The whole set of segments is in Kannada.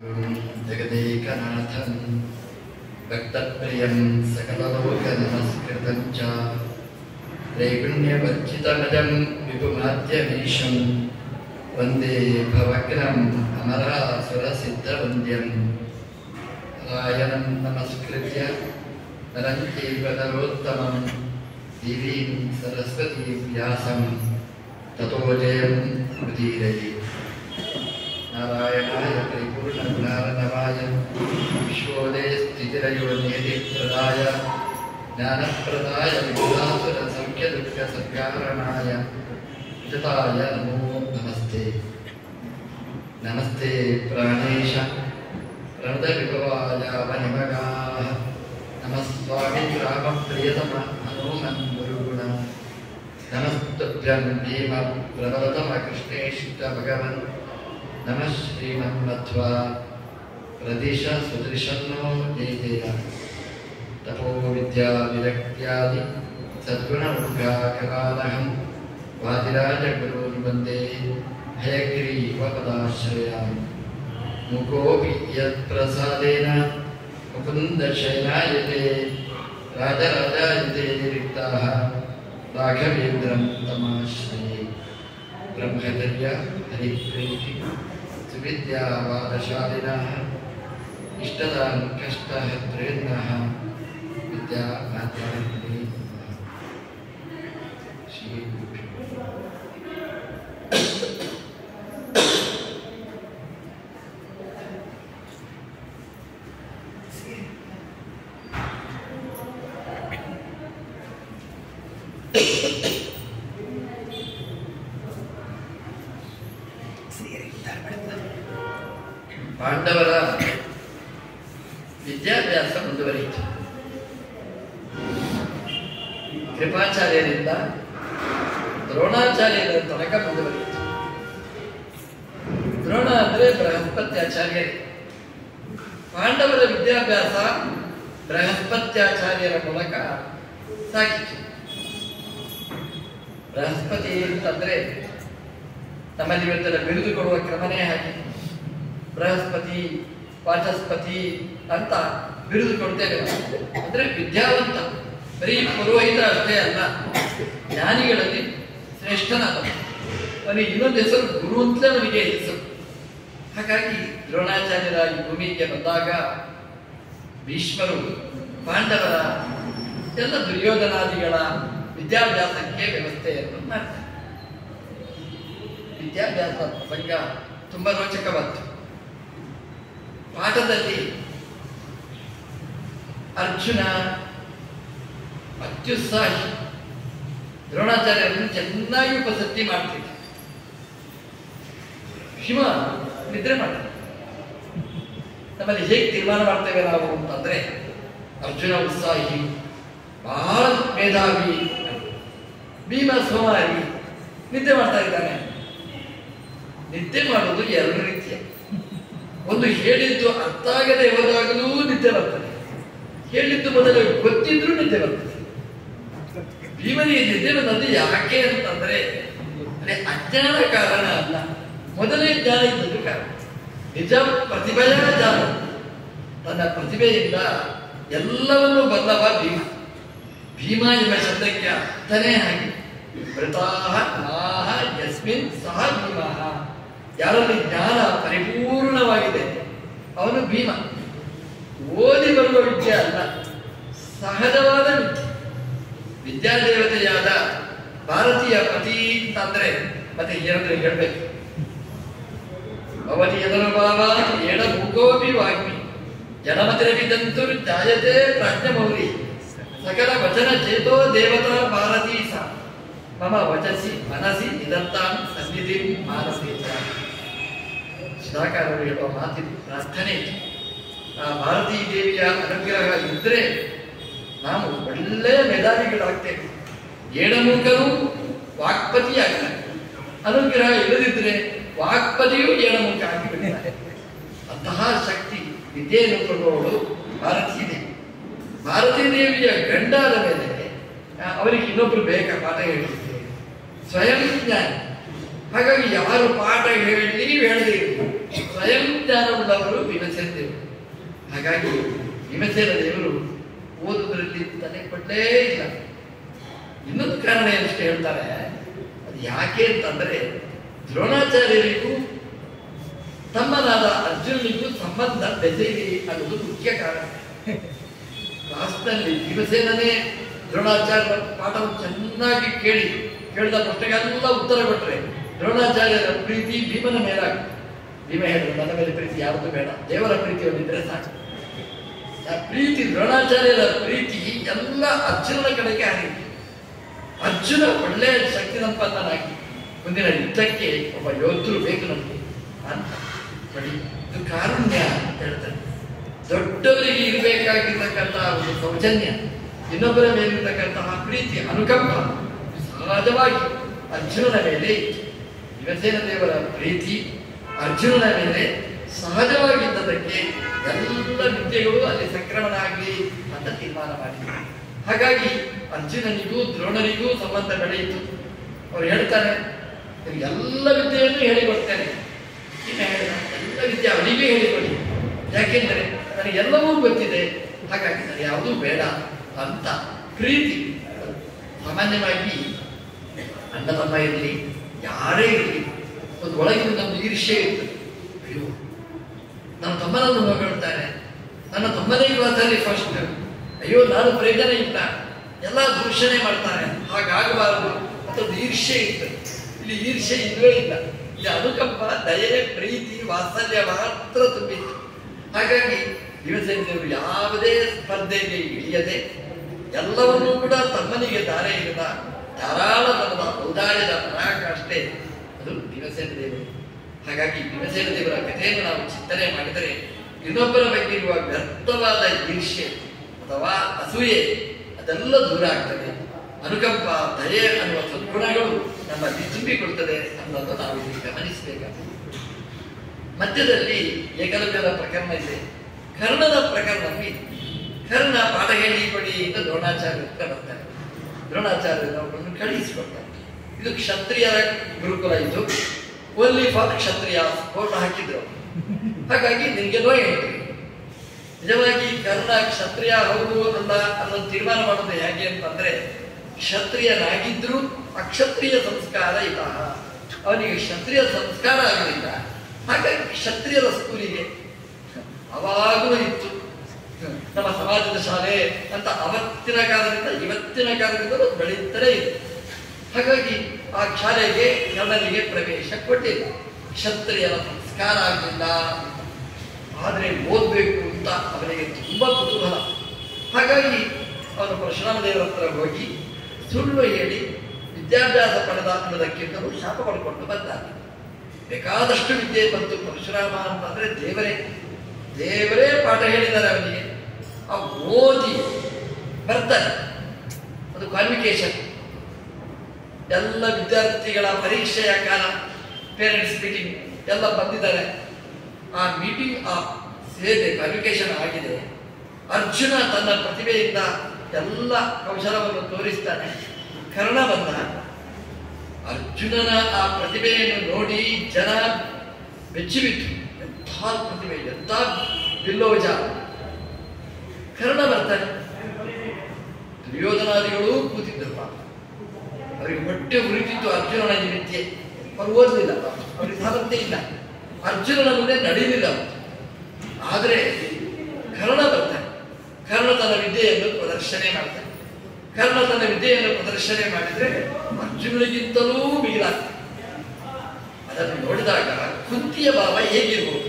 जगदेकनाथं भक्तप्रियं सकललोकनमस्कृतं च त्रैगुण्यवर्जितमजं विपुमाद्यमीशं वन्दे भवग्नम् अमरासुरसिद्धवन्द्यं रायणं नमस्कृत्य नरं चैव नरोत्तमं देवीं सरस्वतीं व्यासं ततो जयं उदीरये नारायणाय परिपूर्णगुणार्णवाय विश्वोदे स्थितिरयोनिधिप्रदाय ज्ञानप्रदाय विबुधासुरसौख्यदुःखसत्कारणाय वितताय नमो नमस्ते नमस्ते प्राणेश प्रणतविभवाय वनिमगाः नमः स्वामी रामप्रियतम हनुमन् गुरुगुण नमस्तुभ्यं भीम प्रबलतमकृष्णेष्ट भगवन् नमः श्रीमन्मध्वा प्रदिश सुदृशन्नो जयतेन तपो विद्या विरक्त्यादि सद्गुणमुद्गाकरानहं वादिराजगुरून् वन्दे हयग्रीवपदाश्रयामि मुकोऽपि यत्प्रसादेन मुकुन्दशयनायते राजराजायते रिक्ताः राघवेन्द्रं तमाश्रये ब्रह्मचर्य हरिप्रीति सुविद्यावादशालिनः इष्टदान् कष्टहत्रेन्नः विद्यामातारणे श्रीगुरुभ्यो ಪಾಂಡವರ ವಿದ್ಯಾಭ್ಯಾಸ ಮುಂದುವರಿಯಿತು ಕೃಪಾಚಾರ್ಯರಿಂದ ದ್ರೋಣಾಚಾರ್ಯರ ತನಕ ಮುಂದುವರಿಯಿತು ದ್ರೋಣ ಅಂದ್ರೆ ಬೃಹಸ್ಪತ್ಯಾಚಾರ್ಯರೇ ಪಾಂಡವರ ವಿದ್ಯಾಭ್ಯಾಸ ಬೃಹಸ್ಪತ್ಯಾಚಾರ್ಯರ ಮೂಲಕ ಸಾಗಿತು ಬೃಹಸ್ಪತಿ ಅಂತಂದ್ರೆ ನಮ್ಮಲ್ಲಿ ಇವತ್ತೆಲ್ಲ ಬಿರುದು ಕೊಡುವ ಕ್ರಮನೇ ಹಾಗೆ ಬೃಹಸ್ಪತಿ ವಾಚಸ್ಪತಿ ಅಂತ ಬಿರುದು ಕೊಡ್ತೇವೆ ಅಂದ್ರೆ ವಿದ್ಯಾವಂತ ಬರೀ ಪುರೋಹಿತ ಅಷ್ಟೇ ಅಲ್ಲ ಜ್ಞಾನಿಗಳಲ್ಲಿ ಶ್ರೇಷ್ಠನಾದ ಅವನಿಗೆ ಇನ್ನೊಂದು ಹೆಸರು ಗುರು ಅಂತಲೇ ಅವನಿಗೆ ಹೆಸರು ಹಾಗಾಗಿ ದ್ರೋಣಾಚಾರ್ಯರ ಈ ಭೂಮಿಗೆ ಬಂದಾಗ ಭೀಷ್ಮರು ಪಾಂಡವರ ಎಲ್ಲ ದುರ್ಯೋಧನಾದಿಗಳ ವಿದ್ಯಾಭ್ಯಾಸಕ್ಕೆ ವ್ಯವಸ್ಥೆಯನ್ನು ಮಾಡ್ತಾರೆ ವಿದ್ಯಾಭ್ಯಾಸ ಪ್ರಸಂಗ ತುಂಬಾ ರೋಚಕವಾದ್ದು ಪಾಠದಲ್ಲಿ ಅರ್ಜುನ ಅತ್ಯುತ್ಸಾಹಿ ದ್ರೋಣಾಚಾರ್ಯರನ್ನು ಚೆನ್ನಾಗಿ ಉಪಸತಿ ಮಾಡ್ತಿದ್ದ ಶಿವ ನಿದ್ರೆ ಮಾಡ್ತಾರೆ ನಮ್ಮಲ್ಲಿ ಹೇಗೆ ತೀರ್ಮಾನ ಮಾಡ್ತೇವೆ ನಾವು ಅಂತಂದ್ರೆ ಅರ್ಜುನ ಉತ್ಸಾಹಿ ಬಹಳ ಮೇಧಾವಿ ಭೀಮ ಸೋಮಾರಿ ನಿದ್ದೆ ಮಾಡ್ತಾ ಇದ್ದಾನೆ ನಿದ್ದೆ ಮಾಡೋದು ಎರಡು ರೀತಿಯ ಒಂದು ಹೇಳಿದ್ದು ಅರ್ಥ ಆಗದೆ ಹೋದಾಗಲೂ ನಿದ್ದೆ ಬರ್ತದೆ ಹೇಳಿದ್ದು ಮೊದಲು ಗೊತ್ತಿದ್ರೂ ನಿದ್ದೆ ಬರ್ತದೆ ಭೀಮನಿಗೆ ನಿದ್ದೆ ಬಂದದ್ದು ಯಾಕೆ ಅಂತಂದ್ರೆ ಅದೇ ಅಜ್ಞಾನ ಕಾರಣ ಅಲ್ಲ ಮೊದಲೇ ಜ್ಞಾನ ಇದ್ದದ್ದು ಕಾರಣ ನಿಜ ಪ್ರತಿಭೆಯ ಜ್ಞಾನ ತನ್ನ ಪ್ರತಿಭೆಯಿಂದ ಎಲ್ಲವನ್ನೂ ಬಲ್ಲವ ಭೀಮ ಭೀಮ ಎಂಬ ಶಬ್ದಕ್ಕೆ ಅರ್ಥನೇ ಹಾಗೆ ಮೃತಾಹ ನಾಹ ಯಸ್ಮಿನ್ ಸಹ ಭೀಮಃ ಯಾರಲ್ಲಿ ಜ್ಞಾನ ಪರಿಪೂರ್ಣವಾಗಿದೆ ಅವನು ಭೀಮ ಓದಿ ಬರುವ ವಿದ್ಯೆ ಅಲ್ಲ ಸಹಜವಾದ ವಿದ್ಯೆ ವಿದ್ಯಾದೇವತೆಯಾದ ಭಾರತೀಯ ಪತಿ ಅಂತಂದ್ರೆ ಮತ್ತೆ ಏನಾದ್ರೂ ಹೇಳ್ಬೇಕು ಅವನಿ ಎದನುಭಾವ ಏಣ ಮುಖೋಪಿ ವಾಗ್ಮಿ ಜನಮತಿರವಿದಂತು ಜಾಯತೆ ಪ್ರಾಜ್ಞಮೌಲಿ ಸಕಲ ವಚನ ಚೇತೋ ದೇವತಾ ಭಾರತೀ ಸಾ ಮಮ ವಚಸಿ ಮನಸಿ ನಿದಂತಾಂ ಸನ್ನಿಧಿ ಮಾನಸಿ ಸುಧಾಕಾರರು ಹೇಳುವ ಮಾತಿದು ಪ್ರಾರ್ಥನೆ ಇದು. ಆ ಭಾರತೀ ದೇವಿಯ ಅನುಗ್ರಹ ಇದ್ರೆ ನಾವು ಒಳ್ಳೆಯ ಮೇಧಾವಿಗಳಾಗ್ತೇವೆ ಏಣಮೂಕರು ವಾಕ್ಪತಿ ಆಗ್ತಾರೆ ಅನುಗ್ರಹ ಇಲ್ಲದಿದ್ರೆ ವಾಕ್ಪತಿಯು ಏಣಮೂಕ ಆಗಿಬಿಡ್ತಾರೆ ಅಂತಹ ಶಕ್ತಿ ವಿದ್ಯೆಯನ್ನು ಕೊಡುವವಳು ಭಾರತೀ ದೇವಿ ಭಾರತೀ ದೇವಿಯ ಗಂಡಾದ ಮೇಲೆ ಆ, ಅವರಿಗೆ ಇನ್ನೊಬ್ರು ಬೇಕಾ ಪಾಠ ಹೇಳಿದ್ರೆ ಸ್ವಯಂ ಜ್ಞಾನಿ ಹಾಗಾಗಿ ಯಾರು ಪಾಠ ಹೇಳಿ ಹೇಳದೇ ಇರಲಿ ಸ್ವಯಂ ಜ್ಞಾನವುಳ್ಳವರು ಭೀಮಸೇನ ದೇವರು ಹಾಗಾಗಿ ಭೀಮಸೇನ ದೇವರು ಓದುವುದರಲ್ಲಿ ತಲೆ ಕೊಟ್ಟೇ ಇಲ್ಲ ಇನ್ನೊಂದು ಕಾರಣ ಏನಷ್ಟು ಹೇಳ್ತಾರೆ ಅದು ಯಾಕೆ ಅಂತಂದ್ರೆ ದ್ರೋಣಾಚಾರ್ಯರಿಗೂ ತಮ್ಮನಾದ ಅರ್ಜುನನಿಗೂ ಸಂಬಂಧ ಬೆಸೆಯಿರಿ ಅನ್ನೋದು ಮುಖ್ಯ ಕಾರಣ ಕ್ಲಾಸ್ನಲ್ಲಿ ಭೀಮಸೇನನೇ ದ್ರೋಣಾಚಾರ್ಯರ ಪಾಠವನ್ನು ಚೆನ್ನಾಗಿ ಕೇಳಿ ಕೇಳಿದ ಪ್ರಶ್ನೆಗೆಲ್ಲ ಉತ್ತರ ಕೊಟ್ಟರೆ ದ್ರೋಣಾಚಾರ್ಯರ ಪ್ರೀತಿ ಭೀಮನ ಮೇಲಾಗ ಭೀಮ ಹೇಳಿದ್ರು ನನ್ನ ಮೇಲೆ ಪ್ರೀತಿ ಯಾವುದು ಬೇಡ ದೇವರ ಪ್ರೀತಿ ಒಂದಿದ್ರೆ ಸಾಕು ಆ ಪ್ರೀತಿ ದ್ರೋಣಾಚಾರ್ಯರ ಪ್ರೀತಿ ಎಲ್ಲ ಅರ್ಜುನನ ಕಡೆಗೆ ಆಗಿತ್ತು ಅರ್ಜುನ ಒಳ್ಳೆಯ ಶಕ್ತಿ ಸಂಪನ್ನನಾಗಿ ಮುಂದಿನ ಯುದ್ಧಕ್ಕೆ ಒಬ್ಬ ಯೋಧರು ಬೇಕು ನಮಗೆ ಅಂತ ನೋಡಿ ಇದು ಕಾರುಣ್ಯ ಅಂತ ಹೇಳ್ತಾರೆ ದೊಡ್ಡವರಿಗೆ ಇರಬೇಕಾಗಿರ್ತಕ್ಕಂತಹ ಒಂದು ಸೌಜನ್ಯ ಇನ್ನೊಬ್ಬರ ಮೇಲಿರ್ತಕ್ಕಂತಹ ಪ್ರೀತಿ ಅನುಕಂಪ ಸಹಜವಾಗಿ ಅರ್ಜುನನ ಮೇಲೆ ಇತ್ತು ಶಿವಸೇನ ದೇವರ ಪ್ರೀತಿ ಅರ್ಜುನನ ಮೇಲೆ ಸಹಜವಾಗಿದ್ದದಕ್ಕೆ ಎಲ್ಲ ವಿದ್ಯೆಗಳು ಅಲ್ಲಿ ಸಂಕ್ರಮಣ ಆಗಲಿ ಅಂತ ತೀರ್ಮಾನ ಮಾಡಿದ್ರು ಹಾಗಾಗಿ ಅರ್ಜುನನಿಗೂ ದ್ರೋಣನಿಗೂ ಸಂಬಂಧ ಬೆಳೆಯಿತು ಅವ್ರು ಹೇಳ್ತಾರೆ ನಿಮ್ಗೆ ಎಲ್ಲ ವಿದ್ಯೆಯನ್ನು ಹೇಳಿಕೊಡ್ತೇನೆ ಇನ್ನು ಹೇಳಿದ ಎಲ್ಲ ವಿದ್ಯೆ ಅವನಿಗೆ ಹೇಳಿಕೊಡಿ ಯಾಕೆಂದರೆ ನನಗೆಲ್ಲವೂ ಗೊತ್ತಿದೆ ಹಾಗಾಗಿ ನನಗೆ ಯಾವುದೂ ಬೇಡ ಅಂತ ಪ್ರೀತಿ ಸಾಮಾನ್ಯವಾಗಿ ಅಣ್ಣ ತಮ್ಮ ಇರಲಿ ಯಾರೇ ಇರಲಿ ಒಂದು ಒಳಗಿನ ಒಂದು ಈರ್ಷ್ಯೆ ಇರ್ತದೆ ಅಯ್ಯೋ ನನ್ನ ತಮ್ಮನನ್ನು ಹೊಗಳ್ತಾರೆ ನನ್ನ ತಮ್ಮನೇ ಕ್ಲಾಸಲ್ಲಿ ಫಸ್ಟ್ ಅಯ್ಯೋ ನಾನು ಪ್ರಯೋಜನ ಇಲ್ಲ ಎಲ್ಲ ದೂಷಣೆ ಮಾಡ್ತಾರೆ ಹಾಗಾಗಬಾರದು ಅಂತ ಒಂದು ಈರ್ಷ್ಯೆ ಇರ್ತದೆ ಇಲ್ಲಿ ಈರ್ಷ್ಯೆ ಇಲ್ಲವೇ ಇಲ್ಲ ಇಲ್ಲಿ ಅನುಕಂಪ ದಯೆ ಪ್ರೀತಿ ವಾತ್ಸಲ್ಯ ಮಾತ್ರ ತುಂಬಿತ್ತು ಹಾಗಾಗಿ ದೇವರು ಯಾವುದೇ ಸ್ಪರ್ಧೆಗೆ ಇಳಿಯದೆ ಎಲ್ಲವನ್ನೂ ಕೂಡ ತಮ್ಮನಿಗೆ ದಾರೆ ಇರದ ಧಾರಾಳತನದ ಔದಾರ್ಯದ ಪರಾಕಾಷ್ಠೆ ಅದು ದಿವಸೇನ ದೇವರು ಹಾಗಾಗಿ ದಿವಸೇನ ದೇವರ ಕಥೆಯನ್ನು ನಾವು ಚಿಂತನೆ ಮಾಡಿದರೆ ಇನ್ನೊಬ್ಬರ ಬಗ್ಗೆ ಇರುವ ವ್ಯರ್ಥವಾದ ಈರ್ಷ್ಯೆ ಅಥವಾ ಅಸೂಯೆ ಅದೆಲ್ಲ ದೂರ ಆಗ್ತದೆ ಅನುಕಂಪ ದಯೆ ಅನ್ನುವ ಸದ್ಗುಣಗಳು ನಮ್ಮಲ್ಲಿ ತುಂಬಿಕೊಳ್ತದೆ ಅನ್ನೋದು ನಾವು ಇಲ್ಲಿ ಗಮನಿಸಬೇಕಾಗ್ತದೆ ಮಧ್ಯದಲ್ಲಿ ಏಕಲವ್ಯದ ಪ್ರಕರಣ ಇದೆ ಕರ್ಣದ ಪ್ರಕರಣದಲ್ಲಿ ಕರ್ಣ ಪಾಠ ಹೇಳಿಕೊಡಿ ಅಂತ ದ್ರೋಣಾಚಾರ್ಯ ಹತ್ರ ಬರ್ತಾರೆ ದ್ರೋಣಾಚಾರ್ಯರು ಅವರನ್ನು ಕಳುಹಿಸಿಕೊಡ್ತಾರೆ ಇದು ಕ್ಷತ್ರಿಯರ ಗುರುಕುಲ ಇದು ಓನ್ಲಿ ಫಾರ್ ಕ್ಷತ್ರಿಯ ಕೋಟ ಹಾಕಿದ್ರು ಹಾಗಾಗಿ ನಿನಗೆ ನೋ ಹೇಳ್ತೀವಿ ನಿಜವಾಗಿ ಕರ್ಣ ಕ್ಷತ್ರಿಯ ಹೌದು ಅಲ್ಲ ಅನ್ನೋದು ತೀರ್ಮಾನ ಮಾಡೋದು ಹೇಗೆ ಅಂತಂದ್ರೆ ಕ್ಷತ್ರಿಯನಾಗಿದ್ರು ಅಕ್ಷತ್ರಿಯ ಸಂಸ್ಕಾರ ಇಲ್ಲ ಅವನಿಗೆ ಕ್ಷತ್ರಿಯ ಸಂಸ್ಕಾರ ಆಗಲಿಲ್ಲ ಹಾಗಾಗಿ ಕ್ಷತ್ರಿಯರ ಸ್ಕೂಲಿಗೆ ಅವಾಗಲೂ ಇತ್ತು ನಮ್ಮ ಸಮಾಜದ ಶಾಲೆ ಅಂತ ಅವತ್ತಿನ ಕಾಲದಿಂದ ಇವತ್ತಿನ ಕಾಲದಿಂದ ಅದು ಬೆಳೀತಲೇ ಇದೆ ಹಾಗಾಗಿ ಆ ಶಾಲೆಗೆ ಕರ್ಣನಿಗೆ ಪ್ರವೇಶ ಕೊಟ್ಟಿಲ್ಲ ಕ್ಷತ್ರಿಯರ ಸಂಸ್ಕಾರ ಆಗಲಿಲ್ಲ ಆದರೆ ಓದಬೇಕು ಅಂತ ಅವನಿಗೆ ತುಂಬ ಕುತೂಹಲ ಹಾಗಾಗಿ ಅವನು ಪರಶುರಾಮ ದೇವರ ಹತ್ರ ಹೋಗಿ ಸುಳ್ಳು ಹೇಳಿ ವಿದ್ಯಾಭ್ಯಾಸ ಪಡೆದ ಅನ್ನೋದಕ್ಕಿಂತಲೂ ಶಾಪ ಪಡ್ಕೊಂಡು ಬಂದಾನೆ ಬೇಕಾದಷ್ಟು ವಿದ್ಯೆ ಬಂತು ಪರಶುರಾಮ ಅಂತಂದ್ರೆ ದೇವರೇ ದೇವರೇ ಪಾಠ ಹೇಳಿದ್ದಾರೆ ಅವನಿಗೆ ಆ ಓದಿ ಬರ್ತಾರೆ ಅದು ಕ್ವಾಲಿಫಿಕೇಶನ್ ಎಲ್ಲ ವಿದ್ಯಾರ್ಥಿಗಳ ಪರೀಕ್ಷೆಯ ಕಾಲ ಪೇರೆಂಟ್ಸ್ ಮೀಟಿಂಗ್ ಎಲ್ಲ ಬಂದಿದ್ದಾರೆ ಆ ಮೀಟಿಂಗ್ ಆ ಸೇದೆ ಕ್ವಾಲಿಫಿಕೇಶನ್ ಆಗಿದೆ ಅರ್ಜುನ ತನ್ನ ಪ್ರತಿಭೆಯಿಂದ ಎಲ್ಲ ಕೌಶಲವನ್ನು ತೋರಿಸ್ತಾನೆ ಕರ್ಣ ಬಂದ ಅರ್ಜುನನ ಆ ಪ್ರತಿಭೆಯನ್ನು ನೋಡಿ ಜನ ಬೆಚ್ಚಿಬಿಟ್ಟು ಎಂಥ ಪ್ರತಿಭೆ ಎಂಥ ಬಿಲ್ಲೋಜ ಕರ್ಣ ಬರ್ತಾನೆ ದುರ್ಯೋಧನಾದಿಗಳು ಕೂತಿದ್ದರು ಪಾಪ. ಅವರಿಗೆ ಹೊಟ್ಟೆ ಉರಿತಿತ್ತು ಅರ್ಜುನನ ಈ ವಿದ್ಯೆ ಅವರು ಓದಲಿಲ್ಲ ಅವರಿಗೆ ಸಾಮರ್ಥ್ಯ ಇಲ್ಲ ಅರ್ಜುನನ ಮುಂದೆ ನಡೀಲಿಲ್ಲ ಅವರು ಆದರೆ ಕರ್ಣ ಬರ್ತಾನೆ ಕರ್ಣ ತನ್ನ ವಿದ್ಯೆಯನ್ನು ಪ್ರದರ್ಶನೆ ಮಾಡ್ತಾನೆ ಕರ್ಣ ತನ್ನ ವಿದ್ಯೆಯನ್ನು ಪ್ರದರ್ಶನೆ ಮಾಡಿದ್ರೆ ಅರ್ಜುನನಿಗಿಂತಲೂ ಮಿಗಿಲಾಗ್ತದೆ ಅದನ್ನು ನೋಡಿದಾಗ ಕುಂತಿಯ ಭಾವ ಹೇಗಿರ್ಬೋದು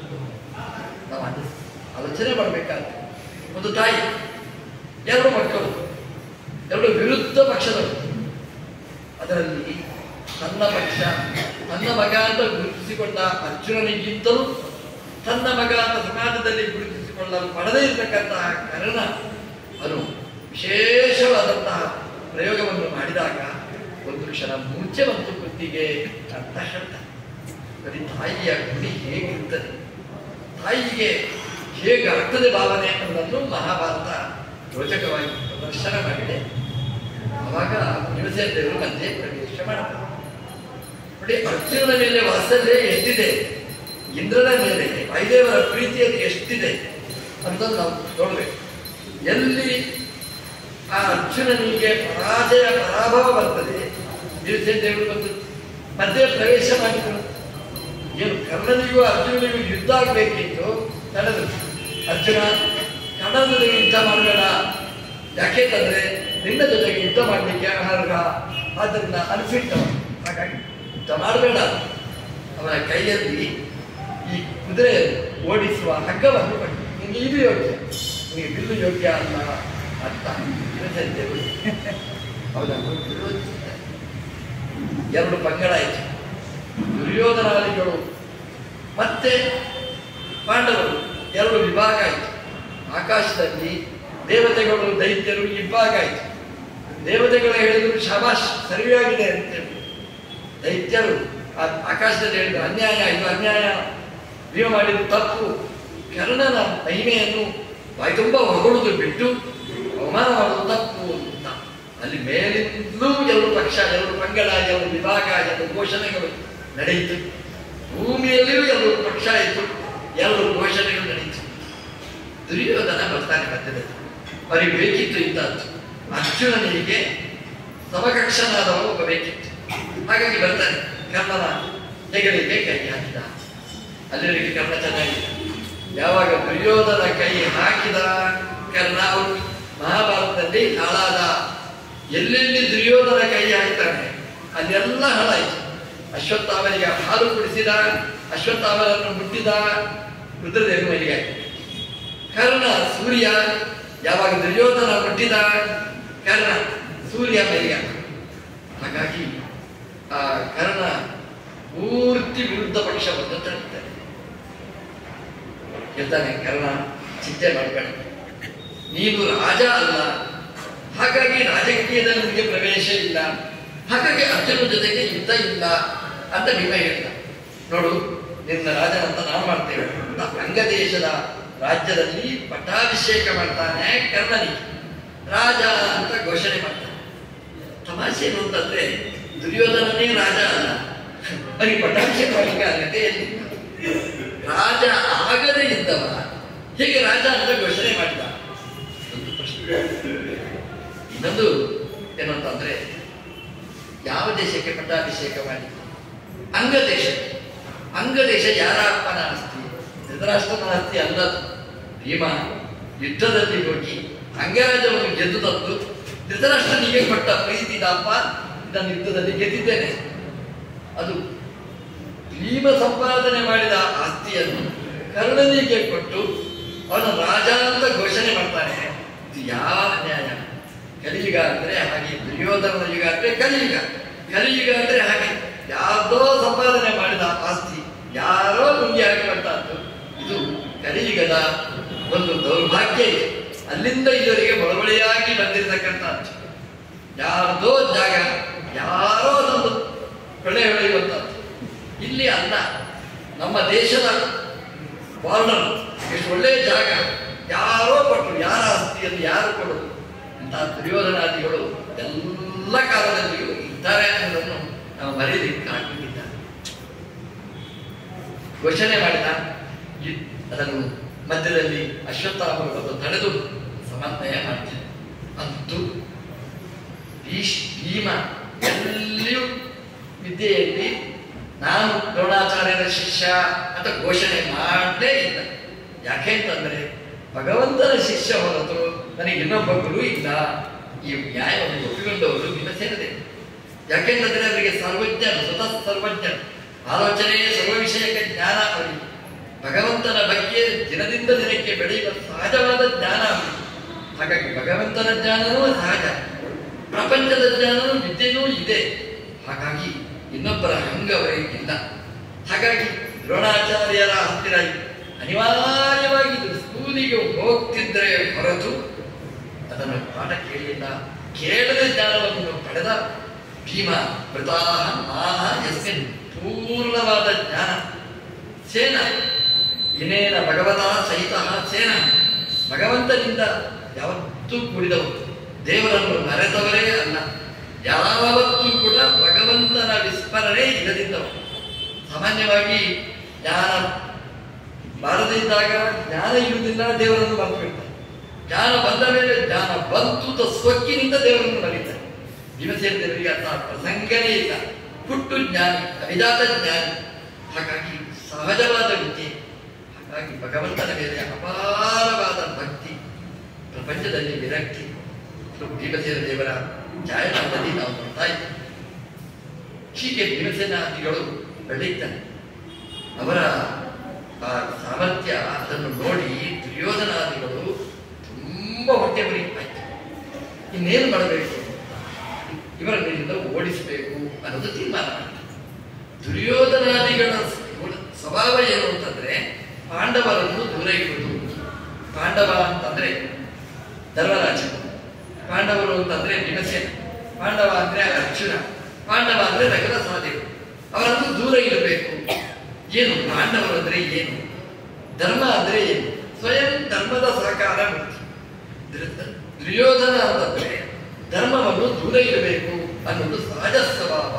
ನಾವು ಅದು ಆಲೋಚನೆ ಮಾಡಬೇಕಾಗ್ತದೆ ಒಂದು ತಾಯಿ ಎರಡು ಮಕ್ಕಳು ಎರಡು ವಿರುದ್ಧ ಪಕ್ಷದವರು ಅದರಲ್ಲಿ ತನ್ನ ಪಕ್ಷ ತನ್ನ ಮಗ ಅಂತ ಗುರುತಿಸಿಕೊಂಡ ಅರ್ಜುನನಿಗಿಂತಲೂ ತನ್ನ ಮಗ ಅಂತ ಸಮಾಜದಲ್ಲಿ ಗುರುತಿಸಿಕೊಳ್ಳಲು ಪಡದೇ ಇರತಕ್ಕಂತಹ ಕರ್ಣ ಅವನು ವಿಶೇಷವಾದಂತಹ ಪ್ರಯೋಗವನ್ನು ಮಾಡಿದಾಗ ಒಂದು ಕ್ಷಣ ಮೂರ್ಛೆ ಬಂತು ಕುತ್ತಿಗೆ ಅಂತ ಹೇಳ್ತಾರೆ ಬರೀ ತಾಯಿಯ ಗುಣಿ ಹೇಗಿರುತ್ತದೆ ತಾಯಿಗೆ ಹೇಗಾಗ್ತದೆ ಭಾವನೆ ಅನ್ನೋದನ್ನು ಮಹಾಭಾರತ ರೋಚಕವಾಗಿ ಪ್ರದರ್ಶನ ಮಾಡಿದೆ ಅವಾಗ ದೇವರು ಮಧ್ಯೆ ಪ್ರವೇಶ ಮಾಡ್ತಾರೆ ನೋಡಿ ಅರ್ಜುನನ ಮೇಲೆ ವಾತ್ಸಲ್ಯ ಎಷ್ಟಿದೆ ಇಂದ್ರನ ಮೇಲೆ ವಾಯುದೇವರ ಪ್ರೀತಿಯಲ್ಲಿ ಎಷ್ಟಿದೆ ಅಂತ ನಾವು ನೋಡ್ಬೇಕು ಎಲ್ಲಿ ಆ ಅರ್ಜುನನಿಗೆ ಪರಾಜಯ ಪರಾಭವ ಬರ್ತದೆ ದಿವಸ ದೇವರು ಬಂದು ಮಧ್ಯೆ ಪ್ರವೇಶ ಮಾಡಿದ್ರು ಏನು ಕರ್ಣನಿಗೂ ಅರ್ಜುನನಿಗೂ ಯುದ್ಧ ಆಗಬೇಕಿತ್ತು ನಡೆದು ಅರ್ಜುನ ಕನ್ನಡ ಜೊತೆಗೆ ಯುದ್ಧ ಮಾಡಬೇಡ ಯಾಕೆಂತಂದ್ರೆ ನಿನ್ನ ಜೊತೆಗೆ ಯುದ್ಧ ಮಾಡಲಿಕ್ಕೆ ಅನರ್ಹ ಆದ್ದರಿಂದ ಅನ್ಫಿಟ್ ಅವನು ಹಾಗಾಗಿ ಯುದ್ಧ ಮಾಡಬೇಡ ಅವನ ಕೈಯಲ್ಲಿ ಈ ಕುದುರೆ ಓಡಿಸುವ ಹಗ್ಗವನ್ನು ಕೊಟ್ಟು ನಿನಗೆ ಇದು ಯೋಗ್ಯ ನಿನಗೆ ಬಿಲ್ಲು ಯೋಗ್ಯ ಅಲ್ಲ ಅಂತ ದೇವರು ಹೌದಾ ಎರಡು ಪಂಗಡಾಯಿತು ದುರ್ಯೋಧನಾದಿಗಳು ಮತ್ತೆ ಪಾಂಡವರು ಎರಡು ವಿಭಾಗ ಆಯಿತು ಆಕಾಶದಲ್ಲಿ ದೇವತೆಗಳು ದೈತ್ಯರು ಇಬ್ಬಾಗ ಆಯಿತು ದೇವತೆಗಳು ಹೇಳಿದ್ರು ಶಬಾಷ್ ಸರಿಯಾಗಿದೆ ಅಂತೇಳಿ ದೈತ್ಯರು ಆ ಆಕಾಶದಲ್ಲಿ ಹೇಳಿದ್ರು ಅನ್ಯಾಯ ಇದು ಅನ್ಯಾಯ ನೀವು ಮಾಡಿದ್ದು ತಪ್ಪು ಕರ್ಣನ ಮಹಿಮೆಯನ್ನು ಬಾಯಿ ತುಂಬ ಹೊಗಳುದು ಬಿಟ್ಟು ಅವಮಾನ ಮಾಡುವುದು ತಪ್ಪು ಅಂತ ಅಲ್ಲಿ ಮೇಲಿಂದಲೂ ಎರಡು ಪಕ್ಷ ಎರಡು ಪಂಗಡ ಎರಡು ವಿಭಾಗ ಎರಡು ಘೋಷಣೆಗಳು ನಡೆಯಿತು ಭೂಮಿಯಲ್ಲಿಯೂ ಎರಡು ಪಕ್ಷ ಆಯಿತು ಎರಡು ಘೋಷಣೆಗಳು ನಡೆಯಿತು ದುರ್ಯೋಧನ ಬರ್ತಾನೆ ಮಧ್ಯದಲ್ಲಿ ಅವರಿಗೆ ಬೇಕಿತ್ತು ಇಂಥದ್ದು ಅರ್ಜುನನಿಗೆ ಸಮಕಕ್ಷನಾದವ ಒಬ್ಬ ಬೇಕಿತ್ತು ಹಾಗಾಗಿ ಬರ್ತಾನೆ ಕರ್ಣನ ಹೆಗಲಿಗೆ ಕೈ ಹಾಕಿದ ಅಲ್ಲಿವರೆಗೆ ಕರ್ಣ ಚೆನ್ನಾಗಿದೆ ಯಾವಾಗ ದುರ್ಯೋಧನ ಕೈ ಹಾಕಿದ ಕರ್ಣ ಅವರು ಮಹಾಭಾರತದಲ್ಲಿ ಹಾಳಾದ ಎಲ್ಲೆಲ್ಲಿ ದುರ್ಯೋಧನ ಕೈ ಹಾಕ್ತಾನೆ ಅಲ್ಲೆಲ್ಲ ಹಾಳಾಯಿತು ಅಶ್ವತ್ಥಾಮನಿಗೆ ಹಾಲು ಕುಡಿಸಿದ ಅಶ್ವತ್ಥಾಮನನ್ನು ಮುಟ್ಟಿದ ರುದ್ರದೇವ ಮನೆಗೆ ಕರ್ಣ ಸೂರ್ಯ ಯಾವಾಗ ದುರ್ಯೋಧನ ಮುಟ್ಟಿದ ಕರ್ಣ ಸೂರ್ಯ ಮೈಗೆ ಹಾಗಾಗಿ ಆ ಕರ್ಣ ಪೂರ್ತಿ ವಿರುದ್ಧ ಪಕ್ಷವನ್ನು ತಳ್ಳಿದ್ದಾನೆ ಹೇಳ್ತಾನೆ ಕರ್ಣ ಚಿಂತೆ ಮಾಡಬೇಡ ನೀನು ರಾಜ ಅಲ್ಲ ಹಾಗಾಗಿ ರಾಜಕೀಯದಲ್ಲಿ ನಿನಗೆ ಪ್ರವೇಶ ಇಲ್ಲ ಹಾಗಾಗಿ ಅರ್ಜುನ ಜೊತೆಗೆ ಯುದ್ಧ ಇಲ್ಲ ಅಂತ ಭೀಮ ಹೇಳಿದ ನೋಡು ನಿನ್ನ ರಾಜನಂತ ನಾವು ಮಾಡ್ತೇವೆ ಅಂತ ಅಂಗದೇಶದ ರಾಜ್ಯದಲ್ಲಿ ಪಟ್ಟಾಭಿಷೇಕ ಮಾಡ್ತಾನೆ ಕರ್ಣನಿಗೆ ರಾಜ ಅಂತ ಘೋಷಣೆ ಮಾಡ್ತಾನೆ ತಮಾಷೆ ಏನು ಅಂತಂದ್ರೆ ದುರ್ಯೋಧನನೇ ರಾಜ ಅಲ್ಲ ಅವನಿಗೆ ಪಟ್ಟಾಭಿಷೇಕ ಮಾಡಲಿಕ್ಕೆ ಅರ್ಹತೆ ಎಲ್ಲಿಲ್ಲ ರಾಜ ಆಗದೇ ಇದ್ದವ ಹೇಗೆ ರಾಜ ಅಂತ ಘೋಷಣೆ ಮಾಡಿದ ಒಂದು ಪ್ರಶ್ನೆ ಇನ್ನೊಂದು ಏನು ಅಂತಂದ್ರೆ ಯಾವ ದೇಶಕ್ಕೆ ಪಟ್ಟಾಭಿಷೇಕ ಮಾಡಿ ಅಂಗ ದೇಶಕ್ಕೆ ಅಂಗ ದೇಶ ಯಾರ ಅಪ್ಪನ ಆಸ್ತಿ ಧೃತರಾಷ್ಟ್ರನ ಆಸ್ತಿ ಅಲ್ಲದು ಭೀಮ ಯುದ್ಧದಲ್ಲಿ ಹೋಗಿ ಅಂಗರಾಜವನ್ನು ಗೆದ್ದು ತಂದು ಧೃತರಾಷ್ಟ್ರನಿಗೆ ಕೊಟ್ಟ ಪ್ರೀತಿದಪ್ಪ ಇದನ್ನು ಯುದ್ಧದಲ್ಲಿ ಗೆದ್ದಿದ್ದೇನೆ ಅದು ಭೀಮ ಸಂಪಾದನೆ ಮಾಡಿದ ಆಸ್ತಿಯನ್ನು ಕರ್ಣನಿಗೆ ಕೊಟ್ಟು ಅವನ ರಾಜ ಅಂತ ಘೋಷಣೆ ಮಾಡ್ತಾನೆ ಇದು ಯಾವ ಅನ್ಯಾಯ ಕಲಿಯುಗ ಅಂದ್ರೆ ಹಾಗೆ ದುರ್ಯೋಧನನ ಯುಗ ಅಂದ್ರೆ ಕಲಿಯುಗ ಕಲಿಯುಗ ಅಂದ್ರೆ ಹಾಗೆ ಯಾರ್ದೋ ಸಂಪಾದನೆ ಮಾಡಿದ ಆಸ್ತಿ ಯಾರೋ ನುಂಗಿ ಹಾಕಿಕೊಂಡದ್ದು ಇದು ಕಲಿಯುಗದ ಒಂದು ದೌರ್ಭಾಗ್ಯ ಇದೆ ಅಲ್ಲಿಂದ ಇದುವರೆಗೆ ಬಡಬಡಿಯಾಗಿ ಬಂದಿರತಕ್ಕಂಥದ್ದು ಯಾರ್ದೋ ಜಾಗ ಯಾರೋ ಅದೊಂದು ಬೆಳೆ ಬೆಳೆಯುವಂಥದ್ದು ಇಲ್ಲಿ ಅಲ್ಲ ನಮ್ಮ ದೇಶದ ಬಾರ್ಡರ್ ಎಷ್ಟು ಒಳ್ಳೆಯ ಜಾಗ ಯಾರೋ ಕೊಟ್ಟರು ಯಾರ ಆಸ್ತಿಯನ್ನು ಯಾರು ಕೊಡೋದು ಇಂತಹ ದುರ್ಯೋಧನಾದಿಗಳು ಎಲ್ಲ ಕಾಲದಲ್ಲಿಯೂ ಇದ್ದಾರೆ ಅನ್ನೋದನ್ನು ನಾವು ಮರೆಯಲಿಕ್ಕೆ ಆಗಿಲ್ಲ ಘೋಷಣೆ ಮಾಡಿದ ಈ- ಅದನ್ನು ಮಧ್ಯದಲ್ಲಿ ಅಶ್ವತ್ಥಾಮರನ್ನು ತಡೆದು ಸಮನ್ವಯ ಮಾಡ್ತಾರೆ ಅಂತೂ ಭೀಷ್ ಭೀಮ ಎಲ್ಲಿಯೂ ವಿದ್ಯೆಯಲ್ಲಿ ನಾನು ದ್ರೋಣಾಚಾರ್ಯರ ಶಿಷ್ಯ ಅಂತ ಘೋಷಣೆ ಮಾಡಲೇ ಇಲ್ಲ ಯಾಕೆ ಅಂತಂದ್ರೆ ಭಗವಂತನ ಶಿಷ್ಯ ಹೊರತು ನನಗೆ ಇನ್ನೊಬ್ಬ ಗುರು ಇಲ್ಲ ಈ ನ್ಯಾಯವನ್ನು ಒಪ್ಪಿಕೊಂಡವರು ಭೀಮಸೇನದೆ ಯಾಕೆಂತಂದ್ರೆ ಅವರಿಗೆ ಸರ್ವಜ್ಞರು ಸ್ವತಃ ಸರ್ವಜ್ಞರು ಆಲೋಚನೆ ಸರ್ವ ವಿಷಯಕ ಜ್ಞಾನ ಅವರಿಗೆ ಭಗವಂತನ ಬಗ್ಗೆ ದಿನದಿಂದ ದಿನಕ್ಕೆ ಬೆಳೆಯುವ ಸಹಜವಾದ ಜ್ಞಾನ ಅವರಿಗೆ ಹಾಗಾಗಿ ಭಗವಂತನ ಜ್ಞಾನವೂ ಸಹಜ ಪ್ರಪಂಚದ ಜ್ಞಾನವೂ ವಿದ್ಯೆಯೂ ಇದೆ ಹಾಗಾಗಿ ಇನ್ನೊಬ್ಬರ ಹಂಗ ಅವರಿಗೆ ಇಲ್ಲ ಹಾಗಾಗಿ ದ್ರೋಣಾಚಾರ್ಯರ ಹತ್ತಿರ ಅನಿವಾರ್ಯವಾಗಿ ಇದು ಸ್ಕೂಲಿಗೆ ಹೋಗ್ತಿದ್ರೆ ಹೊರತು ಅದನ್ನು ಪಾಠ ಕೇಳಲಿಲ್ಲ ಕೇಳದ ಜ್ಞಾನವನ್ನು ಪಡೆದ ಭೀಮ ಮೃತಾಹ ಮಾಹ ಯಸ್ಮಿನ್ ಪೂರ್ಣವಾದ ಜ್ಞಾನ ಸೇನ ಇನೇನ ಭಗವತ ಸಹಿತ ಸೇನ ಭಗವಂತನಿಂದ ಯಾವತ್ತೂ ಕೂಡಿದವರು ದೇವರನ್ನು ಮರೆತವರೇ ಅಲ್ಲ ಯಾವತ್ತೂ ಕೂಡ ಭಗವಂತನ ಭಗವಂತನ ವಿಸ್ಮರಣೆ ಇಲ್ಲದಿದ್ದವು ಸಾಮಾನ್ಯವಾಗಿ ಜ್ಞಾನ ಬಾರದಿದ್ದಾಗ ಜ್ಞಾನ ಇರುವುದಿಲ್ಲ ದೇವರನ್ನು ಮರೆತು ಬಿಡ್ತಾರೆ ಜ್ಞಾನ ಬಂದ ಮೇಲೆ ಜ್ಞಾನ ಬಂತು ಅಂತ ಸೊಕ್ಕಿನಿಂದ ದೇವರನ್ನು ಮರೀತಾರೆ ಭೀಮಸೇನ ದೇವರಿಗೆ ಅಂತ ಪ್ರಸಂಗನೇ ಇಲ್ಲ ಹುಟ್ಟು ಜ್ಞಾನಿ ಅವಿಜಾತ ಜ್ಞಾನಿ ಹಾಗಾಗಿ ಸಹಜವಾದ ವಿದ್ಯೆ ಹಾಗಾಗಿ ಭಗವಂತನ ಮೇಲೆ ಅಪಾರವಾದ ಭಕ್ತಿ ಪ್ರಪಂಚದಲ್ಲಿ ವಿರಕ್ತಿ ಇದು ಭೀಮಸೇನ ದೇವರ ಜಾಯಮಾನದಲ್ಲಿ ನಾವು ನೋಡ್ತಾ ಇದ್ದೇವೆ ಹೀಗೆ ಭೀಮಸೇನಾದಿಗಳು ಬೆಳೆಯುತ್ತಾರೆ ಅವರ ಆ ಸಾಮರ್ಥ್ಯ ಅದನ್ನು ನೋಡಿ ದುರ್ಯೋಧನಾದಿಗಳು ತುಂಬಾ ಹೊಟ್ಟೆ ಬರಿ ಆಯ್ತು ಇನ್ನೇನು ಮಾಡಬೇಕು ಇವರನ್ನು ಇಲ್ಲಿಂದ ಓಡಿಸಬೇಕು ಅನ್ನೋದು ತೀರ್ಮಾನ ಮಾಡ್ತಾರೆ ದುರ್ಯೋಧನಾದಿಗಳ ಗುಣ- ಸ್ವಭಾವ ಏನು ಅಂತಂದ್ರೆ ಪಾಂಡವರನ್ನು ದೂರ ಇಡುವುದು ಪಾಂಡವ ಅಂತಂದ್ರೆ ಧರ್ಮರಾಜ ಪಾಂಡವರು ಅಂತಂದ್ರೆ ಭೀಮಸೇನ ಪಾಂಡವ ಅಂದ್ರೆ ಅರ್ಜುನ ಪಾಂಡವ ಅಂದ್ರೆ ನಗರ ಸಾಧೆಗಳು ಅವರನ್ನು ದೂರ ಇರಬೇಕು ಏನು ಪಾಂಡವರು ಅಂದ್ರೆ ಏನು ಧರ್ಮ ಅಂದ್ರೆ ಏನು ಸ್ವಯಂ ಧರ್ಮದ ಸಹಕಾರ ಮೂರ್ತಿ ದುರ್- ದುರ್ಯೋಧನ ಅಂತಂದ್ರೆ ಧರ್ಮವನ್ನು ದೂರ ಇರಬೇಕು ಅನ್ನೋದು ಸಹಜ ಸ್ವಭಾವ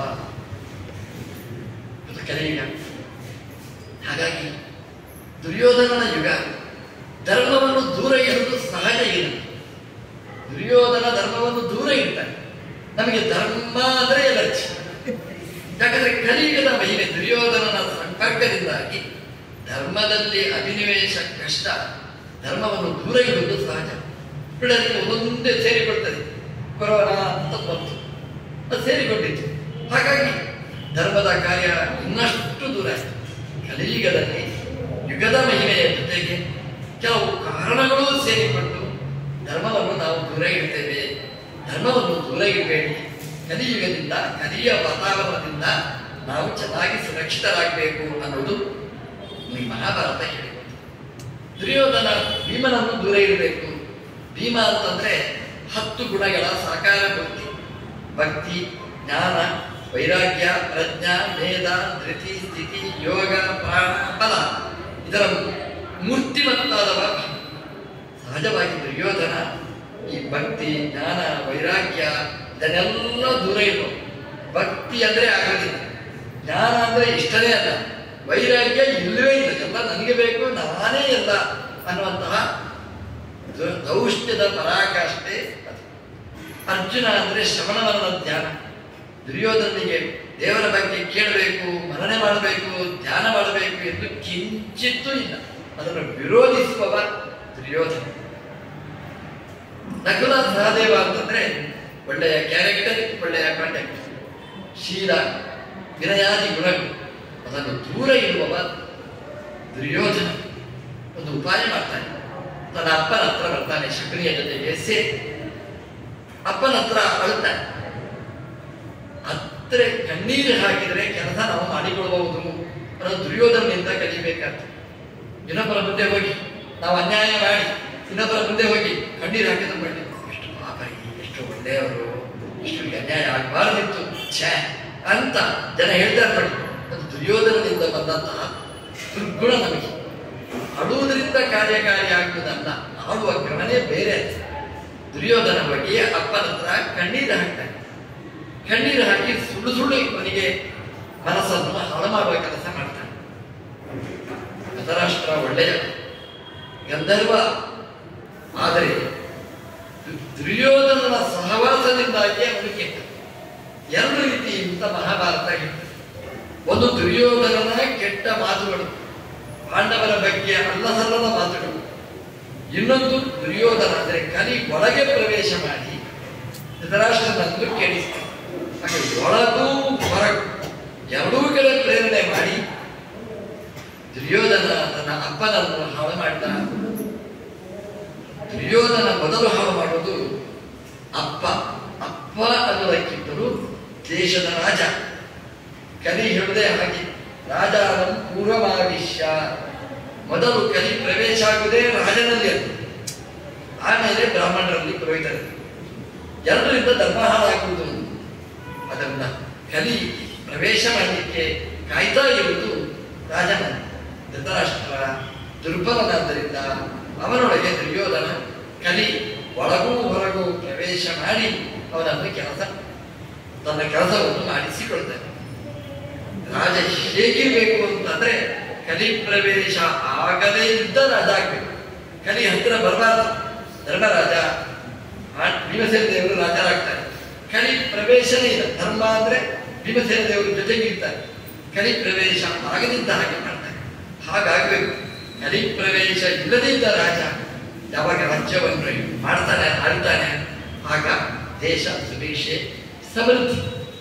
ಅದು ಕಲಿಯುಗ ಹಾಗಾಗಿ ದುರ್ಯೋಧನನ ಯುಗ ಧರ್ಮವನ್ನು ದೂರ ಇಡುವುದು ಸಹಜ ಏನು ದುರ್ಯೋಧನ ಧರ್ಮವನ್ನು ದೂರ ಇಡ್ತಾನೆ ನಮಗೆ ಧರ್ಮ ಅಂದ್ರೆ ಎಲರ್ಜಿ ಯಾಕಂದ್ರೆ ಕಲಿಯುಗದ ಮಹಿಮೆ ದುರ್ಯೋಧನನ ಸಂಪರ್ಕದಿಂದಾಗಿ ಧರ್ಮದಲ್ಲಿ ಅಭಿನಿವೇಶ ಕಷ್ಟ ಧರ್ಮವನ್ನು ದೂರ ಇಡುವುದು ಸಹಜ ಬಿಡಲಿಕ್ಕೆ ಒಂದೊಂದೇ ಸೇರಿಕೊಳ್ತದೆ ಕೊರೋನಾ ಅಂತ ಬಂತು ಅದು ಸೇರಿಕೊಂಡಿತ್ತು ಹಾಗಾಗಿ ಧರ್ಮದ ಕಾರ್ಯ ಇನ್ನಷ್ಟು ದೂರ ಆಯಿತು ಕಲಿಯುಗದಲ್ಲಿ ಯುಗದ ಮಹಿಮೆಯ ಜೊತೆಗೆ ಕೆಲವು ಕಾರಣಗಳು ಸೇರಿಕೊಂಡು ಧರ್ಮವನ್ನು ನಾವು ದೂರ ಇಡ್ತೇವೆ ಧರ್ಮವನ್ನು ದೂರ ಇಡಬೇಡಿ ಕಲಿಯುಗದಿಂದ ಕಲಿಯ ವಾತಾವರಣದಿಂದ ನಾವು ಚೆನ್ನಾಗಿ ಸುರಕ್ಷಿತರಾಗಬೇಕು ಅನ್ನೋದು ಈ ಮಹಾಭಾರತ ಹೇಳಿಕೊಟ್ಟು ದುರ್ಯೋಧನ ಭೀಮನನ್ನು ದೂರ ಇಡಬೇಕು ಭೀಮ ಅಂತಂದ್ರೆ ಹತ್ತು ಗುಣಗಳ ಸಾಕಾರ ಭಕ್ತಿ ಭಕ್ತಿ ಜ್ಞಾನ ವೈರಾಗ್ಯ ಪ್ರಜ್ಞಾ ವೇದ ಧೃತಿ ಸ್ಥಿತಿ ಯೋಗ ಪ್ರಾಣ ಫಲ ಇದರ ಮೂರ್ತಿಮತ್ತಾದವ ಭೀಮ. ಸಹಜವಾಗಿ ದುರ್ಯೋಧನ ಈ ಭಕ್ತಿ ಜ್ಞಾನ ವೈರಾಗ್ಯ ಇದನ್ನೆಲ್ಲ ದೂರ ಇರುವ ಭಕ್ತಿ ಅಂದ್ರೆ ಆಗೋದಿಲ್ಲ ಜ್ಞಾನ ಅಂದ್ರೆ ಇಷ್ಟನೇ ಅಲ್ಲ ವೈರಾಗ್ಯ ಇಲ್ಲವೇ ಇಲ್ಲ ಎಲ್ಲ ನನಗೆ ಬೇಕು ನಾನೇ ಎಲ್ಲ ಅನ್ನುವಂತಹ ದ- ದೌಷ್ಟ್ಯದ ಪರಾಕಾಷ್ಠೆ ಅದು ಅರ್ಜುನ ಅಂದ್ರೆ ಶ್ರವಣವನ್ನ ಧ್ಯಾನ ದುರ್ಯೋಧನಿಗೆ ದೇವರ ಬಗ್ಗೆ ಕೇಳಬೇಕು ಮನನೆ ಮಾಡಬೇಕು ಧ್ಯಾನ ಮಾಡಬೇಕು ಎಂದು ಕಿಂಚಿತ್ತೂ ಇಲ್ಲ ಅದನ್ನು ವಿರೋಧಿಸುವವ ದುರ್ಯೋಧನ ನಕುಲ ಸಹದೇವ ಅಂತಂದ್ರೆ ಒಳ್ಳೆಯ ಕ್ಯಾರೆಕ್ಟರ್ ಒಳ್ಳೆಯ ಕಾಂಟ್ಯಾಕ್ಟ್ ಶೀಲ ವಿನಯಾದಿ ಗುಣಗಳು ಅದನ್ನು ದೂರ ಇಡುವವ ದುರ್ಯೋಧನ ಒಂದು ಉಪಾಯ ಮಾಡ್ತಾನೆ ತನ್ನ ಅಪ್ಪನ ಹತ್ರ ಬರ್ತಾನೆ ಶಕುನಿಯ ಜೊತೆಗೆ ಸೇರಿ ಅಪ್ಪನ ಹತ್ರ ಅಳ್ತಾನೆ ಹತ್ರ ಕಣ್ಣೀರು ಹಾಕಿದರೆ ಕೆಲಸ ನಾವು ಮಾಡಿಕೊಳ್ಬಹುದು ಅನ್ನೋದು ದುರ್ಯೋಧನದಿಂದ ಕಲಿಬೇಕಾಗ್ತದೆ ಇನ್ನೊಬ್ಬರ ಮುಂದೆ ಹೋಗಿ ನಾವು ಅನ್ಯಾಯ ಮಾಡಿ ಇನ್ನೊಬ್ಬರ ಮುಂದೆ ಹೋಗಿ ಕಣ್ಣೀರು ಹಾಕಿದ ಮಾಡಿ ಎಷ್ಟು ಪಾಪ ಎಷ್ಟು ಒಳ್ಳೆಯವರು ಇಷ್ಟು ಅನ್ಯಾಯ ಆಗಬಾರ್ದಿತ್ತು ಛೇ ಅಂತ ಜನ ಹೇಳ್ತಾರೆ ನೋಡಿ ಅದು ದುರ್ಯೋಧನದಿಂದ ಬಂದಂತಹ ದುರ್ಗುಣ ನಮಗೆ ಅಳುವುದರಿಂದ ಕಾರ್ಯಕಾರಿ ಆಗುವುದಲ್ಲ ಆಡುವ ಕ್ರಮನೇ ಬೇರೆ ದುರ್ಯೋಧನ ಬಗ್ಗೆ ಅಪ್ಪನ ಹತ್ರ ಕಣ್ಣೀರು ಹಾಕ್ತಾನೆ ಕಣ್ಣೀರು ಹಾಕಿ ಸುಳ್ಳು ಸುಳ್ಳು ಅವನಿಗೆ ಮನಸ್ಸನ್ನು ಹಾಳು ಮಾಡುವ ಕೆಲಸ ಮಾಡ್ತಾನೆ ಧೃತರಾಷ್ಟ್ರ ಒಳ್ಳೆಯ ಗಂಧರ್ವ ಆದರೆ ದು- ದುರ್ಯೋಧನನ ಸಹವಾಸದಿಂದಾಗಿ ಅವನು ಕೆಟ್ಟ ಎರಡು ರೀತಿಯಿಂದ ಮಹಾಭಾರತ ಕೆಟ್ಟ ಒಂದು ದುರ್ಯೋಧನನ ಕೆಟ್ಟ ಮಾತುಗಳು ಪಾಂಡವರ ಬಗ್ಗೆ ಅಲ್ಲಸಲ್ಲದ ಮಾತುಗಳು ಇನ್ನೊಂದು ದುರ್ಯೋಧನ ಅಂದರೆ ಕಲಿ ಒಳಗೆ ಪ್ರವೇಶ ಮಾಡಿ ಧೃತರಾಷ್ಟ್ರನನ್ನು ಕೆಡಿಸ್ತಾನೆ ಹಾಗೆ ಒಳಗೂ ಹೊರಗೂ ಎರಡೂ ಕಡೆ ಪ್ರೇರಣೆ ಮಾಡಿ ದುರ್ಯೋಧನ ತನ್ನ ಅಪ್ಪನನ್ನು ಹಾಳು ಮಾಡಿದ ದುರ್ಯೋಧನ ಮೊದಲು ಹಾಳು ಮಾಡೋದು ಅಪ್ಪ ಅಪ್ಪ ಅನ್ನೋದಕ್ಕಿಂತಲೂ ದೇಶದ ರಾಜ ಕಲಿ ಹೇಳುವುದೇ ಹಾಗೆ ರಾಜಾನಂ ಪೂರ್ವಮಾವಿಷ್ಯ ಮೊದಲು ಕಲಿ ಪ್ರವೇಶ ಆಗುವುದೇ ರಾಜನಲ್ಲಿ ಅದು ಆಮೇಲೆ ಬ್ರಾಹ್ಮಣರಲ್ಲಿ ಪುರೋಹಿತರಲ್ಲಿ ಎರಡರಿಂದ ಧರ್ಮ ಹಾಳಾಗುವುದು ಅದನ್ನ ಕಲಿ ಪ್ರವೇಶ ಮಾಡಲಿಕ್ಕೆ ಕಾಯ್ತಾ ಇರುವುದು ರಾಜನ ಧೃತರಾಷ್ಟ್ರ ದುರ್ಬಲನಾದ್ದರಿಂದ ಅವನೊಳಗೆ ದುರ್ಯೋಧನ ಕಲಿ ಒಳಗೂ ಹೊರಗೂ ಪ್ರವೇಶ ಮಾಡಿ ಅವನನ್ನು ಕೆಲಸ ತನ್ನ ಕೆಲಸವನ್ನು ಮಾಡಿಸಿಕೊಳ್ತಾನೆ ರಾಜ ಹೇಗಿರ್ಬೇಕು ಅಂತಂದ್ರೆ ಕಲಿ ಪ್ರವೇಶ ಆಗದೇ ಇದ್ದ ರಾಜ ಆಗ್ಬೇಕು ಕಲಿ ಹತ್ತಿರ ಬರಬಾರ್ದು ಧರ್ಮರಾಜ ಆ ಭೀಮಸೇನ ದೇವರು ರಾಜರಾಗ್ತಾರೆ ಕಲಿ ಪ್ರವೇಶನೇ ಇಲ್ಲ ಧರ್ಮ ಅಂದ್ರೆ ಭೀಮಸೇನ ದೇವರು ಜೊತೆಗಿರ್ತಾರೆ ಕಲಿ ಪ್ರವೇಶ ಆಗದಿದ್ದ ಹಾಗೆ ಮಾಡ್ತಾರೆ ಹಾಗಾಗ್ಬೇಕು ಕಲಿ ಪ್ರವೇಶ ಇಲ್ಲದಿದ್ದ ರಾಜ ಯಾವಾಗ ರಾಜ್ಯವನ್ನು ಮಾಡ್ತಾನೆ ಆಳ್ತಾನೆ ಆಗ ದೇಶ ಸುಭಿಕ್ಷೆ ಸಮೃದ್ಧಿ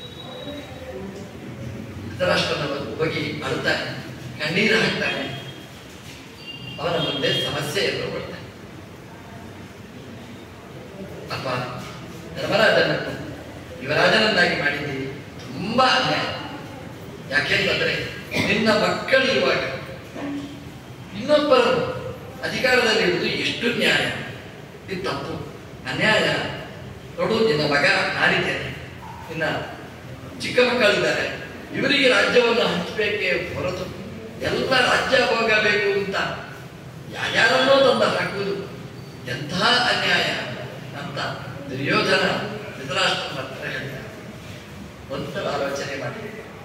ಧೃತರಾಷ್ಟ್ರನವರು ಹೋಗಿ ಅಳ್ತಾನೆ ಕಣ್ಣೀರು ಹಾಕ್ತಾನೆ ಅವನ ಮುಂದೆ ಸಮಸ್ಯೆ ಎದುರುಗೊಳ್ತಾನೆ ಅಪ್ಪ ಧರ್ಮರಾಜನನ್ನು ಯುವರಾಜನನ್ನಾಗಿ ಮಾಡಿದ್ದೀವಿ ತುಂಬಾ ಅನ್ಯಾಯ ಯಾಕೆಂತಂದ್ರೆ ನಿನ್ನ ಮಕ್ಕಳಿರುವಾಗ ಇನ್ನೊಬ್ಬರನ್ನು ಅಧಿಕಾರದಲ್ಲಿರುವುದು ಎಷ್ಟು ನ್ಯಾಯ ಇದು ತಪ್ಪು ಅನ್ಯಾಯ ನೋಡು ನಿನ್ನ ಮಗ ನಾನಿದ್ದೇನೆ ನಿನ್ನ ಚಿಕ್ಕ ಮಕ್ಕಳಿದ್ದಾರೆ ಇವರಿಗೆ ರಾಜ್ಯವನ್ನು ಹಂಚಬೇಕೇ ಹೊರತು ಎಲ್ಲ ರಾಜ್ಯ ಹೋಗಬೇಕು ಅಂತ ಯಾರ್ಯಾರನ್ನೋ ತಂದು ಹಾಕುವುದು ಎಂತಹ ಅನ್ಯಾಯ ಅಂತ ದುರ್ಯೋಧನ ಧೃತರಾಷ್ಟ್ರನ ಹತ್ರ ಹೇಳ್ತಾರೆ ಒಂದು ಆಲೋಚನೆ ಮಾಡಿ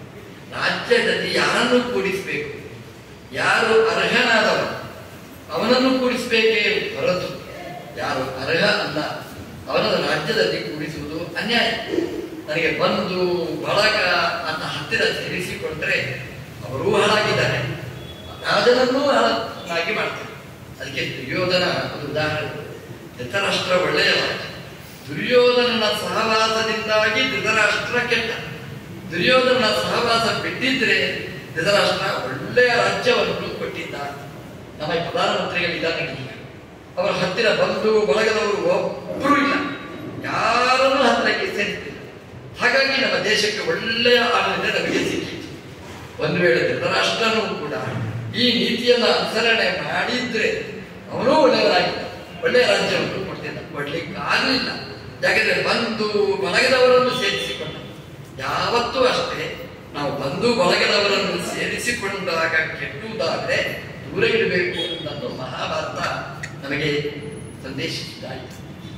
ರಾಜ್ಯದಲ್ಲಿ ಯಾರನ್ನು ಕೂಡಿಸಬೇಕು ಯಾರು ಅರ್ಹನಾದವ ಅವನನ್ನು ಕೂಡಿಸಬೇಕೇ ಹೊರತು ಯಾರು ಅರ್ಹ ಅಲ್ಲ ಅವನನ್ನು ರಾಜ್ಯದಲ್ಲಿ ಕೂಡಿಸುವುದು ಅನ್ಯಾಯ ನನಗೆ ಬಂಧು ಬಳಗ ಅಂತ ಹತ್ತಿರ ಸೇರಿಸಿಕೊಂಡ್ರೆ ಅವರೂ ಹಾಳಾಗಿದ್ದಾರೆ ರಾಜನನ್ನೂ ಹಾಳಾಗಿ ಮಾಡ್ತಾರೆ ಅದಕ್ಕೆ ದುರ್ಯೋಧನ ಒಂದು ಉದಾಹರಣೆ ಧೃತರಾಷ್ಟ್ರ ಒಳ್ಳೆಯ ರಾಜ ದುರ್ಯೋಧನನ ಸಹವಾಸದಿಂದಾಗಿ ಧೃತರಾಷ್ಟ್ರ ಕೆಟ್ಟ ದುರ್ಯೋಧನನ ಸಹವಾಸ ಬಿಟ್ಟಿದ್ರೆ ಧೃತರಾಷ್ಟ್ರ ಒಳ್ಳೆಯ ರಾಜ್ಯವನ್ನು ಕೊಟ್ಟಿದ್ದ ನಮ್ಮ ಈ ಪ್ರಧಾನಮಂತ್ರಿಗಳಿದ್ದಾರೆ ಈಗ ಅವರ ಹತ್ತಿರ ಬಂಧು ಬಳಗದವರು ಒಬ್ಬರೂ ಇಲ್ಲ ಯಾರನ್ನೂ ಹತ್ತಿರಕ್ಕೆ ಸೇರಿಸಿಲ್ಲ ಹಾಗಾಗಿ ನಮ್ಮ ದೇಶಕ್ಕೆ ಒಳ್ಳೆಯ ಆಡಳಿತ ನಮಗೆ ಸಿಕ್ಕಿತು ಒಂದು ವೇಳೆ ಧೃತರಾಷ್ಟ್ರನೂ ಕೂಡ ಈ ನೀತಿಯನ್ನು ಅನುಸರಣೆ ಮಾಡಿದ್ರೆ ಅವನೂ ಒಳ್ಳೆಯವರಾಗಿದ್ದ ಒಳ್ಳೆಯ ರಾಜ್ಯವನ್ನು ಕೊಡ್ತಿದ್ದ ಕೊಡ್ಲಿಕ್ಕೆ ಆಗಲಿಲ್ಲ ಯಾಕಂದ್ರೆ ಬಂಧು ಬಳಗದವರನ್ನು ಸೇರಿಸಿಕೊಂಡ ಯಾವತ್ತೂ ಅಷ್ಟೇ ನಾವು ಬಂಧು ಬಳಗದವರನ್ನು ಸೇರಿಸಿಕೊಂಡಾಗ ಕೆಟ್ಟುವುದಾದ್ರೆ ದೂರ ಇಡಬೇಕು ಅನ್ನೋದು ಮಹಾಭಾರತ ನಮಗೆ ಸಂದೇಶಿಸಿದ್ದಾಯಿತು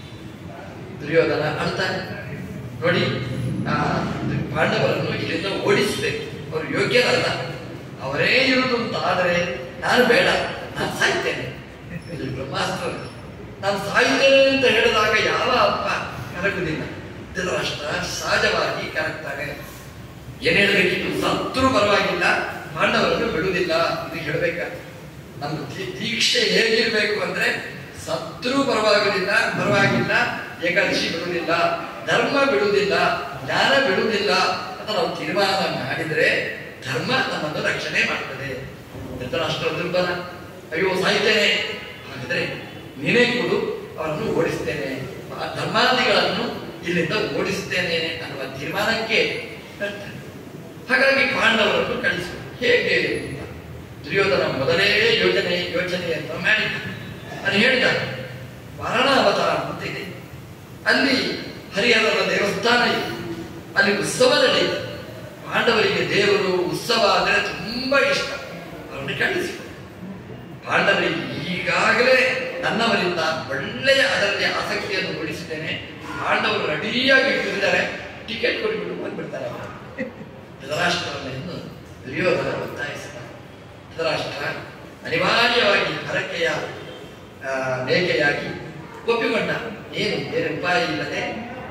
ದುರ್ಯೋಧನ ಅಳ್ತಾನೆ ನೋಡಿ ಆ ಪಾಂಡವರನ್ನು ಇಲ್ಲಿಂದ ಓಡಿಸಬೇಕು ಅವರು ಯೋಗ್ಯರಲ್ಲ ಅವರೇ ಇರುವುದು ಅಂತ ಆದರೆ ನಾನು ಬೇಡ ನಾನು ಸಾಯ್ತೇನೆ ಇದು ಬ್ರಹ್ಮಾಸ್ತ್ರ ನಾನು ಸಾಯ್ತೇನೆ ಅಂತ ಹೇಳಿದಾಗ ಯಾವ ಅಪ್ಪ ಕರಗುದಿಲ್ಲ ಧೃತರಾಷ್ಟ್ರ ಸಹಜವಾಗಿ ಕರಗ್ತಾನೆ ಏನ್ ಹೇಳ್ಬೇಕಿತ್ತು ಸತ್ರು ಪರವಾಗಿಲ್ಲ ಪಾಂಡವರನ್ನು ಬಿಡುವುದಿಲ್ಲ ಇದು ಹೇಳ್ಬೇಕಾಗ್ತದೆ ನಮ್ದು ದೀ- ದೀಕ್ಷೆ ಹೇಗಿರ್ಬೇಕು ಅಂದ್ರೆ ಸತ್ರು ಪರವಾಗಿಲ್ಲ ಪರವಾಗಿಲ್ಲ ಏಕಾದಶಿ ಬಿಡುವುದಿಲ್ಲ ಧರ್ಮ ಬಿಡುವುದಿಲ್ಲ ಜ್ಞಾನ ಬಿಡುವುದಿಲ್ಲ ಅಂತ ನಾವು ತೀರ್ಮಾನ ಮಾಡಿದ್ರೆ ಧರ್ಮ ನಮ್ಮನ್ನು ರಕ್ಷಣೆ ಮಾಡ್ತದೆ ಧೃತರಾಷ್ಟ್ರ ದುರ್ಬಲ ಅಯ್ಯೋ ಸಾಯ್ತೇನೆ ಹಾಗಾದ್ರೆ ನೀನೇ ಕೊಡು ಅವರನ್ನು ಓಡಿಸ್ತೇನೆ ಆ ಧರ್ಮಾದಿಗಳನ್ನು ಇಲ್ಲಿಂದ ಓಡಿಸ್ತೇನೆ ಅನ್ನುವ ತೀರ್ಮಾನಕ್ಕೆ ಬರ್ತಾನೆ. ಹಾಗಾಗಿ ಪಾಂಡವರನ್ನು ಕಳಿಸು ಹೇಗೆ ಅಂತ ದುರ್ಯೋಧನ ಮೊದಲೇ ಯೋಜನೆ ಯೋಚನೆಯನ್ನು ಮಾಡಿದ ಅದು ಹೇಳಿದ ವಾರಣಾವತಾರ ಅಂತ ಇದೆ ಅಲ್ಲಿ ಹರಿಹರದ ದೇವಸ್ಥಾನ ಇದೆ ಅಲ್ಲಿ ಉತ್ಸವ ನಡೆಯಿತು ಪಾಂಡವರಿಗೆ ದೇವರು ಉತ್ಸವ ಅಂದರೆ ತುಂಬಾ ಇಷ್ಟ ಅವರನ್ನು ಕಳಿಸಿ ಪಾಂಡವರಿಗೆ ಈಗಾಗಲೇ ನನ್ನವರಿಂದ ಒಳ್ಳೆಯ ಅದರಲ್ಲಿ ಆಸಕ್ತಿಯನ್ನು ಮೂಡಿಸಿದ್ದೇನೆ ಪಾಂಡವರು ರೆಡಿಯಾಗಿ ಇಟ್ಟಿದ್ದಾರೆ ಟಿಕೆಟ್ ಕೊಟ್ಬಿಟ್ಟು ಬಂದ್ಬಿಡ್ತಾರೆ ಅವರು ಧೃತರಾಷ್ಟ್ರವನ್ನು ದುರ್ಯೋಧನ ಒತ್ತಾಯಿಸಿದ ಧೃತರಾಷ್ಟ್ರ ಅನಿವಾರ್ಯವಾಗಿ ಹರಕೆಯ ಆ, ಮೇಕೆಯಾಗಿ ಒಪ್ಪಿಕೊಂಡ ಏನು ಬೇರೆ ಉಪಾಯ ಇಲ್ಲದೆ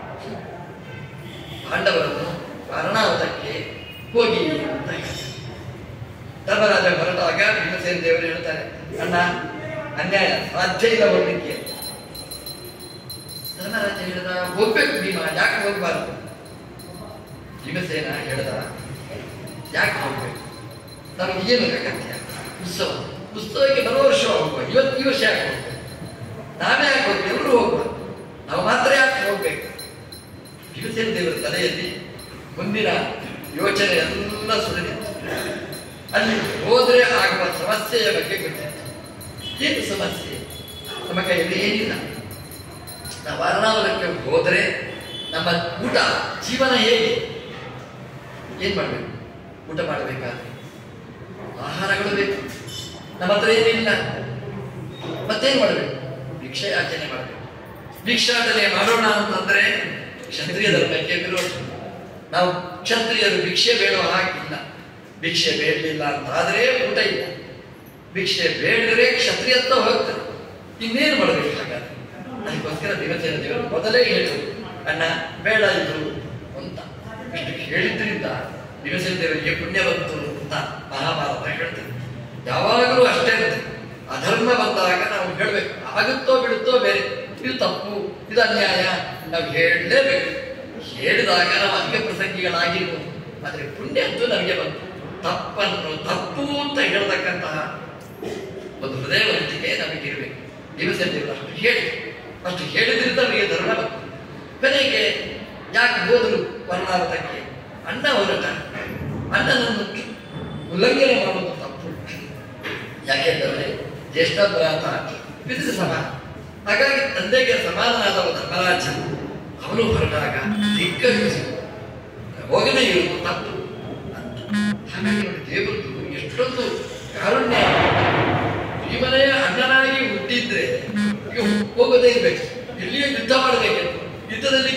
ಪಾಂಡವರನ್ನು ಕಾರಣಾವತಕ್ಕೆ ಹೋಗಿ ಅಂತ ಹೇಳ್ತಾರೆ ಧರ್ಮರಾಜ ಹೊರಟಾಗ ಭೀಮಸೇನ ದೇವರು ಹೇಳ್ತಾರೆ ಅಣ್ಣ ಅನ್ಯಾಯ ಸಾಧ್ಯ ಇಲ್ಲ ಹೋಗ್ಲಿಕ್ಕೆ ಅಂತ. ಧರ್ಮರಾಜ ಹೇಳಿದ ಹೋಗ್ಬೇಕು ಭೀಮ ಯಾಕೆ ಹೋಗ್ಬಾರ್ದು ಭೀಮಸೇನ ಹೇಳ್ದ ಯಾಕೆ ಹೋಗ್ಬೇಕು ನಮ್ಗೆ ಏನು ಅಗತ್ಯ ಉತ್ಸವ ಉತ್ಸವಕ್ಕೆ ಬರುವ ವರ್ಷ ಹೋಗುವ ಇವತ್ತು ಈ ವರ್ಷ ಯಾಕೆ ಹೋಗ್ಬೇಕು ನಾವೇ ಯಾಕೆ ಹೋಗ್ಬೇಕು ಎಲ್ಲರೂ ಹೋಗುವ ನಾವು ಮಾತ್ರ ಯಾಕೆ ಹೋಗ್ಬೇಕು ಭೀಮಸೇನ ದೇವರ ತಲೆಯಲ್ಲಿ ಮುಂದಿನ ಯೋಚನೆ ಎಲ್ಲ ಸುಳಿದಿತ್ತು ಅಲ್ಲಿ ಹೋದ್ರೆ ಆಗುವ ಸಮಸ್ಯೆಯ ಬಗ್ಗೆ ಗೊತ್ತಿತ್ತು ಏನು ಸಮಸ್ಯೆ ನಮ್ಮ ಕೈಯಲ್ಲಿ ಏನಿಲ್ಲ ನಾವು ವಾರಣಾವರಕ್ಕೆ ಹೋದ್ರೆ ನಮ್ಮ ಊಟ ಜೀವನ ಹೇಗೆ ಏನ್ ಮಾಡ್ಬೇಕು ಊಟ ಮಾಡಬೇಕಾದ್ರೆ ಆಹಾರಗಳು ಬೇಕು ನಮ್ಮ ಹತ್ರ ಏನಿಲ್ಲ ಮತ್ತೇನ್ ಮಾಡಬೇಕು ಭಿಕ್ಷೆ ಯಾಚನೆ ಮಾಡಬೇಕು ಭಿಕ್ಷಾಟನೆ ಮಾಡೋಣ ಅಂತಂದ್ರೆ ಕ್ಷತ್ರಿಯ ಧರ್ಮಕ್ಕೆ ವಿರೋಧ ನಾವು ಕ್ಷತ್ರಿಯರು ಭಿಕ್ಷೆ ಬೇಡುವ ಹಾಗಿಲ್ಲ ಭಿಕ್ಷೆ ಬೇಡಲಿಲ್ಲ ಅಂತ ಆದ್ರೆ ಊಟ ಇಲ್ಲ ಭಿಕ್ಷೆ ಬೇಡಿದ್ರೆ ಕ್ಷತ್ರಿಯತ್ವ ಹೋಗ್ತದೆ ಇನ್ನೇನು ಮಾಡಬೇಕು ಹಾಗಾದ್ರೆ ಅದಕ್ಕೋಸ್ಕರ ದಿವಸೇನ ದೇವರು ಮೊದಲೇ ಹೇಳಿದ್ರು ಅಣ್ಣ ಬೇಡ ಇದು ಅಂತ ಇಷ್ಟು ಹೇಳಿದ್ರಿಂದ ದಿವಸೇನ ದೇವರಿಗೆ ಪುಣ್ಯ ಬಂತು ಅಂತ ಮಹಾಭಾರತ ಹೇಳ್ತದೆ ಯಾವಾಗಲೂ ಅಷ್ಟೇ ಇರುತ್ತೆ ಅಧರ್ಮ ಬಂದಾಗ ನಾವು ಹೇಳ್ಬೇಕು ಆಗುತ್ತೋ ಬಿಡುತ್ತೋ ಬೇರೆ ಇದು ತಪ್ಪು ಇದು ಅನ್ಯಾಯ ನಾವು ಹೇಳಲೇಬೇಕು ಹೇಳಿದಾಗ ನಾವು ಅಂಗ ಪ್ರಸಂಗಿಗಳಾಗಿರ್ಬೋದು ಆದ್ರೆ ಪುಣ್ಯ ಅಂತೂ ನಮಗೆ ಬಂತು ತಪ್ಪನ್ನು ತಪ್ಪು ಅಂತ ಹೇಳ್ತಕ್ಕಂತಹ ಒಂದು ಹೃದಯವಂತಿಕೆ ನಮಗೆ ಇರಬೇಕು ದಿವಸ ಅಷ್ಟು ಹೇಳಿ ಅಷ್ಟು ಹೇಳಿದ್ರಿಂದ ನಮಗೆ ಧರ್ಮ ಬಂತು ಕೊನೆಗೆ ಯಾಕೆ ಹೋದರು ವರ್ಣಾರ್ಥಕ್ಕೆ ಅಣ್ಣ ಹೊರಟ ಅಣ್ಣನನ್ನು ಉಲ್ಲಂಘನೆ ಮಾಡುವುದು ತಪ್ಪು ಯಾಕೆಂದರೆ ಜ್ಯೇಷ್ಠ ಭ್ರಾತ ಪಿತೃ ಸಮಾನ ಹಾಗಾಗಿ ತಂದೆಗೆ ಸಮಾನನಾದವ ಧರ್ಮರಾಜ ಅವನು ಹೊರಟಾಗ ಧಿಕ್ಕರಿಸಿ ಹೋಗದೇ ಇರುವುದು ತಪ್ಪು ಅಂತ ಹಾಗಾಗಿ ನೋಡಿ ದೇವರದ್ದು ಎಷ್ಟೊಂದು ಕಾರುಣ್ಯ ಭೀಮನೆಯ ಅಣ್ಣನಾಗಿ ಹುಟ್ಟಿದ್ರೆ ಈಗ ಹೋಗೋದೇ ಇರ್ಬೇಕು ಇಲ್ಲಿಯೇ ಯುದ್ಧ ಮಾಡಬೇಕಿತ್ತು ಯುದ್ಧದಲ್ಲಿ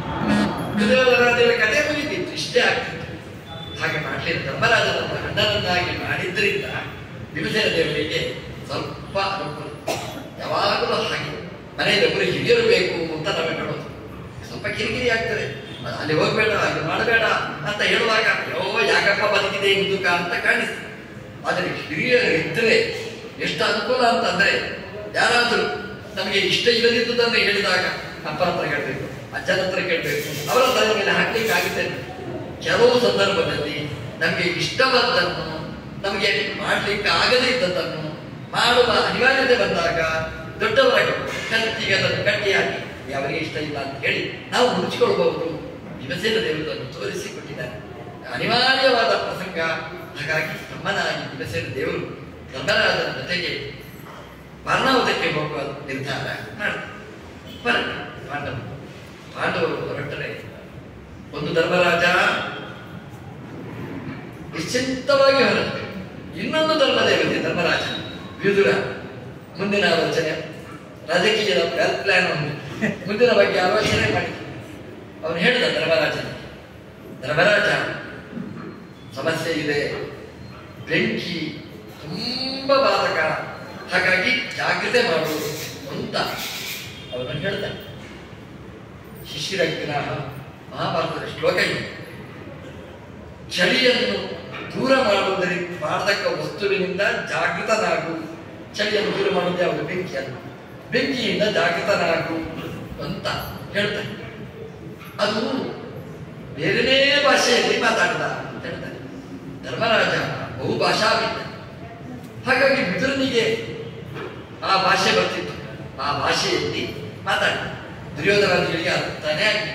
ಯುದ್ಧರಾಜರ ಕಥೆ ಮುಗಿತಿತ್ತು ಇಷ್ಟೇ ಆಗ್ತಿತ್ತು ಹಾಗೆ ಮಾಡಲಿಲ್ಲ ಧರ್ಮರಾಜನನ್ನು ಅಣ್ಣನನ್ನಾಗಿ ಮಾಡಿದ್ರಿಂದ ವಿಭಜನ ದೇವರಿಗೆ ಸ್ವಲ್ಪ ಅನುಕೂಲ ಯಾವಾಗಲೂ ಹಾಗೆ ಮನೆಯಲ್ಲಿ ಒಬ್ಬರು ಹಿರಿಯರು ಬೇಕು ಅಂತ ನಮಗೆ ಹೇಳೋದು ಸ್ವಲ್ಪ ಕಿರಿಕಿರಿ ಆಗ್ತದೆ ಅದ್ ಅಲ್ಲಿ ಹೋಗ್ಬೇಡ ಅಲ್ಲಿ ಮಾಡಬೇಡ ಅಂತ ಹೇಳುವಾಗ ಯೋ ಯಾಕಪ್ಪ ಬದುಕಿದೆ ಹಿಂದುಕ ಅಂತ ಕಾಣಿಸ್ತದೆ ಆದರೆ ಹಿರಿಯರು ಇದ್ರೆ ಎಷ್ಟು ಅನುಕೂಲ ಅಂತಂದ್ರೆ ಯಾರಾದರೂ ನಮಗೆ ಇಷ್ಟ ಇಲ್ಲದಿದ್ದುದನ್ನು ಹೇಳಿದಾಗ ಅಪ್ಪನ ಹತ್ರ ಕೇಳಬೇಕು ಅಜ್ಜನ ಹತ್ರ ಕೇಳಬೇಕು ಅವರ ತಲೆ ಮೇಲೆ ಹಾಕ್ಲಿಕ್ಕೆ ಆಗುತ್ತೆ ಕೆಲವು ಸಂದರ್ಭದಲ್ಲಿ ನಮಗೆ ಇಷ್ಟವಾದ್ದನ್ನು ನಮಗೆ ಮಾಡ್ಲಿಕ್ಕೆ ಆಗದೇ ಇದ್ದದ್ದನ್ನು ಮಾಡುವ ಅನಿವಾರ್ಯತೆ ಬಂದಾಗ ದೊಡ್ಡವರ ಕತ್ತಿಗೆ ಅದನ್ನು ಕಟ್ಟಿ ಹಾಕಿ ಅವರಿಗೆ ಇಷ್ಟ ಇಲ್ಲ ಅಂತ ಹೇಳಿ ನಾವು ಮುಚ್ಚಿಕೊಳ್ಬಹುದು ದಿವಸೇನ ದೇವರನ್ನು ತೋರಿಸಿಕೊಟ್ಟಿದ್ದಾರೆ ಅನಿವಾರ್ಯವಾದ ಪ್ರಸಂಗ ಹಾಗಾಗಿ ತಮ್ಮನಾಗಿ ದಿವಸೇನ ದೇವರು ಧರ್ಮರಾಜನ ಜೊತೆಗೆ ವರ್ಣಾವತಕ್ಕೆ ಹೋಗುವ ನಿರ್ಧಾರ ಮಾಡಿದ ಪಾಂಡವ ಪಾಂಡವರು ಹೊರಟರೆ ಒಂದು ಧರ್ಮರಾಜ ನಿಶ್ಚಿಂತವಾಗಿ ಹೊರಟು ಇನ್ನೊಂದು ಧರ್ಮದೇವತೆ ಧರ್ಮರಾಜ ವಿದುರ ಮುಂದಿನ ಆಲೋಚನೆ ರಾಜಕೀಯದ ವೆಲ್ ಪ್ಲಾನ್ ಒಂದು ಮುಂದಿನ ಬಗ್ಗೆ ಆಲೋಚನೆ ಮಾಡಿ ಅವನು ಹೇಳಿದ ಧರ್ಮರಾಜನ ಧರ್ಮರಾಜ ಸಮಸ್ಯೆ ಇದೆ ಬೆಂಕಿ ತುಂಬಾ ಬಾಧಕ ಹಾಗಾಗಿ ಜಾಗ್ರತೆ ಮಾಡು ಅಂತ ಅವನು ಹೇಳ್ದ ಶಿಶಿರಜ್ಞ ಮಹಾಭಾರತದ ಶ್ಲೋಕ ಇದೆ ಚಳಿಯನ್ನು ದೂರ ಮಾಡುವುದರಿಂದ ಮಾಡತಕ್ಕ ವಸ್ತುವಿನಿಂದ ಜಾಗೃತನಾಗು ಚಳಿಯನ್ನು ದೂರ ಮಾಡುವುದು ಯಾವುದು ಬೆಂಕಿ ಅಲ್ಲ ಬೆಂಕಿಯಿಂದ ಜಾಗೃತನಾಗು ಅಂತ ಹೇಳ್ತಾರೆ ಅದು ಬೇರೆನೇ ಭಾಷೆಯಲ್ಲಿ ಮಾತಾಡಿದ ಅಂತ ಹೇಳ್ತಾರೆ ಧರ್ಮರಾಜ ಬಹು ಭಾಷಾವಿದ್ದ ಹಾಗಾಗಿ ವಿದುರನಿಗೆ ಆ ಭಾಷೆ ಬರ್ತಿತ್ತು ಆ ಭಾಷೆಯಲ್ಲಿ ಮಾತಾಡ ದುರ್ಯೋಧನಿಗೆ ಅರ್ಥನೇ ಆಗಿದೆ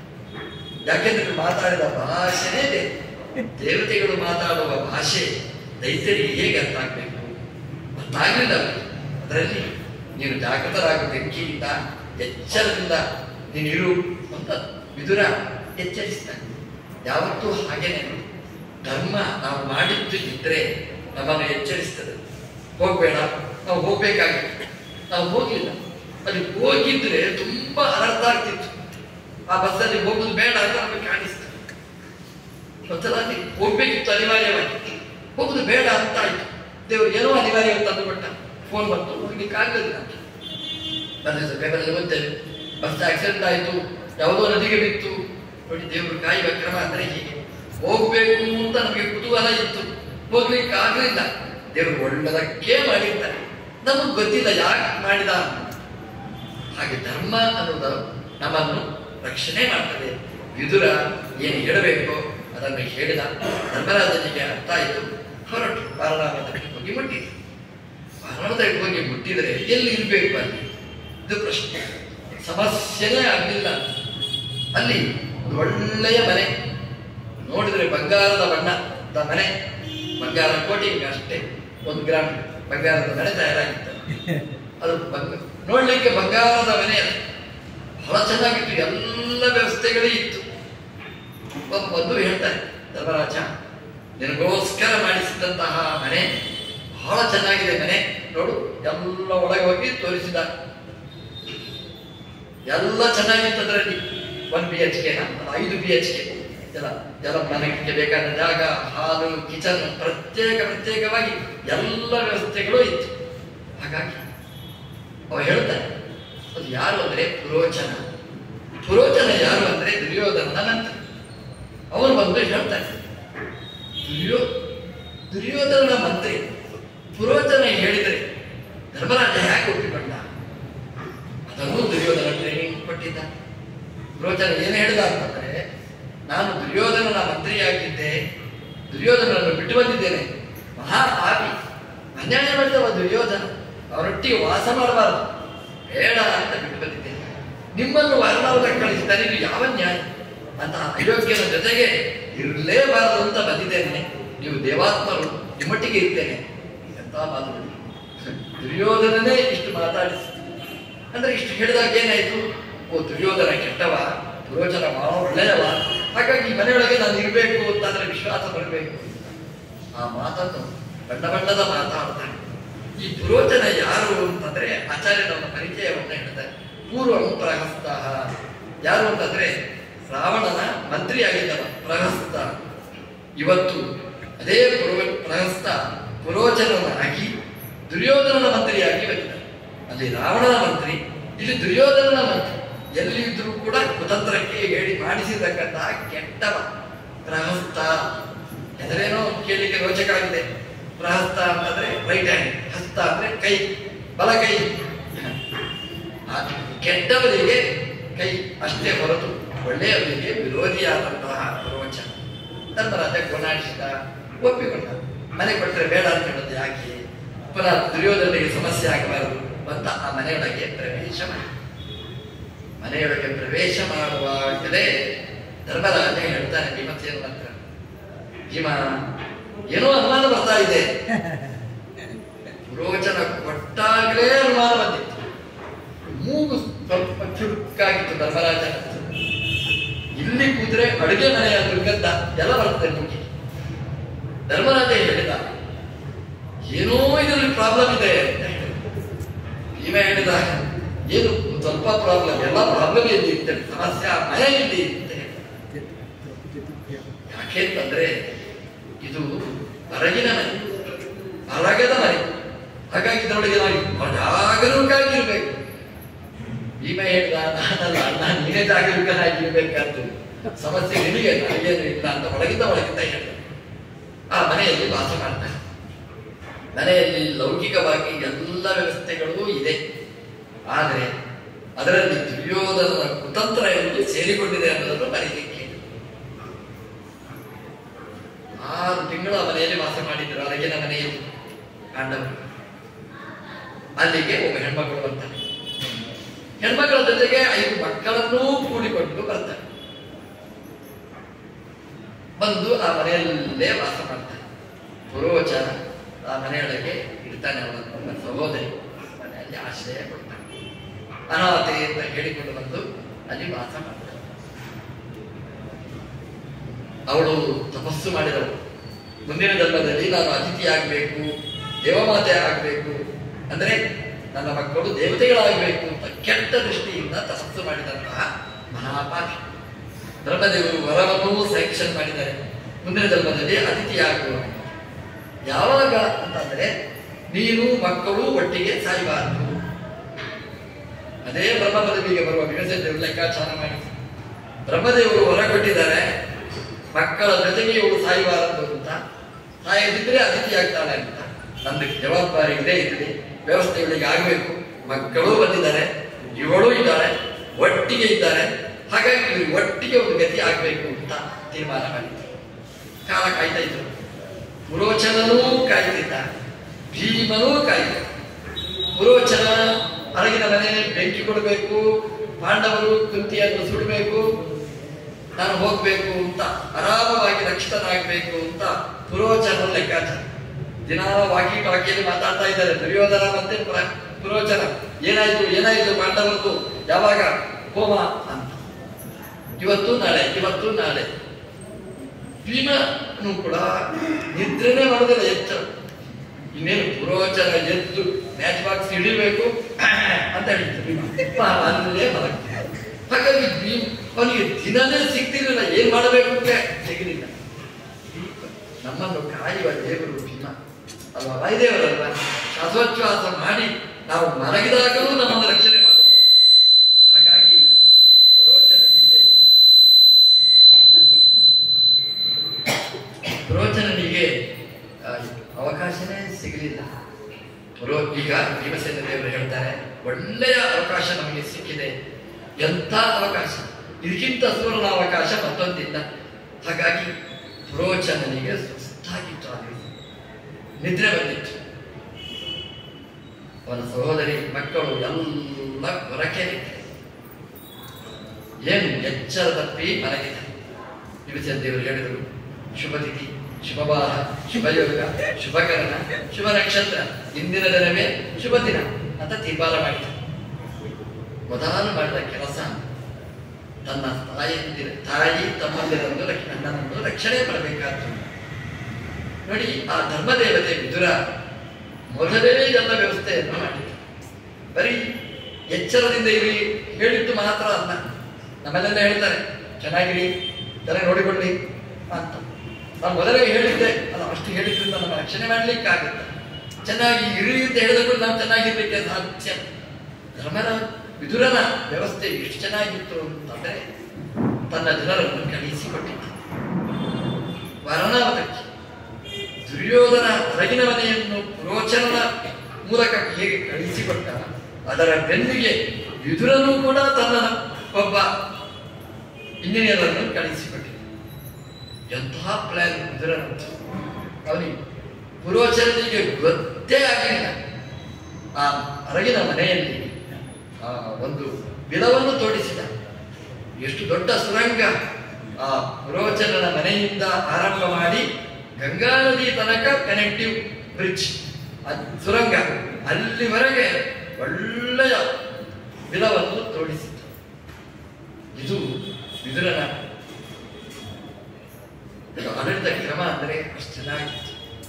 ಯಾಕೆಂದ್ರೆ ಮಾತಾಡಿದ ಭಾಷೆನೇ ಬೇರೆ ದೇವತೆಗಳು ಮಾತಾಡುವ ಭಾಷೆ ದೈತ್ಯರಿಗೆ ಹೇಗೆ ಅರ್ಥ ಆಗ್ಬೇಕು ಗೊತ್ತಾಗಲಿಲ್ಲ ಅವರಿಗೆ. ಅದರಲ್ಲಿ ನೀನು ಜಾಗೃತರಾಗ ಬೆಂಕಿಯಿಂದ ಎಚ್ಚರದಿಂದ ನೀನು ಇರು ಅಂತ ವಿದುರ ಎಚ್ಚರಿಸ್ತಾನೆ ಯಾವತ್ತೂ ಹಾಗೇನೆ ಧರ್ಮ ನಾವು ಮಾಡಿದ್ದು ಇದ್ರೆ ನಮ್ಮನ್ನು ಎಚ್ಚರಿಸ್ತದೆ ಹೋಗ್ಬೇಡ ನಾವು ಹೋಗ್ಬೇಕಾಗಿತ್ತು ನಾವು ಹೋಗ್ಲಿಲ್ಲ ಅಲ್ಲಿ ಹೋಗಿದ್ರೆ ತುಂಬಾ ಅನರ್ಥ ಆಗ್ತಿತ್ತು ಆ ಬಸ್ಸಲ್ಲಿ ಹೋಗುದು ಬೇಡ ಅಂತ ನಮಗೆ ಕಾಣಿಸ್ತು ಒಂದ್ಸಲಾಗಿ ಹೋಗ್ಬೇಕಿತ್ತು ಅನಿವಾರ್ಯವಾಗಿ ಹೋಗುದು ಬೇಡ ಅಂತ ಆಯ್ತು ದೇವರು ಏನೋ ಅನಿವಾರ್ಯ ಅಂತ ಅಂದುಕೊಟ್ಟ ಫೋನ್ ಬಂತು ಹೋಗ್ಲಿಕ್ಕೆ ಆಗಲಿಲ್ಲ ಬಂದ್ರೆ ಪೇಪರಲ್ಲಿ ಓದ್ತೇವೆ ಬಸ್ ಆಕ್ಸಿಡೆಂಟ್ ಆಯ್ತು ಯಾವುದೋ ನದಿಗೆ ಬಿತ್ತು ನೋಡಿ ದೇವರು ಕಾಯುವ ಕ್ರಮ ಅಂದ್ರೆ ಹೀಗೆ ಹೋಗ್ಬೇಕು ಅಂತ ನಮಗೆ ಕುತೂಹಲ ಇತ್ತು ಹೋಗ್ಲಿಕ್ಕೆ ಆಗ್ಲಿಲ್ಲ ದೇವರು ಒಳ್ಳೆದಕ್ಕೆ ಮಾಡಿರ್ತಾರೆ ನಮಗೆ ಗೊತ್ತಿಲ್ಲ ಯಾಕೆ ಮಾಡಿದ ಅಂತ. ಹಾಗೆ ಧರ್ಮ ಅನ್ನೋದು ನಮ್ಮನ್ನು ರಕ್ಷಣೆ ಮಾಡ್ತದೆ ವಿದುರ ಏನು ಹೇಳಬೇಕು ಅದನ್ನು ಹೇಳಿದ ಧರ್ಮರಾಜನಿಗೆ ಅರ್ಥ ಆಯಿತು ಹೊರಟು ವಾರಣಾವತಕ್ಕೆ ಹೋಗಿ ಮುಟ್ಟಿದ್ರು ವಾರಣಾವತಕ್ಕೆ ಹೋಗಿ ಮುಟ್ಟಿದರೆ ಎಲ್ಲಿ ಇರಬೇಕು ಅಲ್ಲಿ ಇದು ಪ್ರಶ್ನೆ ಸಮಸ್ಯೆನೇ ಆಗಲಿಲ್ಲ ಅಲ್ಲಿ ಒಂದು ಒಳ್ಳೆಯ ಮನೆ ನೋಡಿದ್ರೆ ಬಂಗಾರದ ಬಣ್ಣದ ಮನೆ ಬಂಗಾರ ಕೋಟಿಂಗ್ ಅಷ್ಟೇ ಒಂದು ಗ್ರಾಮ್ ಬಂಗಾರದ ಮನೆ ತಯಾರಾಗಿತ್ತು ಅದು ಬಂಗ ನೋಡ್ಲಿಕ್ಕೆ ಬಂಗಾರದ ಮನೆ ಅದು. ಬಹಳ ಚೆನ್ನಾಗಿತ್ತು ಎಲ್ಲ ವ್ಯವಸ್ಥೆಗಳೇ ಇತ್ತು ಒಬ್ಬ ಬಂದು ಹೇಳ್ತಾರೆ ಧರ್ಮರಾಜ ನಿನಗೋಸ್ಕರ ಮಾಡಿಸಿದಂತಹ ಮನೆ ಬಹಳ ಚೆನ್ನಾಗಿದೆ ಮನೆ ನೋಡು ಎಲ್ಲ ಒಳಗೆ ಹೋಗಿ ತೋರಿಸಿದ ಎಲ್ಲ ಚೆನ್ನಾಗಿತ್ತು ಅದರಲ್ಲಿ ಒನ್ ಬಿ ಎಚ್ ಕೆ ಐದು ಬಿ ಎಚ್ ಕೆ ಎಲ್ಲ ಎಲ್ಲ ಮನೆಗೆ ಬೇಕಾದ ಜಾಗ ಹಾಲು ಕಿಚನ್ ಪ್ರತ್ಯೇಕ ಪ್ರತ್ಯೇಕವಾಗಿ ಎಲ್ಲ ವ್ಯವಸ್ಥೆಗಳು ಇತ್ತು ಹಾಗಾಗಿ ಅವ ಹೇಳ್ತಾನೆ ಅದು ಯಾರು ಅಂದ್ರೆ ಪುರೋಚನ ಪುರೋಚನ ಯಾರು ಅಂದ್ರೆ ದುರ್ಯೋಧನನ ನಂತರ ಅವನು ಬಂದು ಹೇಳ್ತಾನೆ ದುರ್ಯೋ ದುರ್ಯೋಧನನ ಮಂತ್ರಿ ಪುರೋಚನ ಹೇಳಿದರೆ ಧರ್ಮರಾಜ ಯಾಕೆ ಒಪ್ಪಿಕೊಂಡ ಅದನ್ನು ದುರ್ಯೋಧನ ಟ್ರೈನಿಂಗ್ ಕೊಟ್ಟಿದ್ದ ಪುರೋಚನ ಏನು ಹೇಳಿದ ಅಂತಂದ್ರೆ ನಾನು ದುರ್ಯೋಧನನ ಮಂತ್ರಿಯಾಗಿದ್ದೆ ದುರ್ಯೋಧನನ್ನು ಬಿಟ್ಟು ಬಂದಿದ್ದೇನೆ ಮಹಾ ಪಾಪಿ ಅನ್ಯಾಯ ಮಾಡಿದವ ದುರ್ಯೋಧನ ಅವರೊಟ್ಟಿಗೆ ವಾಸ ಮಾಡಬಾರದು ಬೇಡ ಅಂತ ಬಿಟ್ಟು ಬಂದಿದ್ದೇನೆ ನಿಮ್ಮನ್ನು ವಾರಣಾವತಕ್ಕೆ ಕಳಿಸಿದ್ದಾರೆ ಇದು ಯಾವ ನ್ಯಾಯ ಅಂತ ಅಯೋಗ್ಯನ ಜೊತೆಗೆ ಇರಲೇಬಾರದು ಅಂತ ಬಂದಿದ್ದೇನೆ ನೀವು ದೇವಾತ್ಮರು ನಿಮ್ಮೊಟ್ಟಿಗೆ ಇರ್ತೇನೆ ಎಂತ ಮಾತುಗಳು ದುರ್ಯೋಧನನೇ ಇಷ್ಟು ಮಾತಾಡಿಸಿ ಅಂದ್ರೆ ಇಷ್ಟು ಹೇಳಿದಾಗ ಏನಾಯ್ತು ಓ ದುರ್ಯೋಧನ ಕೆಟ್ಟವ ಪುರೋಚನ ಬಹಳ ಒಳ್ಳೆಯವ ಹಾಗಾಗಿ ಈ ಮನೆಯೊಳಗೆ ನಾನು ಇರಬೇಕು ಅಂತಂದ್ರೆ ವಿಶ್ವಾಸ ಬರಬೇಕು ಆ ಮಾತನ್ನು ಬಣ್ಣ ಬಣ್ಣದ ಮಾತಾಡ್ತಾನೆ ಈ ಪುರೋಚನ ಯಾರು ಅಂತಂದ್ರೆ ಆಚಾರ್ಯನವರ ಪರಿಚಯವನ್ನ ಹೇಳ್ತಾರೆ ಪೂರ್ವಂ ಪ್ರಹಸ್ತ ಯಾರು ಅಂತಂದ್ರೆ ರಾವಣನ ಮಂತ್ರಿಯಾಗಿದ್ದವ ಪ್ರಹಸ್ತ ಇವತ್ತು ಅದೇ ಪುರೋ ಪ್ರಹಸ್ತ ಪುರೋಚನನಾಗಿ ದುರ್ಯೋಧನನ ಮಂತ್ರಿಯಾಗಿ ಬಂದಿದ್ದಾನೆ ಅಲ್ಲಿ ರಾವಣನ ಮಂತ್ರಿ ಇಲ್ಲಿ ದುರ್ಯೋಧನನ ಮಂತ್ರಿ ಎಲ್ಲಿದ್ರೂ ಕೂಡ ಕುತಂತ್ರಕ್ಕೆ ಹೇಳಿ ಮಾಡಿಸಿರ್ತಕ್ಕಂತಹ ಕೆಟ್ಟವ ಪ್ರಹಸ್ತ ಹೆಸರೇನೋ ಕೇಳಲಿಕ್ಕೆ ರೋಚಕ ಆಗಿದೆ ಪ್ರಹಸ್ತ ಅಂತಂದ್ರೆ ರೈಟ್ ಹ್ಯಾಂಡ್ ಹಸ್ತ ಅಂದ್ರೆ ಕೈ ಬಲ ಕೈ ಆ ಕೆಟ್ಟವರಿಗೆ ಕೈ ಅಷ್ಟೇ ಹೊರತು ಒಳ್ಳೆಯವರಿಗೆ ವಿರೋಧಿಯಾದಂತಹ ರೋಚನ ಧರ್ಮರಾಜ ಕೊನಾಡಿಸಿದ ಒಪ್ಪಿಕೊಂಡ ಮನೆ ಕೊಟ್ಟರೆ ಬೇಡ ಅಂತ ಹೇಳೋದು ಯಾಕೆ ಪುನಃ ದುರ್ಯೋಧನಿಗೆ ಸಮಸ್ಯೆ ಆಗಬಾರದು ಅಂತ ಆ ಮನೆಯೊಳಗೆ ಪ್ರವೇಶ ಮಾಡಿ ಮನೆಯೊಳಗೆ ಪ್ರವೇಶ ಮಾಡುವಾಗಲೇ ಧರ್ಮರಾಜ ಹೇಳ್ತಾನೆ ಭೀಮಸೇನ ಹತ್ರ ಭೀಮ ಏನೋ ಅನುಮಾನ ಬರ್ತಾ ಇದೆ ಪುರೋಚನ ಕೊಟ್ಟಾಗಲೇ ಅನುಮಾನ ಬಂದಿತ್ತು ಮೂಗು ಸ್ವಲ್ಪ ಚುರುಕಾಗಿತ್ತು ಧರ್ಮರಾಜ ಇಲ್ಲಿ ಕೂತ್ರೆ ಅಡುಗೆ ಮನೆಯ ದುರ್ಗಂಧ ಎಲ್ಲ ಬರ್ತದೆ ಮೂಗಿ ಧರ್ಮರಾಜ ಹೇಳಿದ ಏನೋ ಇದರಲ್ಲಿ ಪ್ರಾಬ್ಲಮ್ ಇದೆ ಅಂತ ಹೇಳಿದ ಭೀಮ ಹೇಳಿದ ಏನು ಸ್ವಲ್ಪ ಪ್ರಾಬ್ಲಮ್ ಎಲ್ಲ ಪ್ರಾಬ್ಲಮ್ ಎಲ್ಲಿ ಇರ್ತದೆ ಸಮಸ್ಯೆ ಆ ಮನೆ ಇಲ್ಲಿ ಅಂತ ಹೇಳಿದ ಯಾಕೆ ಅಂತಂದ್ರೆ ಇದು ಹೊರಗಿನ ಮನೆ ಹೊರಗದ ಮನೆ ಹಾಗಾಗಿ ಇದರೊಳಗೆ ನಾವು ಜಾಗರೂಕರಾಗಿರ್ಬೇಕು ಭೀಮ ಹೇಳಿದ ನಾನಲ್ಲ ನಾನು ನೀನೇ ಜಾಗರೂಕನಾಗಿರ್ಬೇಕಾದ್ದು ಸಮಸ್ಯೆ ನಿನಗೆ ನನಗೇನು ಇಲ್ಲ ಅಂತ ಒಳಗಿಂದ ಒಳಗಿಂದ ಹೇಳಿದ ಆ ಮನೆಯಲ್ಲಿ ವಾಸ ಮಾಡ್ತಾನೆ ಮನೆಯಲ್ಲಿ ಲೌಕಿಕವಾಗಿ ಎಲ್ಲ ವ್ಯವಸ್ಥೆಗಳೂ ಇದೆ ಆದರೆ ಅದರಲ್ಲಿ ದುರ್ಯೋಧನನ ಕುತಂತ್ರ ಎಂದು ಸೇರಿಕೊಂಡಿದೆ ಅನ್ನೋದನ್ನು ಮರೀಲಿಕ್ಕೆ ಆರು ತಿಂಗಳು ಆ ಮನೆಯಲ್ಲಿ ವಾಸ ಮಾಡಿದ್ರು ಅರಗಿನ ಮನೆಯಲ್ಲಿ ಪಾಂಡವರು ಅಲ್ಲಿಗೆ ಒಬ್ಬ ಹೆಣ್ಮಗಳು ಬರ್ತಾನೆ ಹೆಣ್ಮಗಳ ಜೊತೆಗೆ ಐದು ಮಕ್ಕಳನ್ನೂ ಕೂಡಿಕೊಂಡು ಬರ್ತಾನೆ ಬಂದು ಆ ಮನೆಯಲ್ಲೇ ವಾಸ ಮಾಡ್ತಾನೆ ಪುರೋಚನ ಆ ಮನೆಯೊಳಗೆ ಇರ್ತಾನೆ ಅವನ ಒಬ್ಬ ಸಹೋದರಿ ಮನೆಯಲ್ಲಿ ಆಶ್ರಯ ಕೊಡ್ತಾನೆ ಅನಾಥೆ ಅಂತ ಹೇಳಿಕೊಂಡು ಬಂದು ಅಲ್ಲಿ ವಾಸ ಮಾಡ್ತಾನೆ ಅವಳು ತಪಸ್ಸು ಮಾಡಿದಳು ಮುಂದಿನ ಜನ್ಮದಲ್ಲಿ ನಾನು ಅತಿಥಿ ಆಗಬೇಕು ದೇವಮಾತೆ ಆಗಬೇಕು ಅಂದ್ರೆ ನನ್ನ ಮಕ್ಕಳು ದೇವತೆಗಳಾಗಬೇಕು ಅಂತ ಕೆಟ್ಟ ದೃಷ್ಟಿಯಿಂದ ತಪಸ್ಸು ಮಾಡಿದಂತಹ ಮಹಾಪಾಪಿ ಬ್ರಹ್ಮದೇವರು ವರವನ್ನೂ ಸ್ಯಾಂಕ್ಷನ್ ಮಾಡಿದ್ದಾರೆ ಮುಂದಿನ ಜನ್ಮದಲ್ಲಿ ಅತಿಥಿಯಾಗುವ ಯಾವಾಗ ಅಂತಂದ್ರೆ ನೀನು ಮಕ್ಕಳು ಒಟ್ಟಿಗೆ ಸಾಯಬಾರದು ಅದೇ ಬ್ರಹ್ಮ ಪದವಿಗೆ ಬರುವ ವಿಕಸದೇವರು ಲೆಕ್ಕಾಚಾರ ಮಾಡಿ ಬ್ರಹ್ಮದೇವರು ಹೊರ ಕೊಟ್ಟಿದ್ದಾರೆ ಮಕ್ಕಳ ಜೊತೆಗೆ ಇವಳು ಸಾಯಬಾರದು ಅಂತ ಸಾಯದಿದ್ರೆ ಅತಿಥಿ ಆಗ್ತಾಳೆ ಅಂತ ನನ್ನ ಜವಾಬ್ದಾರಿ ಇದೇ ಇರಲಿ ವ್ಯವಸ್ಥೆಗಳಿಗೆ ಆಗಬೇಕು ಮಕ್ಕಳು ಬಂದಿದ್ದಾರೆ ಇವಳು ಇದ್ದಾಳೆ ಒಟ್ಟಿಗೆ ಇದ್ದಾರೆ ಹಾಗಾಗಿ ಇವ್ರಿಗೆ ಒಟ್ಟಿಗೆ ಒಂದು ಗತಿ ಆಗಬೇಕು ಅಂತ ತೀರ್ಮಾನ ಮಾಡಿದ್ರು ಕಾಲ ಕಾಯ್ತಾ ಇದ್ರು ಪುರೋಚನನೂ ಕಾಯ್ತಿದ್ದ ಭೀಮನೂ ಕಾಯ್ದ ಪುರೋಚನ ಹೊರಗಿನ ಮನೆ ಬೆಂಕಿ ಕೊಡಬೇಕು ಪಾಂಡವರು ಕುಂತಿಯನ್ನು ಸುಡಬೇಕು ನಾನು ಹೋಗ್ಬೇಕು ಅಂತ ಆರಾಮವಾಗಿ ರಕ್ಷಿತನಾಗಬೇಕು ಅಂತ ಪುರೋಚನ ಲೆಕ್ಕಾಚಾರ ದಿನ ವಾಕಿ ಟಾಕಿಯಲ್ಲಿ ಮಾತಾಡ್ತಾ ಇದ್ದಾರೆ ದುರ್ಯೋಧನ ಮತ್ತೆ ಪುರ- ಪುರೋಚನ ಏನಾಯ್ತು ಏನಾಯ್ತು ಪಾಂಡವರದ್ದು ಯಾವಾಗ ಹೋಮ ಅಂತ ಇವತ್ತು ನಾಳೆ ಇವತ್ತು ನಾಳೆ ಭೀಮನು ಕೂಡ ನಿದ್ರೆನೇ ಮಾಡೋದಿಲ್ಲ ಎಚ್ಚರ ಇನ್ನೇನು ಪುರೋಚನ ಎದ್ದು ಮ್ಯಾಚ್ ಬಾಕ್ಸ್ ಹಿಡಿಬೇಕು ಅಂತ ಹೇಳಿದ್ರು ಭೀಮ. ಅಲ್ಲೇ ಮಲಗ್ತಾರೆ ಹಾಗಾಗಿ ಭೀಮ್ ಅವನಿಗೆ ದಿನನೇ ಸಿಗ್ತಿರ್ಲಿಲ್ಲ ಏನ್ ಮಾಡಬೇಕು ಅಂತ ಸಿಗಲಿಲ್ಲ ನಮ್ಮನ್ನು ಕಾಯುವ ದೇವರು ಭೀಮ ಅಲ್ವಾ ವಾಯುದೇವರಲ್ವ ಶ್ವಾಸೋಚ್ಛ್ವಾಸ ಮಾಡಿ ನಾವು ಮಲಗಿದಾಗಲೂ ನಮ್ಮನ್ನು ರಕ್ಷಣೆ ಮಾಡುವ ಹಾಗಾಗಿ ರೋಚನನಿಗೆ ರೋಚನನಿಗೆ ಆ, ಅವಕಾಶನೇ ಸಿಗಲಿಲ್ಲ ರೋ ಈಗ ಭೀಮಸೇನ ದೇವರು ಹೇಳ್ತಾರೆ ಒಳ್ಳೆಯ ಅವಕಾಶ ನಮಗೆ ಸಿಕ್ಕಿದೆ ಎಂಥ ಅವಕಾಶ ಇದಕ್ಕಿಂತ ಸುವರ್ಣ ಅವಕಾಶ ಮತ್ತೊಂದಿಲ್ಲ ಹಾಗಾಗಿ ರೋಚನನಿಗೆ ಸುಸ್ತಾಗಿತ್ತು ಆ ದಿವಸ ನಿದ್ರೆ ಬಂದಿತ್ತು ಅವನ ಸಹೋದರಿ ಮಕ್ಕಳು ಎಲ್ಲ ಹೊರಕೆ ಏನು ಎಚ್ಚರ ತಪ್ಪಿ ಮಲಗಿದೆ ವಿಭಜನ ದೇವರು ಹೇಳಿದರು ಶುಭ ತಿಥಿ ಶುಭವಾರ ಶುಭಯೋಗ ಶುಭಕರಣ ಶುಭ ನಕ್ಷತ್ರ ಇಂದಿನ ದಿನವೇ ಶುಭ ದಿನ ಅಂತ ತೀರ್ಮಾನ ಮಾಡಿದರು ಮೊದಲು ಮಾಡಿದ ಕೆಲಸ ತನ್ನ ತಾಯಿಯಂದಿರ ತಾಯಿ ತಮ್ಮಂದಿರನ್ನು ರಕ್ಷ- ನನ್ನನ್ನು ರಕ್ಷಣೆ ಮಾಡಬೇಕಾದ್ದು ನೋಡಿ ಆ ಧರ್ಮದೇವತೆ ವಿದುರ ಮೊದಲೇ ಇದೆಲ್ಲ ವ್ಯವಸ್ಥೆಯನ್ನು ಮಾಡಿತು ಬರೀ ಎಚ್ಚರದಿಂದ ಇರಿ ಹೇಳಿದ್ದು ಮಾತ್ರ ಅಲ್ಲ ನಮ್ಮಲ್ಲೆಲ್ಲ ಹೇಳ್ತಾರೆ ಚೆನ್ನಾಗಿರಿ ತಲೆ ನೋಡಿಕೊಳ್ಳಿ ಅಂತ ನಾನು ಮೊದಲೇ ಹೇಳಿದ್ದೆ ಅಲ್ಲ ಅಷ್ಟು ಹೇಳಿದ್ರಿಂದ ನಮ್ಮ ರಕ್ಷಣೆ ಮಾಡ್ಲಿಕ್ಕಾಗುತ್ತೆ ಚೆನ್ನಾಗಿ ಇರಿ ಅಂತ ಹೇಳಿದ್ರು ನಾವು ಚೆನ್ನಾಗಿರ್ಲಿಕ್ಕೆ ಸಾಧ್ಯ ಧರ್ಮದ ವಿದುರನ ವ್ಯವಸ್ಥೆ ಎಷ್ಟು ಚೆನ್ನಾಗಿತ್ತು ಅಂತಂದ್ರೆ ತನ್ನ ಜನರನ್ನು ಕಳುಹಿಸಿಕೊಟ್ಟಿತ್ತು ವರನಾವತಕ್ಕೆ ದುರ್ಯೋಧನ ಹೊರಗಿನ ಮನೆಯನ್ನು ಪ್ರೋಚನದ ಮೂಲಕ ಹೇಗೆ ಕಳಿಸಿಕೊಟ್ಟ ಅದರ ಬೆನ್ನಿಗೆ ವಿದುರನು ಕೂಡ ತನ್ನ ಒಬ್ಬ ಇಂಜಿನಿಯರ್ ಅನ್ನು ಕಳಿಸಿಕೊಟ್ಟಿದ್ದ ಎಂತಹ ಪ್ಲಾನ್ ವಿದುರನಂತು ಅವನಿಗೆ ಪುರೋಚನಿಗೆ ಗೊತ್ತೇ ಆಗಲಿಲ್ಲ ಆ ಹೊರಗಿನ ಮನೆಯಲ್ಲಿ ಆ ಒಂದು ಬಿಲವನ್ನು ತೋಡಿಸಿದ ಎಷ್ಟು ದೊಡ್ಡ ಸುರಂಗ ಆ ಪುರೋಚನನ ಮನೆಯಿಂದ ಆರಂಭ ಮಾಡಿ ಗಂಗಾ ನದಿ ತನಕ ಕನೆಕ್ಟಿವ್ ಬ್ರಿಡ್ಜ್ ಸುರಂಗ ಅಲ್ಲಿವರೆಗೆ ಒಳ್ಳೆಯ ಬಿಲವನ್ನು ತೋಡಿಸಿತು ಇದು ವಿದುರನ ಆಡಳಿತ ಕ್ರಮ ಅಂದರೆ ಅಷ್ಟು ಚೆನ್ನಾಗಿತ್ತು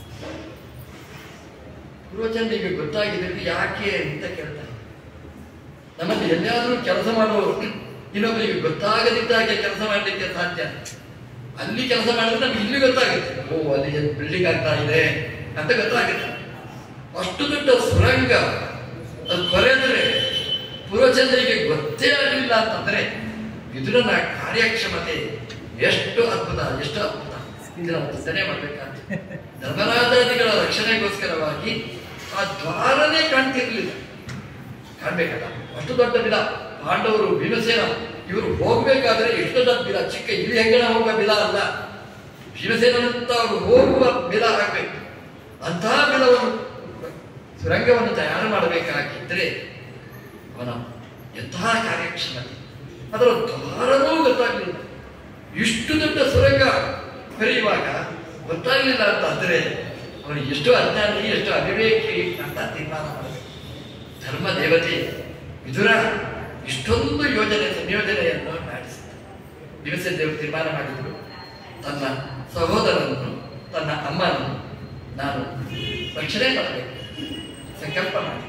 ಪೂರ್ವಜನಿಗೆ ಗೊತ್ತಾಗಿದ್ದು ಯಾಕೆ ಅಂತ ಕೇಳ್ತಾರೆ ನಮ್ಮಲ್ಲಿ ಎಲ್ಲಿಯಾದ್ರೂ ಕೆಲಸ ಮಾಡುವವರು ಇನ್ನೊಬ್ಬರಿಗೆ ಗೊತ್ತಾಗದಿದ್ದಾಗೆ ಕೆಲಸ ಮಾಡಲಿಕ್ಕೆ ಸಾಧ್ಯ ಅಲ್ಲಿ ಕೆಲಸ ಮಾಡಿದ್ರೆ ನಮ್ಗೆ ಇಲ್ಲಿ ಗೊತ್ತಾಗುತ್ತೆ ಓ ಅಲ್ಲಿ ಬಿಲ್ಡಿಂಗ್ ಆಗ್ತಾ ಇದೆ ಅಂತ ಗೊತ್ತಾಗುತ್ತೆ ಅಷ್ಟು ದೊಡ್ಡ ಸುರಂಗ ಅದು ಕೊರೆದ್ರೆ ಪೂರ್ವಜನರಿಗೆ ಗೊತ್ತೇ ಆಗಲಿಲ್ಲ ಅಂತಂದ್ರೆ ವಿದುರನ ಕಾರ್ಯಕ್ಷಮತೆ ಎಷ್ಟು ಅದ್ಭುತ ಎಷ್ಟು ಅದ್ಭುತ ಇದನ್ನ ನಾವು ಚಿಂತನೆ ಮಾಡಬೇಕಾಗ್ತದೆ ಧರ್ಮರಾಜಾದಿಗಳ ರಕ್ಷಣೆಗೋಸ್ಕರವಾಗಿ ಆ ದ್ವಾರನೇ ಕಾಣ್ತಿರ್ಲಿಲ್ಲ ಕಾಣ್ಬೇಕಲ್ಲ ಅಷ್ಟು ದೊಡ್ಡ ಬಿಲ ಪಾಂಡವರು ಭೀಮಸೇನ ಇವರು ಹೋಗ್ಬೇಕಾದ್ರೆ ಎಷ್ಟು ದೊಡ್ಡ ಬಿಲ ಚಿಕ್ಕ ಇಲ್ಲಿ ಹೆಂಗಣ ಹೋಗುವ ಬಿಲ ಅಲ್ಲ ಭೀಮಸೇನಂತ ಅವರು ಹೋಗುವ ಬಿಲ ಆಗ್ಬೇಕು ಅಂತಹ ಬಿಲವನ್ನು ಸುರಂಗವನ್ನು ತಯಾರು ಮಾಡಬೇಕಾಗಿದ್ರೆ ಅವನ ಎಂತಹ ಕಾರ್ಯಕ್ಷಮತೆ ಅದರ ದ್ವಾರನೂ ಗೊತ್ತಾಗಲಿಲ್ಲ ಇಷ್ಟು ದೊಡ್ಡ ಸುರಂಗ ಕರೆಯುವಾಗ ಗೊತ್ತಾಗಲಿಲ್ಲ ಅಂತ ಅಂದ್ರೆ ಅವನು ಎಷ್ಟು ಅಜ್ಞಾನಿ ಎಷ್ಟು ಅವಿವೇಕಿ ಅಂತ ತೀರ್ಮಾನ ಮಾಡಬೇಕು ಧರ್ಮ ದೇವತೆ ವಿದುರ ಇಷ್ಟೊಂದು ಯೋಜನೆ ಸಂಯೋಜನೆಯನ್ನು ಮಾಡಿಸಿದ ದಿವಸ ದೇವರು ತೀರ್ಮಾನ ಮಾಡಿದರು ತನ್ನ ಸಹೋದರನನ್ನು ತನ್ನ ಅಮ್ಮನನ್ನು ನಾನು ರಕ್ಷಣೆ ಮಾಡಬೇಕು ಸಂಕಲ್ಪ ಮಾಡಿದ್ದ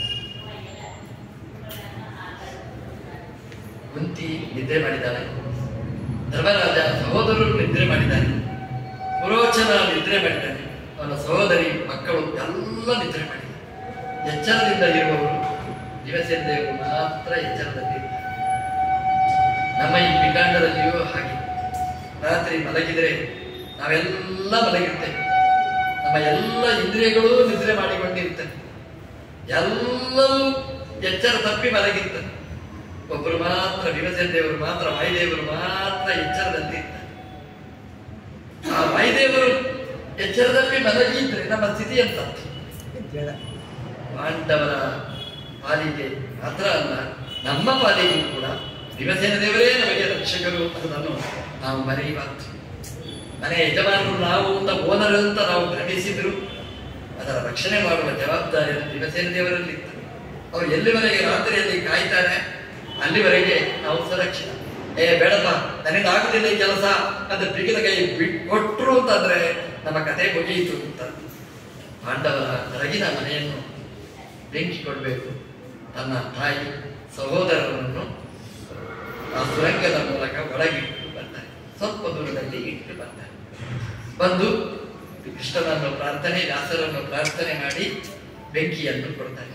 ಕುಂತಿ ನಿದ್ರೆ ಮಾಡಿದ್ದಾಳೆ ಧರ್ಮರಾಜ ಸಹೋದರರು ನಿದ್ರೆ ಮಾಡಿದ್ದಾನೆ ಪುರೋಚನ ನಿದ್ರೆ ಮಾಡಿದ್ದಾನೆ ಅವನ ಸಹೋದರಿ ಮಕ್ಕಳು ಎಲ್ಲ ನಿದ್ರೆ ಮಾಡಿದ್ದಾರೆ ಎಚ್ಚರದಿಂದ ಇರುವವರು ದಿವಸೇನ ದೇವರು ಮಾತ್ರ ಎಚ್ಚರದಲ್ಲಿ ನಮ್ಮ ಈ ಪಿಂಡಾಂಡದಲ್ಲಿಯೂ ಹಾಗೆ ರಾತ್ರಿ ಮಲಗಿದರೆ ನಾವೆಲ್ಲ ಮಲಗಿರ್ತೇವೆ ನಮ್ಮ ಎಲ್ಲ ಇಂದ್ರಿಯಗಳು ನಿದ್ರೆ ಮಾಡಿಕೊಂಡಿರ್ತವೆ ಎಲ್ಲವೂ ಎಚ್ಚರ ತಪ್ಪಿ ಮಲಗಿರ್ತವೆ ಒಬ್ಬರು ಮಾತ್ರ ವಿಭಜನ ದೇವರು ಮಾತ್ರ ವಾಯುದೇವರು ಮಾತ್ರ ಎಚ್ಚರದಂತಿರ್ತಾರೆ ಆ ವಾಯುದೇವರು ಎಚ್ಚರದಲ್ಲಿ ಮಲಗಿದ್ರೆ ನಮ್ಮ ಸ್ಥಿತಿ ಅಂತ ಪಾಂಡವರ ಪಾಲಿಗೆ ಮಾತ್ರ ಅಲ್ಲ ನಮ್ಮ ಪಾಲಿಗೂ ಕೂಡ ದಿವಸೇನ ದೇವರೇ ನಮಗೆ ರಕ್ಷಕರು ಅನ್ನೋದನ್ನು ನಾವು ಮರೆಯಬಾರ್ದು ಮನೆ ಯಜಮಾನರು ನಾವು ಅಂತ ಓನರ್ ಅಂತ ನಾವು ಭ್ರಮಿಸಿದ್ರು ಅದರ ರಕ್ಷಣೆ ಮಾಡುವ ಜವಾಬ್ದಾರಿ ದಿವಸೇನ ದೇವರಲ್ಲಿ ಇತ್ತು ಅವರು ಎಲ್ಲಿವರೆಗೆ ರಾತ್ರಿಯಲ್ಲಿ ಕಾಯ್ತಾರೆ ಅಲ್ಲಿವರೆಗೆ ನಾವು ಸುರಕ್ಷಿತ ಏ ಬೇಡಪ್ಪ ನನಗೆ ಆಗುದಿಲ್ಲ ಈ ಕೆಲಸ ಅಂತ ಬಿಗಿದ ಕೈ ಬಿಟ್ ಕೊಟ್ರು ಅಂತಂದ್ರೆ ನಮ್ಮ ಕತೆ ಮುಗಿಯಿತು ಅಂತ ಪಾಂಡವರ ಹೊರಗಿನ ಮನೆಯನ್ನು ಬೆಂಕಿ ಕೊಡಬೇಕು ತನ್ನ ತಾಯಿ ಸಹೋದರರನ್ನು ಆ ಸುರಂಗದ ಮೂಲಕ ಒಳಗಿಟ್ಟು ಬರ್ತಾರೆ ಸ್ವಲ್ಪ ದೂರದಲ್ಲಿ ಇಟ್ಟು ಬರ್ತಾರೆ ಬಂದು ಕೃಷ್ಣನನ್ನು ಪ್ರಾರ್ಥನೆ ವ್ಯಾಸರನ್ನು ಪ್ರಾರ್ಥನೆ ಮಾಡಿ ಬೆಂಕಿಯನ್ನು ಕೊಡ್ತಾರೆ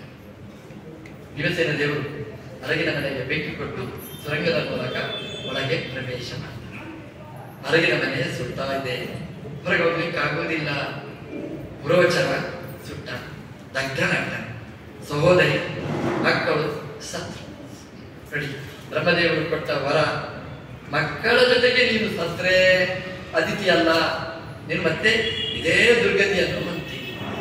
ದಿವಸೇನ ದೇವರು ಹೊರಗಿನ ಮನೆಗೆ ಬೆಂಕಿ ಕೊಟ್ಟು ಸುರಂಗದ ಮೂಲಕ ಒಳಗೆ ಪ್ರವೇಶ ಮಾಡ್ತಾರೆ ಹೊರಗಿನ ಮನೆ ಸುಡ್ತಾ ಇದೆ ಹೊರಗೆ ಹೋಗ್ಲಿಕ್ಕೆ ಆಗುವುದಿಲ್ಲ ಪುರೋಚನ ಸುಟ್ಟ ದಗ್ಧನಾಗ್ತಾನೆ ಸಹೋದರಿ ಮಕ್ಕಳು ಸತ್ರು ನೋಡಿ ಬ್ರಹ್ಮದೇವರು ಕೊಟ್ಟ ವರ ಮಕ್ಕಳ ಜೊತೆಗೆ ನೀನು ಸತ್ರೆ ಅತಿಥಿ ಅಲ್ಲ ನೀನು ಮತ್ತೆ ಇದೇ ದುರ್ಗತಿಯನ್ನು ಹೊಂದಿ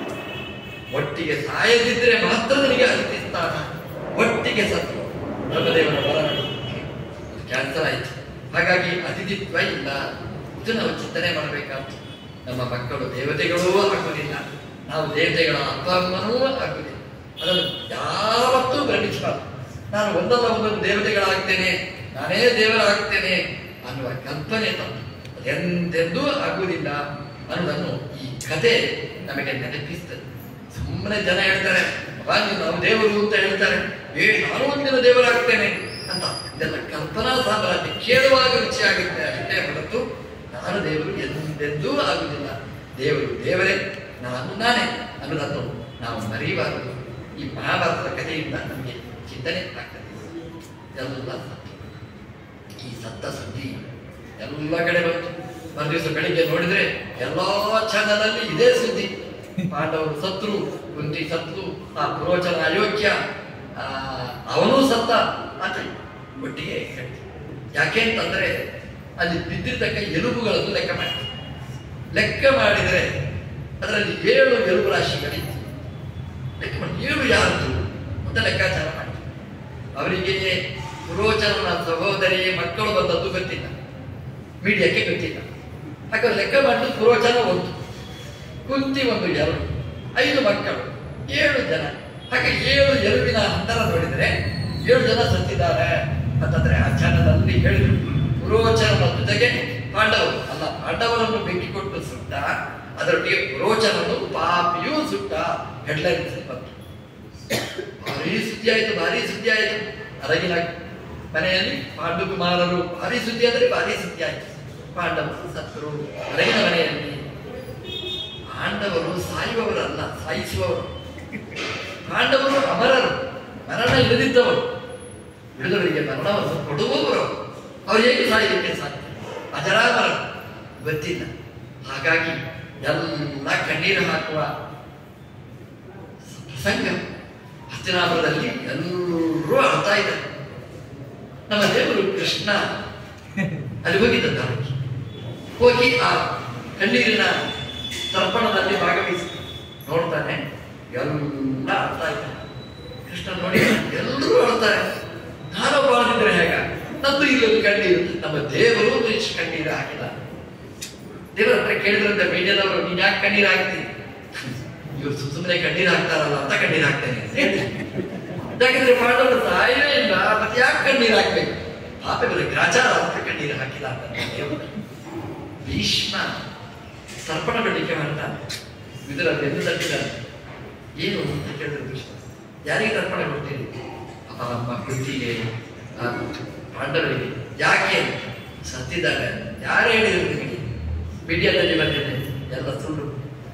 ಒಟ್ಟಿಗೆ ಸಾಯದಿದ್ರೆ ಮಾತ್ರ ನಿನಗೆ ಅತಿಥಿ ಸ್ಥಾನ ಒಟ್ಟಿಗೆ ಸತ್ರು ಬ್ರಹ್ಮದೇವರ ವರ ಕ್ಯಾನ್ಸಲ್ ಆಯಿತು ಹಾಗಾಗಿ ಅತಿಥಿತ್ವ ಇಲ್ಲ ಇದು ನಾವು ಚಿಂತನೆ ಮಾಡಬೇಕಾಗ್ತದೆ ನಮ್ಮ ಮಕ್ಕಳು ದೇವತೆಗಳೂ ಆಗುವುದಿಲ್ಲ ನಾವು ದೇವತೆಗಳ ಅಪ್ಪ ಅಮ್ಮನೂ ಆಗುವುದಿಲ್ಲ ಅದನ್ನು ಯಾವತ್ತೂ ಭ್ರಮಿಸಬಾರ್ದು ನಾನು ಒಂದಲ್ಲ ಒಂದೊಂದು ದೇವತೆಗಳಾಗ್ತೇನೆ ನಾನೇ ದೇವರಾಗ್ತೇನೆ ಅನ್ನುವ ಕಲ್ಪನೆ ತಪ್ಪು ಅದೆಂದೆಂದೂ ಆಗುವುದಿಲ್ಲ ಅನ್ನೋದನ್ನು ಈ ಕತೆ ನಮಗೆ ನೆನಪಿಸ್ತದೆ ಸುಮ್ಮನೆ ಜನ ಹೇಳ್ತಾರೆ ಅಬ್ಬಾ ನೀವು ನಾವು ದೇವರು ಅಂತ ಹೇಳ್ತಾರೆ ಏ ನಾನು ಒಂದಿನ ದೇವರಾಗ್ತೇನೆ ಅಂತ ಇದೆಲ್ಲ ಕಲ್ಪನಾ ಸಾಮ್ರಾಜ್ಯ ಕೇಳುವಾಗ ರುಚಿ ಆಗುತ್ತೆ ಅಷ್ಟೇ ಹೊರತು ನಾನು ದೇವರು ಎಂದೆಂದೂ ಆಗುವುದಿಲ್ಲ ದೇವರು ದೇವರೇ ನಾನು ನಾನೇ ಅನ್ನೋದನ್ನು ನಾವು ಮರೆಯಬಾರದು ಈ ಮಹಾಭಾರತದ ಕಥೆಯಿಂದ ನಮಗೆ ಚಿಂತನೆ ಆಗ್ತದೆ ಎಲ್ಲ ಸತ್ತು ಈ ಸತ್ತ ಸುದ್ದಿ ಎಲ್ಲ ಕಡೆ ಬಂತು ಮರುದಿವಸ ಬೆಳಿಗ್ಗೆ ನೋಡಿದ್ರೆ ಎಲ್ಲಾ ಚಾನಲಲ್ಲಿ ಇದೇ ಸುದ್ದಿ ಪಾಂಡವರು ಸತ್ರು ಕುಂತಿ ಸತ್ರು ಆ ಪುರೋಚನ ಅಯೋಗ್ಯ ಆ, ಅವನೂ ಸತ್ತ ಅಂತ ಒಟ್ಟಿಗೆ ಹೇಳ್ತೀವಿ ಯಾಕೆ ಅಂತಂದ್ರೆ ಅಲ್ಲಿ ಬಿದ್ದಿರ್ತಕ್ಕ ಎಲುಬುಗಳನ್ನು ಲೆಕ್ಕ ಮಾಡ್ತೀವಿ ಲೆಕ್ಕ ಮಾಡಿದರೆ ಅದರಲ್ಲಿ ಏಳು ಎಲುಬು ರಾಶಿಗಳಿತ್ತು ಲೆಕ್ಕ ಮಾಡಿ ಏಳು ಯಾರ್ದು ಅಂತ ಲೆಕ್ಕಾಚಾರ ಮಾಡ್ತೀವಿ ಅವರಿಗೆ ಪುರೋಚನನ ಸಹೋದರಿ ಮಕ್ಕಳು ಬಂದದ್ದು ಗೊತ್ತಿಲ್ಲ ಮೀಡಿಯಾಕ್ಕೆ ಗೊತ್ತಿಲ್ಲ ಹಾಗಾದ್ರೆ ಲೆಕ್ಕ ಮಾಡಿದ್ದು ಪುರೋಚನ ಒಂದು ಕುಂತಿ ಒಂದು ಎರಡು ಐದು ಮಕ್ಕಳು ಏಳು ಜನ ಹಾಗೆ ಏಳು ಎಲುಬಿನ ಅಂತರ ನೋಡಿದರೆ ಏಳು ಜನ ಸತ್ತಿದ್ದಾರೆ ಅಂತಂದ್ರೆ ಆ ಚಾನಲಲ್ಲಿ ಹೇಳಿದ್ರು ಪುರೋಚನನ ಜೊತೆಗೆ ಪಾಂಡವರು ಅಲ್ಲ ಪಾಂಡವರನ್ನು ಬೆಂಕಿ ಕೊಟ್ಟು ಸುಟ್ಟ ಅದರೊಟ್ಟಿಗೆ ಪುರೋಚನನು ಪಾಪಿಯೂ ಸುಟ್ಟ ಹೆಡ್ಲೈನ್ಸ್ ಬಂತು ಭಾರಿ ಸುದ್ದಿ ಆಯ್ತು ಭಾರಿ ಸುದ್ದಿ ಆಯ್ತು ಅರಗಿನ ಮನೆಯಲ್ಲಿ ಪಾಂಡುಕುಮಾರರು ಭಾರಿ ಸುದ್ದಿ ಅಂದ್ರೆ ಭಾರಿ ಸುದ್ದಿ ಆಯ್ತು ಪಾಂಡವರು ಸತ್ತರು ಅರಗಿನ ಮನೆಯಲ್ಲಿ ಪಾಂಡವರು ಸಾಯುವವರಲ್ಲ ಸಾಯಿಸುವವರು ಪಾಂಡವರು ಅಮರರು ಮರಣ ಇಲ್ಲದಿದ್ದವರು ಉಳಿದವರಿಗೆ ಮರಣವನ್ನು ಕೊಡುವವರು ಅವರು ಹೇಗೆ ಸಾಯಲಿಕ್ಕೆ ಸಾಧ್ಯ ಅಜರಾಮರರು ಗೊತ್ತಿಲ್ಲ ಹಾಗಾಗಿ ಎಲ್ಲ ಕಣ್ಣೀರು ಹಾಕುವ ಪ್ರಸಂಗ ಹಸ್ತಿನಾಪುರದಲ್ಲಿ ಎಲ್ಲರೂ ಅಳ್ತಾ ಇದ್ದಾರೆ ನಮ್ಮ ದೇವರು ಕೃಷ್ಣ ಅಲ್ಲಿ ಹೋಗಿದ್ದ ದಾರಿಗೆ ಹೋಗಿ ಆ ಕಣ್ಣೀರಿನ ತರ್ಪಣದಲ್ಲಿ ಭಾಗವಹಿಸಿ ನೋಡ್ತಾನೆ ಎಲ್ಲ ಅಳ್ತಾ ಇದ್ದಾನೆ ಕೃಷ್ಣ ನೋಡಿ ಎಲ್ಲರೂ ಅಳ್ತಾರೆ ನಾನು ಬಾಳದಿದ್ರೆ ಹೇಗ ನಂದು ಇಲ್ಲೊಂದು ಕಣ್ಣೀರು ನಮ್ಮ ದೇವರು ಇಷ್ಟು ಕಣ್ಣೀರು ಹಾಕಿಲ್ಲ ದೇವರ ಹತ್ರ ಕೇಳಿದ್ರಂತೆ ಮೀಡಿಯಾದವರು ನೀನ್ ಯಾಕೆ ಕಣ್ಣೀರು ಹಾಕ್ತೀನಿ ಇವ್ರು ಸುಮ್ ಸುಮ್ಮನೆ ಕಣ್ಣೀರು ಹಾಕ್ತಾರಲ್ಲ ಅಂತ ಕಣ್ಣೀರು ಹಾಕ್ತೇನೆ ಅಂತ ಹೇಳ್ತಾರೆ. ಯಾಕಂದ್ರೆ ಪಾಂಡವರು ಸಾಯವೇ ಇಲ್ಲ ಮತ್ತೆ ಯಾಕೆ ಕಣ್ಣೀರು ಹಾಕ್ಬೇಕು ಪಾಪ ಇವರು ಗ್ರಾಚಾರ ಅಂತ ಕಣ್ಣೀರು ಹಾಕಿಲ್ಲ ಅಂತ ದೇವರು ಭೀಷ್ಮ ತರ್ಪಣ ಬೇಡಿಕೆ ಮಾಡ್ತಾನೆ ಇದರ ಬೆನ್ನು ತಟ್ಟಿದ್ದಾನೆ ಏನು ಅಂತ ಕೇಳಿದ್ರೆ ಭೀಷ್ಮ ಯಾರಿಗೆ ತರ್ಪಣ ಕೊಡ್ತೀರಿ ಅಪ್ಪ ನಮ್ಮ ಕೃತಿಗೆ ಆ ಪಾಂಡವರಿಗೆ ಯಾಕೆ ಸತ್ತಿದ್ದಾರೆ ಯಾರು ಹೇಳಿದ್ರು ನಿಮಗೆ ಮೀಡಿಯಾದಲ್ಲಿ ಬಂದಿದೆ ಎಲ್ಲ ಸುಳ್ಳು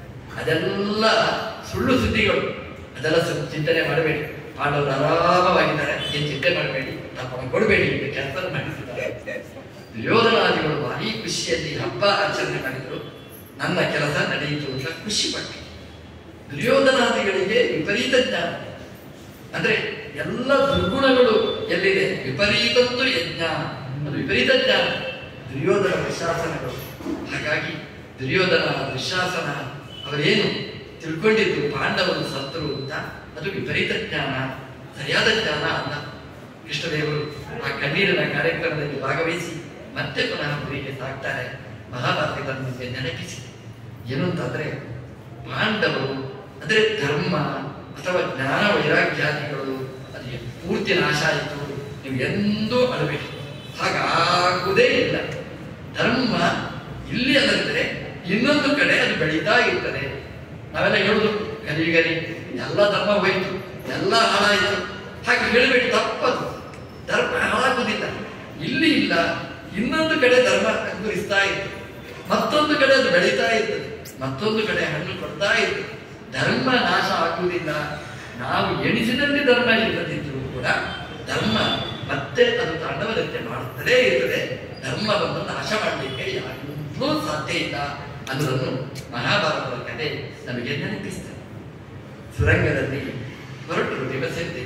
ಅದೆಲ್ಲ ಸುಳ್ಳು ಸುದ್ದಿಗಳು ಅದೆಲ್ಲ ಸು- ಚಿಂತನೆ ಮಾಡಬೇಡಿ ಪಾಂಡವರು ಆರಾಮವಾಗಿದ್ದಾರೆ ಏನು ಚಿಂತೆ ಮಾಡಬೇಡಿ ತಪ್ಪನ್ನು ಕೊಡಬೇಡಿ ಅಂತ ಕೆಲಸ ಮಾಡಿಸಿದ್ದಾರೆ ದುರ್ಯೋಧನಾದಿಗಳು ಭಾರಿ ಖುಷಿಯಲ್ಲಿ ಹಬ್ಬ ಆಚರಣೆ ಮಾಡಿದರು ನನ್ನ ಕೆಲಸ ನಡೆಯಿತು ಅಂತ ಖುಷಿ ಪಟ್ಟರು ದುರ್ಯೋಧನಾದಿಗಳಿಗೆ ವಿಪರೀತ ಜ್ಞಾನ ಅಂದ್ರೆ ಎಲ್ಲ ದುರ್ಗುಣಗಳು ಎಲ್ಲಿದೆ ವಿಪರೀತತ್ತು ಯಜ್ಞ ಅದು ವಿಪರೀತ ಜ್ಞಾನ ದುರ್ಯೋಧನ ದುಶಾಸನಗಳು ಹಾಗಾಗಿ ದುರ್ಯೋಧನ ದುಶಾಸನ ಅವರೇನು ತಿಳ್ಕೊಂಡಿದ್ದು ಪಾಂಡವರು ಸತ್ತರು ಅಂತ ಅದು ವಿಪರೀತ ಜ್ಞಾನ ಸರಿಯಾದ ಜ್ಞಾನ ಅಲ್ಲ ಕೃಷ್ಣದೇವರು ಆ ಕಣ್ಣೀರಿನ ಕಾರ್ಯಕ್ರಮದಲ್ಲಿ ಭಾಗವಹಿಸಿ ಮತ್ತೆ ಪುನಃ ಊರಿಗೆ ಸಾಕ್ತಾರೆ ಮಹಾಭಾರತದ ಮುಂದೆ ನೆನಪಿಸಿ ಏನು ಅಂತಂದ್ರೆ ಪಾಂಡವರು ಅಂದ್ರೆ ಧರ್ಮ ಅಥವಾ ಜ್ಞಾನ ವೈರಾಗ್ಯಾದಿಗಳು ಅದು ಪೂರ್ತಿ ನಾಶ ಆಯಿತು ನೀವು ಎಂದೂ ಅಳಬೇಡಿ ಹಾಗಾಗುವುದೇ ಇಲ್ಲ ಧರ್ಮ ಇಲ್ಲಿ ಅಲ್ಲದಿದ್ರೆ ಇನ್ನೊಂದು ಕಡೆ ಅದು ಬೆಳೀತಾ ಇರ್ತದೆ ನಾವೆಲ್ಲ ಹೇಳುದು ಕಲಿಗರಿ ಎಲ್ಲ ಧರ್ಮ ಹೋಯ್ತು ಎಲ್ಲ ಹಾಳಾಯಿತು ಹಾಗೆ ಹೇಳಬೇಡಿ ತಪ್ಪದು ಧರ್ಮ ಹಾಳಾಗುವುದಿಲ್ಲ ಇಲ್ಲಿ ಇಲ್ಲ ಇನ್ನೊಂದು ಕಡೆ ಧರ್ಮ ಅಂಕುರಿಸ್ತಾ ಇತ್ತು ಮತ್ತೊಂದು ಕಡೆ ಅದು ಬೆಳೀತಾ ಇರ್ತದೆ ಮತ್ತೊಂದು ಕಡೆ ಹಣ್ಣು ಕೊಡ್ತಾ ಇರ್ತದೆ ಧರ್ಮ ನಾಶ ಆಗುವುದಿಲ್ಲ ನಾವು ಎಣಿಸಿದಲ್ಲಿ ಧರ್ಮ ಇಲ್ಲದಿದ್ದರೂ ಕೂಡ ಧರ್ಮ ಮತ್ತೆ ಅದು ತಾಂಡವದಂತೆ ಮಾಡುತ್ತಲೇ ಇರ್ತದೆ ಧರ್ಮವನ್ನು ನಾಶ ಮಾಡಲಿಕ್ಕೆ ಯಾರಿಂದಲೂ ಸಾಧ್ಯ ಇಲ್ಲ ಅನ್ನೋದನ್ನು ಮಹಾಭಾರತದ ಕಥೆ ನಮಗೆ ನೆನಪಿಸ್ತದೆ ಸುರಂಗದಲ್ಲಿ ಹೊರಟರು ದಿವಸೆಂದೇ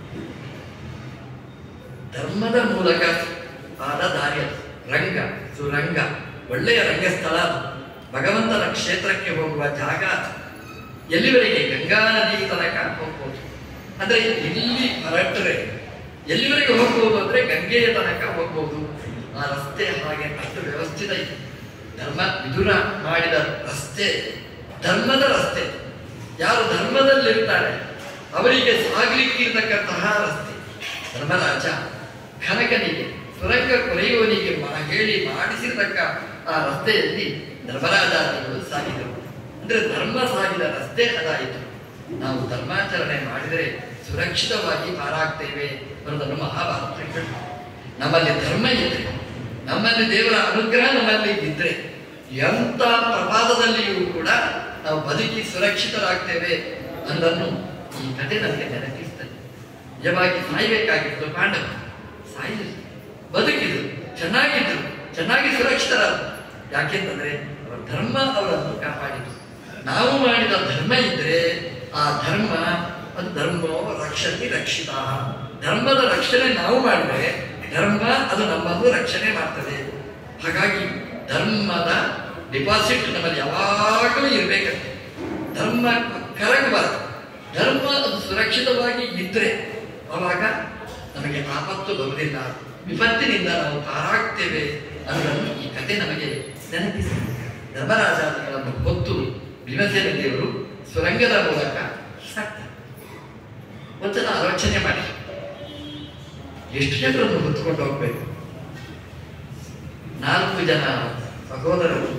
ಧರ್ಮದ ಮೂಲಕ ಆದ ದಾರಿ ಅದು. ರಂಗ ಸುರಂಗ ಒಳ್ಳೆಯ ರಂಗಸ್ಥಳ ಅದು. ಭಗವಂತನ ಕ್ಷೇತ್ರಕ್ಕೆ ಹೋಗುವ ಜಾಗ ಅದು. ಎಲ್ಲಿವರೆಗೆ ಗಂಗಾ ನದಿ ತನಕ ಹೋಗ್ಬೋದು ಅಂದ್ರೆ ಇಲ್ಲಿ ಹೊರಟರೆ ಎಲ್ಲಿವರೆಗೆ ಹೋಗ್ಬೋದು ಅಂದ್ರೆ ಗಂಗೆಯ ತನಕ ಹೋಗ್ಬೋದು ಆ ರಸ್ತೆ ಹಾಗೆ ಅಷ್ಟು ವ್ಯವಸ್ಥಿತ ಇದೆ ಧರ್ಮ ವಿದುರ ಮಾಡಿದ ರಸ್ತೆ ಧರ್ಮದ ರಸ್ತೆ ಯಾರು ಧರ್ಮದಲ್ಲಿರ್ತಾರೆ ಅವರಿಗೆ ಸಾಗಲಿಕ್ಕಿರ್ತಕ್ಕಂತಹ ರಸ್ತೆ ಧರ್ಮರಾಜ ಕನಕನಿಗೆ ಸುರಂಗ ಕೊರೆಯುವನಿಗೆ ಮ- ಹೇಳಿ ಮಾಡಿಸಿರ್ತಕ್ಕ ಆ ರಸ್ತೆಯಲ್ಲಿ ಧರ್ಮರಾಜಾದಿಗಳು ಸಾಗಿದರು ಅಂದ್ರೆ ಧರ್ಮ ಸಾಗಿದ ರಸ್ತೆ ಅದಾಯಿತು ನಾವು ಧರ್ಮಾಚರಣೆ ಮಾಡಿದರೆ ಸುರಕ್ಷಿತವಾಗಿ ಪಾರಾಗ್ತೇವೆ ಅನ್ನೋದನ್ನು ಮಹಾಭಾರತ ಹೇಳುತ್ತೆ. ನಮ್ಮಲ್ಲಿ ಧರ್ಮ ಇದ್ರೆ ನಮ್ಮಲ್ಲಿ ದೇವರ ಅನುಗ್ರಹ ನಮ್ಮಲ್ಲಿ ಇದ್ರೆ ಎಂತ ಪ್ರಪಾದದಲ್ಲಿಯೂ ಕೂಡ ನಾವು ಬದುಕಿ ಸುರಕ್ಷಿತರಾಗ್ತೇವೆ ಅನ್ನೋದನ್ನು ಈ ಕಥೆ ನಮಗೆ ನೆನಪಿಸ್ತದೆ ನಿಜವಾಗಿ ಸಾಯ್ಬೇಕಾಗಿತ್ತು ಪಾಂಡವ ಸಾಯಲಿಲ್ಲ ಬದುಕಿದ್ರು ಚೆನ್ನಾಗಿದ್ರು ಚೆನ್ನಾಗಿ ಸುರಕ್ಷಿತರಾದ್ರು ಯಾಕೆಂತಂದ್ರೆ ಅವರ ಧರ್ಮ ಅವರನ್ನು ಕಾಪಾಡಿತು ನಾವು ಮಾಡಿದ ಧರ್ಮ ಇದ್ರೆ ಆ ಧರ್ಮ ಅದು ಧರ್ಮೋ ರಕ್ಷತಿ ರಕ್ಷಿತ ಧರ್ಮದ ರಕ್ಷಣೆ ನಾವು ಮಾಡಿದ್ರೆ ಧರ್ಮ ಅದು ನಮ್ಮನ್ನು ರಕ್ಷಣೆ ಮಾಡ್ತದೆ ಹಾಗಾಗಿ ಧರ್ಮದ ಡಿಪಾಸಿಟ್ ನಮ್ಮಲ್ಲಿ ಯಾವಾಗಲೂ ಇರಬೇಕಂತೆ ಧರ್ಮ ಕರಗಬಾರದು ಧರ್ಮ ಅದು ಸುರಕ್ಷಿತವಾಗಿ ಇದ್ರೆ ಆವಾಗ ನಮಗೆ ಆಪತ್ತು ಬರುವುದಿಲ್ಲ ವಿಪತ್ತಿನಿಂದ ನಾವು ಪಾರಾಗ್ತೇವೆ ಅನ್ನೋದನ್ನು ಈ ಕತೆ ನಮಗೆ ನೆನಪಿಸಿದೆ ಧರ್ಮರಾಜಾದಿಗಳನ್ನು ಹೊತ್ತು ಭೀಮಸೇನ ದೇವರು ಸುರಂಗದ ಮೂಲಕ ಸಾಕ್ತಾರೆ ಒಂದ್ಸಲ ಆಲೋಚನೆ ಮಾಡಿ ಎಷ್ಟು ಜನರನ್ನು ಹೊತ್ತುಕೊಂಡು ಹೋಗ್ಬೇಕು ನಾಲ್ಕು ಜನ ಸಹೋದರರು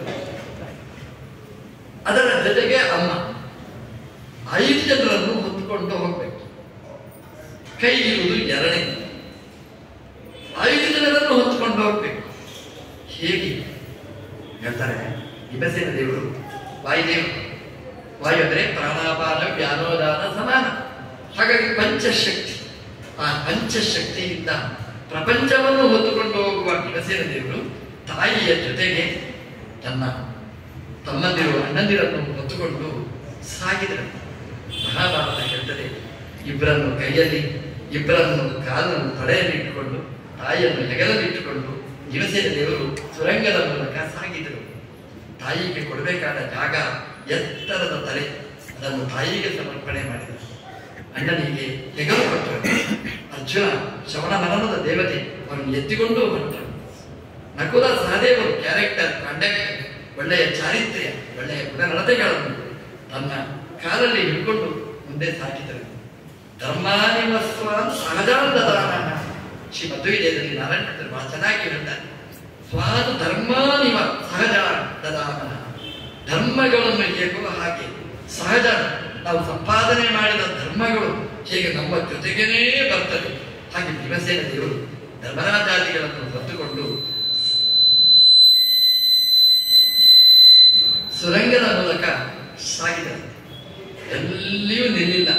ಅದರ ಜೊತೆಗೆ ಅಮ್ಮ ಐದು ಜನರನ್ನು ಹೊತ್ತುಕೊಂಡು ಹೋಗ್ಬೇಕು ಕೈ ಇರುವುದು ಎರಡನೇ ಐದು ಜನರನ್ನು ಹೊತ್ತುಕೊಂಡು ಹೋಗ್ಬೇಕು ಹೇಗೆ ಹೇಳ್ತಾರೆ ಭೀಮಸೇನ ದೇವರು ವಾಯುದೇವರು ವಾಯು ಅಂದ್ರೆ ಪ್ರಾಣಾಪಾನ ವ್ಯಾನೋದಾನ ಸಮಾನ ಹಾಗಾಗಿ ಪಂಚಶಕ್ತಿ ಆ ಪಂಚಶಕ್ತಿಯಿಂದ ಪ್ರಪಂಚವನ್ನು ಹೊತ್ತುಕೊಂಡು ಹೋಗುವ ಭೀಮಸೇನ ದೇವರು ತಾಯಿಯ ಜೊತೆಗೆ ತನ್ನ ತಮ್ಮಂದಿರು ಅಣ್ಣಂದಿರನ್ನು ಹೊತ್ತುಕೊಂಡು ಸಾಗಿದರು ಮಹಾಭಾರತ ಹೇಳ್ತದೆ ಇಬ್ಬರನ್ನು ಕೈಯಲ್ಲಿ ಇಬ್ಬರನ್ನು ಕಾಲನ್ನು ತಲೆಯಲ್ಲಿ ಇಟ್ಟುಕೊಂಡು ತಾಯಿಯನ್ನು ಹೆಗಲಲ್ಲಿ ಇಟ್ಟುಕೊಂಡು ಭೀಮಸೇನ ದೇವರು ಸುರಂಗದ ಮೂಲಕ ಸಾಗಿದರು ತಾಯಿಗೆ ಕೊಡಬೇಕಾದ ಜಾಗ ಎತ್ತರದ ತಲೆ ಅದನ್ನು ತಾಯಿಗೆ ಸಮರ್ಪಣೆ ಮಾಡಿದರು ಅಣ್ಣನಿಗೆ ಹೆಗಲು ಕೊಟ್ಟರು ಅರ್ಜುನ ಶ್ರವಣ ಮನನದ ದೇವತೆ ಅವನು ಎತ್ತಿಕೊಂಡು ಹೊರಟರು ನಕುಲ ಸಹದೇವರು ಕ್ಯಾರೆಕ್ಟರ್ ಕಂಡಕ್ಟ್ ಒಳ್ಳೆಯ ಚಾರಿತ್ರ್ಯ ಒಳ್ಳೆಯ ಗುಣನಡತೆಗಳನ್ನು ತನ್ನ ಕಾಲಲ್ಲಿ ಹಿಡ್ಕೊಂಡು ಮುಂದೆ ಸಾಗಿದರು ಧರ್ಮಾನಿವಸ್ವ ಸಹಜಾನದಾನ ಶ್ರೀ ಮಧ್ವಿಜಯದಲ್ಲಿ ನಾರಾಯಣ ಭಟ್ರು ಬಹಳ ಚೆನ್ನಾಗಿ ಹೇಳ್ತಾರೆ ಸ್ವಾದು ಧರ್ಮಾನಿವ ಸಹಜ ದದಾನ ಧರ್ಮಗಳನ್ನು ಹೇಗೋ ಹಾಗೆ ಸಹಜ ನಾವು ಸಂಪಾದನೆ ಮಾಡಿದ ಧರ್ಮಗಳು ಹೇಗೆ ನಮ್ಮ ಜೊತೆಗೇನೇ ಬರ್ತದೆ ಹಾಗೆ ಭೀಮಸೇನ ದೇವರು ಧರ್ಮರಾಜಾದಿಗಳನ್ನು ಹೊತ್ತುಕೊಂಡು ಸುರಂಗದ ಮೂಲಕ ಸಾಗಿದರು ಎಲ್ಲಿಯೂ ನಿಲ್ಲಿಲ್ಲ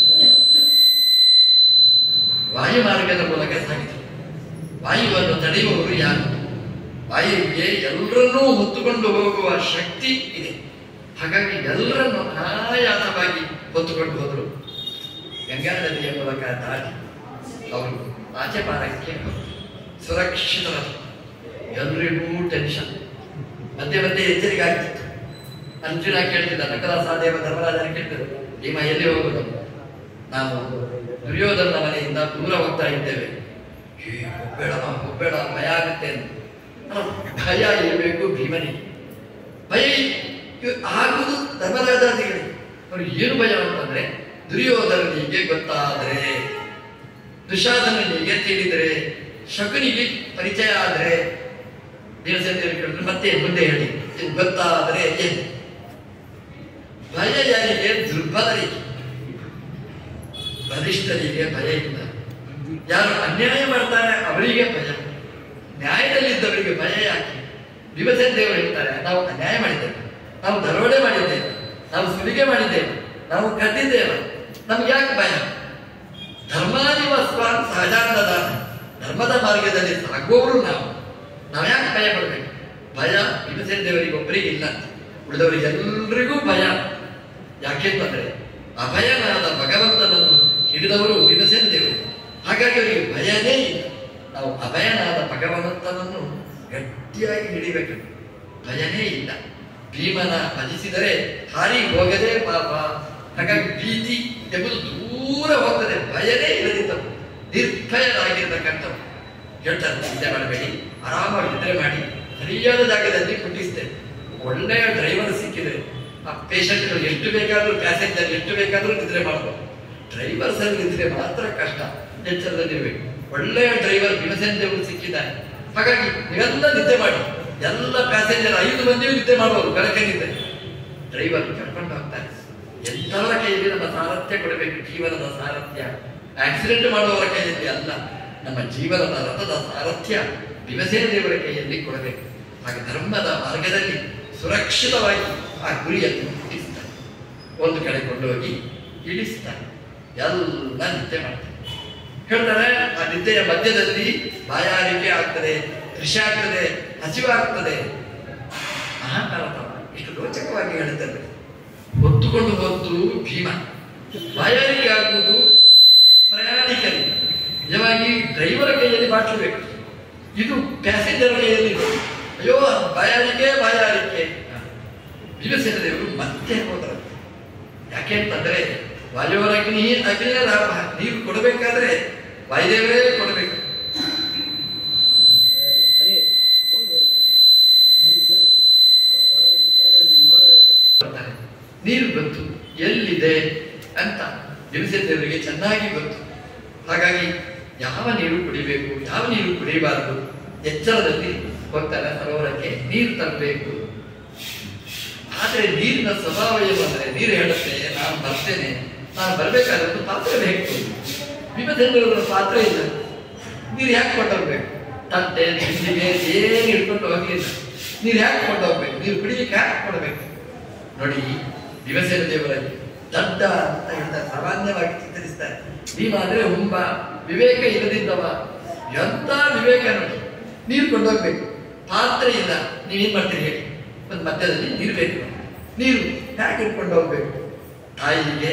ವಾಯು ಮಾರ್ಗದ ಮೂಲಕ ಸಾಗಿದರು ವಾಯುವನ್ನು ತಡೆಯುವವರು ಯಾರು ವಾಯುವಿಗೆ ಎಲ್ಲರನ್ನೂ ಹೊತ್ತುಕೊಂಡು ಹೋಗುವ ಶಕ್ತಿ ಇದೆ ಹಾಗಾಗಿ ಎಲ್ಲರನ್ನು ಅನಾಯಾಸವಾಗಿ ಹೊತ್ತುಕೊಂಡು ಹೋದರು ಗಂಗಾ ನದಿಯ ಮೂಲಕ ದಾಟಿ ಅವರು ಆಚೆ ಪಾರಕ್ಕೆ ಹೋದ್ರು. ಸುರಕ್ಷಿತರಾದರು ಎಲ್ರಿಗೂ ಟೆನ್ಷನ್ ಮಧ್ಯೆ ಮಧ್ಯೆ ಎಚ್ಚರಿಕೆ ಆಗ್ತಿತ್ತು ಅರ್ಜುನ ಕೇಳ್ತಿದ್ದ ನಕಲ ಸಹದೇವ ಧರ್ಮರಾಜನ ಕೇಳ್ತಿದ್ದ ಭೀಮ ಎಲ್ಲಿ ಹೋಗುದು ನಾವು ದುರ್ಯೋಧನ ಮನೆಯಿಂದ ದೂರ ಹೋಗ್ತಾ ಇದ್ದೇವೆ ಏ, ಹೋಗ್ಬೇಡ ಹೋಗ್ಬೇಡ ಭಯ ಆಗುತ್ತೆ ಅಂತ ಅಲ್ಲ, ಭಯ ಇರಬೇಕು ಭೀಮನಿಗೆ ಭಯ ಇ- ಆಗುವುದು ಧರ್ಮರಾಜಾದಿಗಳಿಗೆ ಅವ್ರಿಗೆ ಏನು ಭಯ ಅಂತಂದ್ರೆ ದುರ್ಯೋಧನನಿಗೆ ಗೊತ್ತಾದರೆ ದುಶಾಸನಿಗೆ ತಿಳಿದರೆ ಶಕುನಿಗೆ ಪರಿಚಯ ಆದರೆ ಭೀಮಸೇನ ಕೇಳಿದ್ರೆ ಮತ್ತೆ ಮುಂದೆ ಹೇಳಿ ಇದು ಗೊತ್ತಾದರೆ ಏನು ಭಯ ಯಾರಿಗೆ ದುರ್ಬಲರಿಗೆ ಬಲಿಷ್ಠರಿಗೆ ಭಯ ಇಲ್ಲ ಯಾರು ಅನ್ಯಾಯ ಮಾಡ್ತಾರೆ ಅವರಿಗೆ ಭಯ ನ್ಯಾಯದಲ್ಲಿದ್ದವರಿಗೆ ಭಯ ಯಾಕೆ ಭೀಮಸೇನ ದೇವರು ಹೇಳ್ತಾರೆ ನಾವು ಅನ್ಯಾಯ ಮಾಡಿದ್ದೇವೆ ನಾವು ದರೋಡೆ ಮಾಡಿದ್ದೇವೆ ನಾವು ಸುಲಿಗೆ ಮಾಡಿದ್ದೇವೆ ನಾವು ಕದ್ದಿದ್ದೇವೆ ನಮ್ಗೆ ಯಾಕೆ ಭಯ ಧರ್ಮಾದಿವಸ್ವಾನ್ ಸಹಜಾನದ ಧರ್ಮದ ಮಾರ್ಗದಲ್ಲಿ ಸಾಗುವವರು ನಾವು ನಾವು ಯಾಕೆ ಭಯ ಪಡಬೇಕು ಭಯ ಭೀಮಸೇನ ದೇವರಿಗೆ ಒಬ್ಬರಿಗೆ ಇಲ್ಲ ಉಳಿದವರಿಗೆ ಎಲ್ರಿಗೂ ಭಯ ಯಾಕೆಂತಂದ್ರೆ ಅಭಯನಾದ ಭಗವಂತನನ್ನು ಹಿಡಿದವರು ಭೀಮಸೇನ ದೇವರು ಹಾಗಾಗಿ ಅವರಿಗೆ ಭಯನೇ ಇಲ್ಲ ನಾವು ಅಭಯನಾದ ಭಗವಂತನನ್ನು ಗಟ್ಟಿಯಾಗಿ ಹಿಡಿಬೇಕು ಭಯನೇ ಇಲ್ಲ ಭೀಮನ ಭಜಿಸಿದರೆ ಹಾರಿ ಹೋಗದೆ ಪಾಪ ಹಾಗಾಗಿ ಭೀತಿ ಎಂಬುದು ದೂರ ಹೋಗ್ತದೆ ಭಯನೇ ಇಲ್ಲದಿದ್ದವು ನಿರ್ಭಯರಾಗಿರ್ತಕ್ಕಂಥವು ಹೇಳ್ತಾರೆ ನಿದ್ದೆ ಮಾಡಬೇಡಿ ಆರಾಮಾಗಿ ನಿದ್ರೆ ಮಾಡಿ ಸರಿಯಾದ ಜಾಗದಲ್ಲಿ ಕುಟ್ಟಿಸ್ತೇವೆ ಒಳ್ಳೆಯ ಡ್ರೈವರ್ ಸಿಕ್ಕಿದ್ರೆ ಆ ಪೇಷಂಟ್ಗಳು ಎಷ್ಟು ಬೇಕಾದ್ರೂ ಪ್ಯಾಸೆಂಜರ್ ಎಷ್ಟು ಬೇಕಾದ್ರೂ ನಿದ್ರೆ ಮಾಡ್ಬೋದು ಡ್ರೈವರ್ ಸರಿ ನಿದ್ರೆ ಮಾತ್ರ ಕಷ್ಟ ಎಚ್ಚರದಲ್ಲಿರ್ಬೇಕು ಒಳ್ಳೆಯ ಡ್ರೈವರ್ ಭೀಮಸೇನ ದೇವರು ಸಿಕ್ಕಿದ್ದಾನೆ ಹಾಗಾಗಿ ನೀವೆಲ್ಲ ನಿದ್ದೆ ಮಾಡಿ ಎಲ್ಲ ಪ್ಯಾಸೆಂಜರ್ ಐದು ಮಂದಿಯೂ ನಿದ್ದೆ ಮಾಡುವರು ಬೆಳಗ್ಗೆ ನಿದ್ದೆ ಡ್ರೈವರ್ ಕರ್ಕೊಂಡು ಹೋಗ್ತಾರೆ ಎಂಥವರ ಕೈಯಲ್ಲಿ ನಮ್ಮ ಸಾರಥ್ಯ ಕೊಡಬೇಕು ಜೀವನದ ಸಾರಥ್ಯ ಆಕ್ಸಿಡೆಂಟ್ ಮಾಡುವವರ ಕೈಯಲ್ಲಿ ಅಲ್ಲ ನಮ್ಮ ಜೀವನದ ರಥದ ಸಾರಥ್ಯ ಭೀಮಸೇನ ದೇವರ ಕೈಯಲ್ಲಿ ಕೊಡಬೇಕು ಹಾಗೆ ಧರ್ಮದ ಮಾರ್ಗದಲ್ಲಿ ಸುರಕ್ಷಿತವಾಗಿ ಆ ಗುರಿಯನ್ನು ಮುಟ್ಟಿಸ್ತಾರೆ ಒಂದು ಕಡೆ ಕೊಂಡೋಗಿ ಇಳಿಸ್ತಾರೆ ಎಲ್ಲ ನಿದ್ದೆ ಮಾಡ್ತಾರೆ ಹೇಳ್ತಾರೆ ಆ ನಿದ್ದೆಯ ಮಧ್ಯದಲ್ಲಿ ಬಾಯಾರಿಕೆ ಆಗ್ತದೆ ಕೃಷಿ ಆಗ್ತದೆ ಹಸಿವಾಗ್ತದೆ ಮಹಾಭಾರತ ಇಷ್ಟು ರೋಚಕವಾಗಿ ಹೇಳುತ್ತದೆ ಹೊತ್ತುಕೊಂಡು ಹೋದ್ದು ಭೀಮ ಬಾಯಾರಿಕೆ ಆಗುವುದು ಪ್ರಯಾಣಿಕರಿಗೆ ನಿಜವಾಗಿ ಡ್ರೈವರ್ ಕೈಯಲ್ಲಿ ಬಾಟ್ಲಬೇಕು ಇದು ಪ್ಯಾಸೆಂಜರ್ ಕೈಯಲ್ಲಿ ಇದೆ. ಅಯ್ಯೋ ಬಾಯಾರಿಕೆ ಬಾಯಾರಿಕೆ ಭೀಮಸೇನ ದೇವರು ಮತ್ತೆ ಹೋದರು ಯಾಕೆ ಅಂತಂದ್ರೆ ವಾಯುವರಗ್ನಿ ಅಗ್ನಿಯ ಲಾಭ ನೀರು ಕೊಡಬೇಕಾದ್ರೆ ವಾಯುದೇವರೇ ಕೊಡಬೇಕು ಅದೇ ನೋಡೋದೇ ಬರ್ತಾರೆ. ನೀರು ಗೊತ್ತು ಎಲ್ಲಿದೆ ಅಂತ ಭೀಮಸೇನ ದೇವರಿಗೆ ಚೆನ್ನಾಗಿ ಗೊತ್ತು ಹಾಗಾಗಿ ಯಾವ ನೀರು ಕುಡಿಬೇಕು ಯಾವ ನೀರು ಕುಡಿಯಬಾರದು ಎಚ್ಚರದಲ್ಲಿ ಹೋಗ್ತಾರೆ ಸರೋವರಕ್ಕೆ ನೀರು ತರಬೇಕು ಆದ್ರೆ ನೀರಿನ ಸ್ವಭಾವ ಏನು ಅಂದ್ರೆ ನೀರು ಹೇಳುತ್ತೆ ನಾನು ಬರ್ತೇನೆ ನಾನು ಬರ್ಬೇಕಾದ್ರೆ ಒಂದು ಪಾತ್ರೆ ಬೇಕು ಭೀಮಸೇನ ದೇವರ ಪಾತ್ರೆ ಇಲ್ಲ ನೀರು ಯಾಕೆ ಕೊಂಡೋಗ್ಬೇಕು ತಟ್ಟೆ ತಿಂಡಿಗೆ ಏನು ಹಿಡ್ಕೊಂಡು ಹೋಗ್ಲಿಲ್ಲ ನೀರು ಯಾಕೆ ಕೊಂಡೋಗ್ಬೇಕು ನೀರು ಕುಡಿಲಿಕ್ಕೆ ಯಾಕೆ ಕೊಡಬೇಕು ನೋಡಿ ದಿವಸೇನ ದೇವರಲ್ಲಿ ದಡ್ಡ ಅಂತ ಹೇಳ್ತಾರೆ ಸಾಮಾನ್ಯವಾಗಿ ಚಿತ್ರಿಸ್ತಾರೆ ಭೀಮ ಅಂದ್ರೆ ಹುಂಬ ವಿವೇಕ ಇಲ್ಲದಿದ್ದವ ಎಂತ ವಿವೇಕ ನೋಡಿ ನೀರು ಕೊಂಡೋಗ್ಬೇಕು ಪಾತ್ರೆ ಇಲ್ಲ ನೀವೇನ್ ಮಾಡ್ತೀರಿ ಹೇಳಿ ಒಂದು ಮಧ್ಯದಲ್ಲಿ ನೀರು ಬೇಕು ನೀರು ಯಾಕೆ ಇಟ್ಕೊಂಡು ಹೋಗ್ಬೇಕು ತಾಯಿಗೆ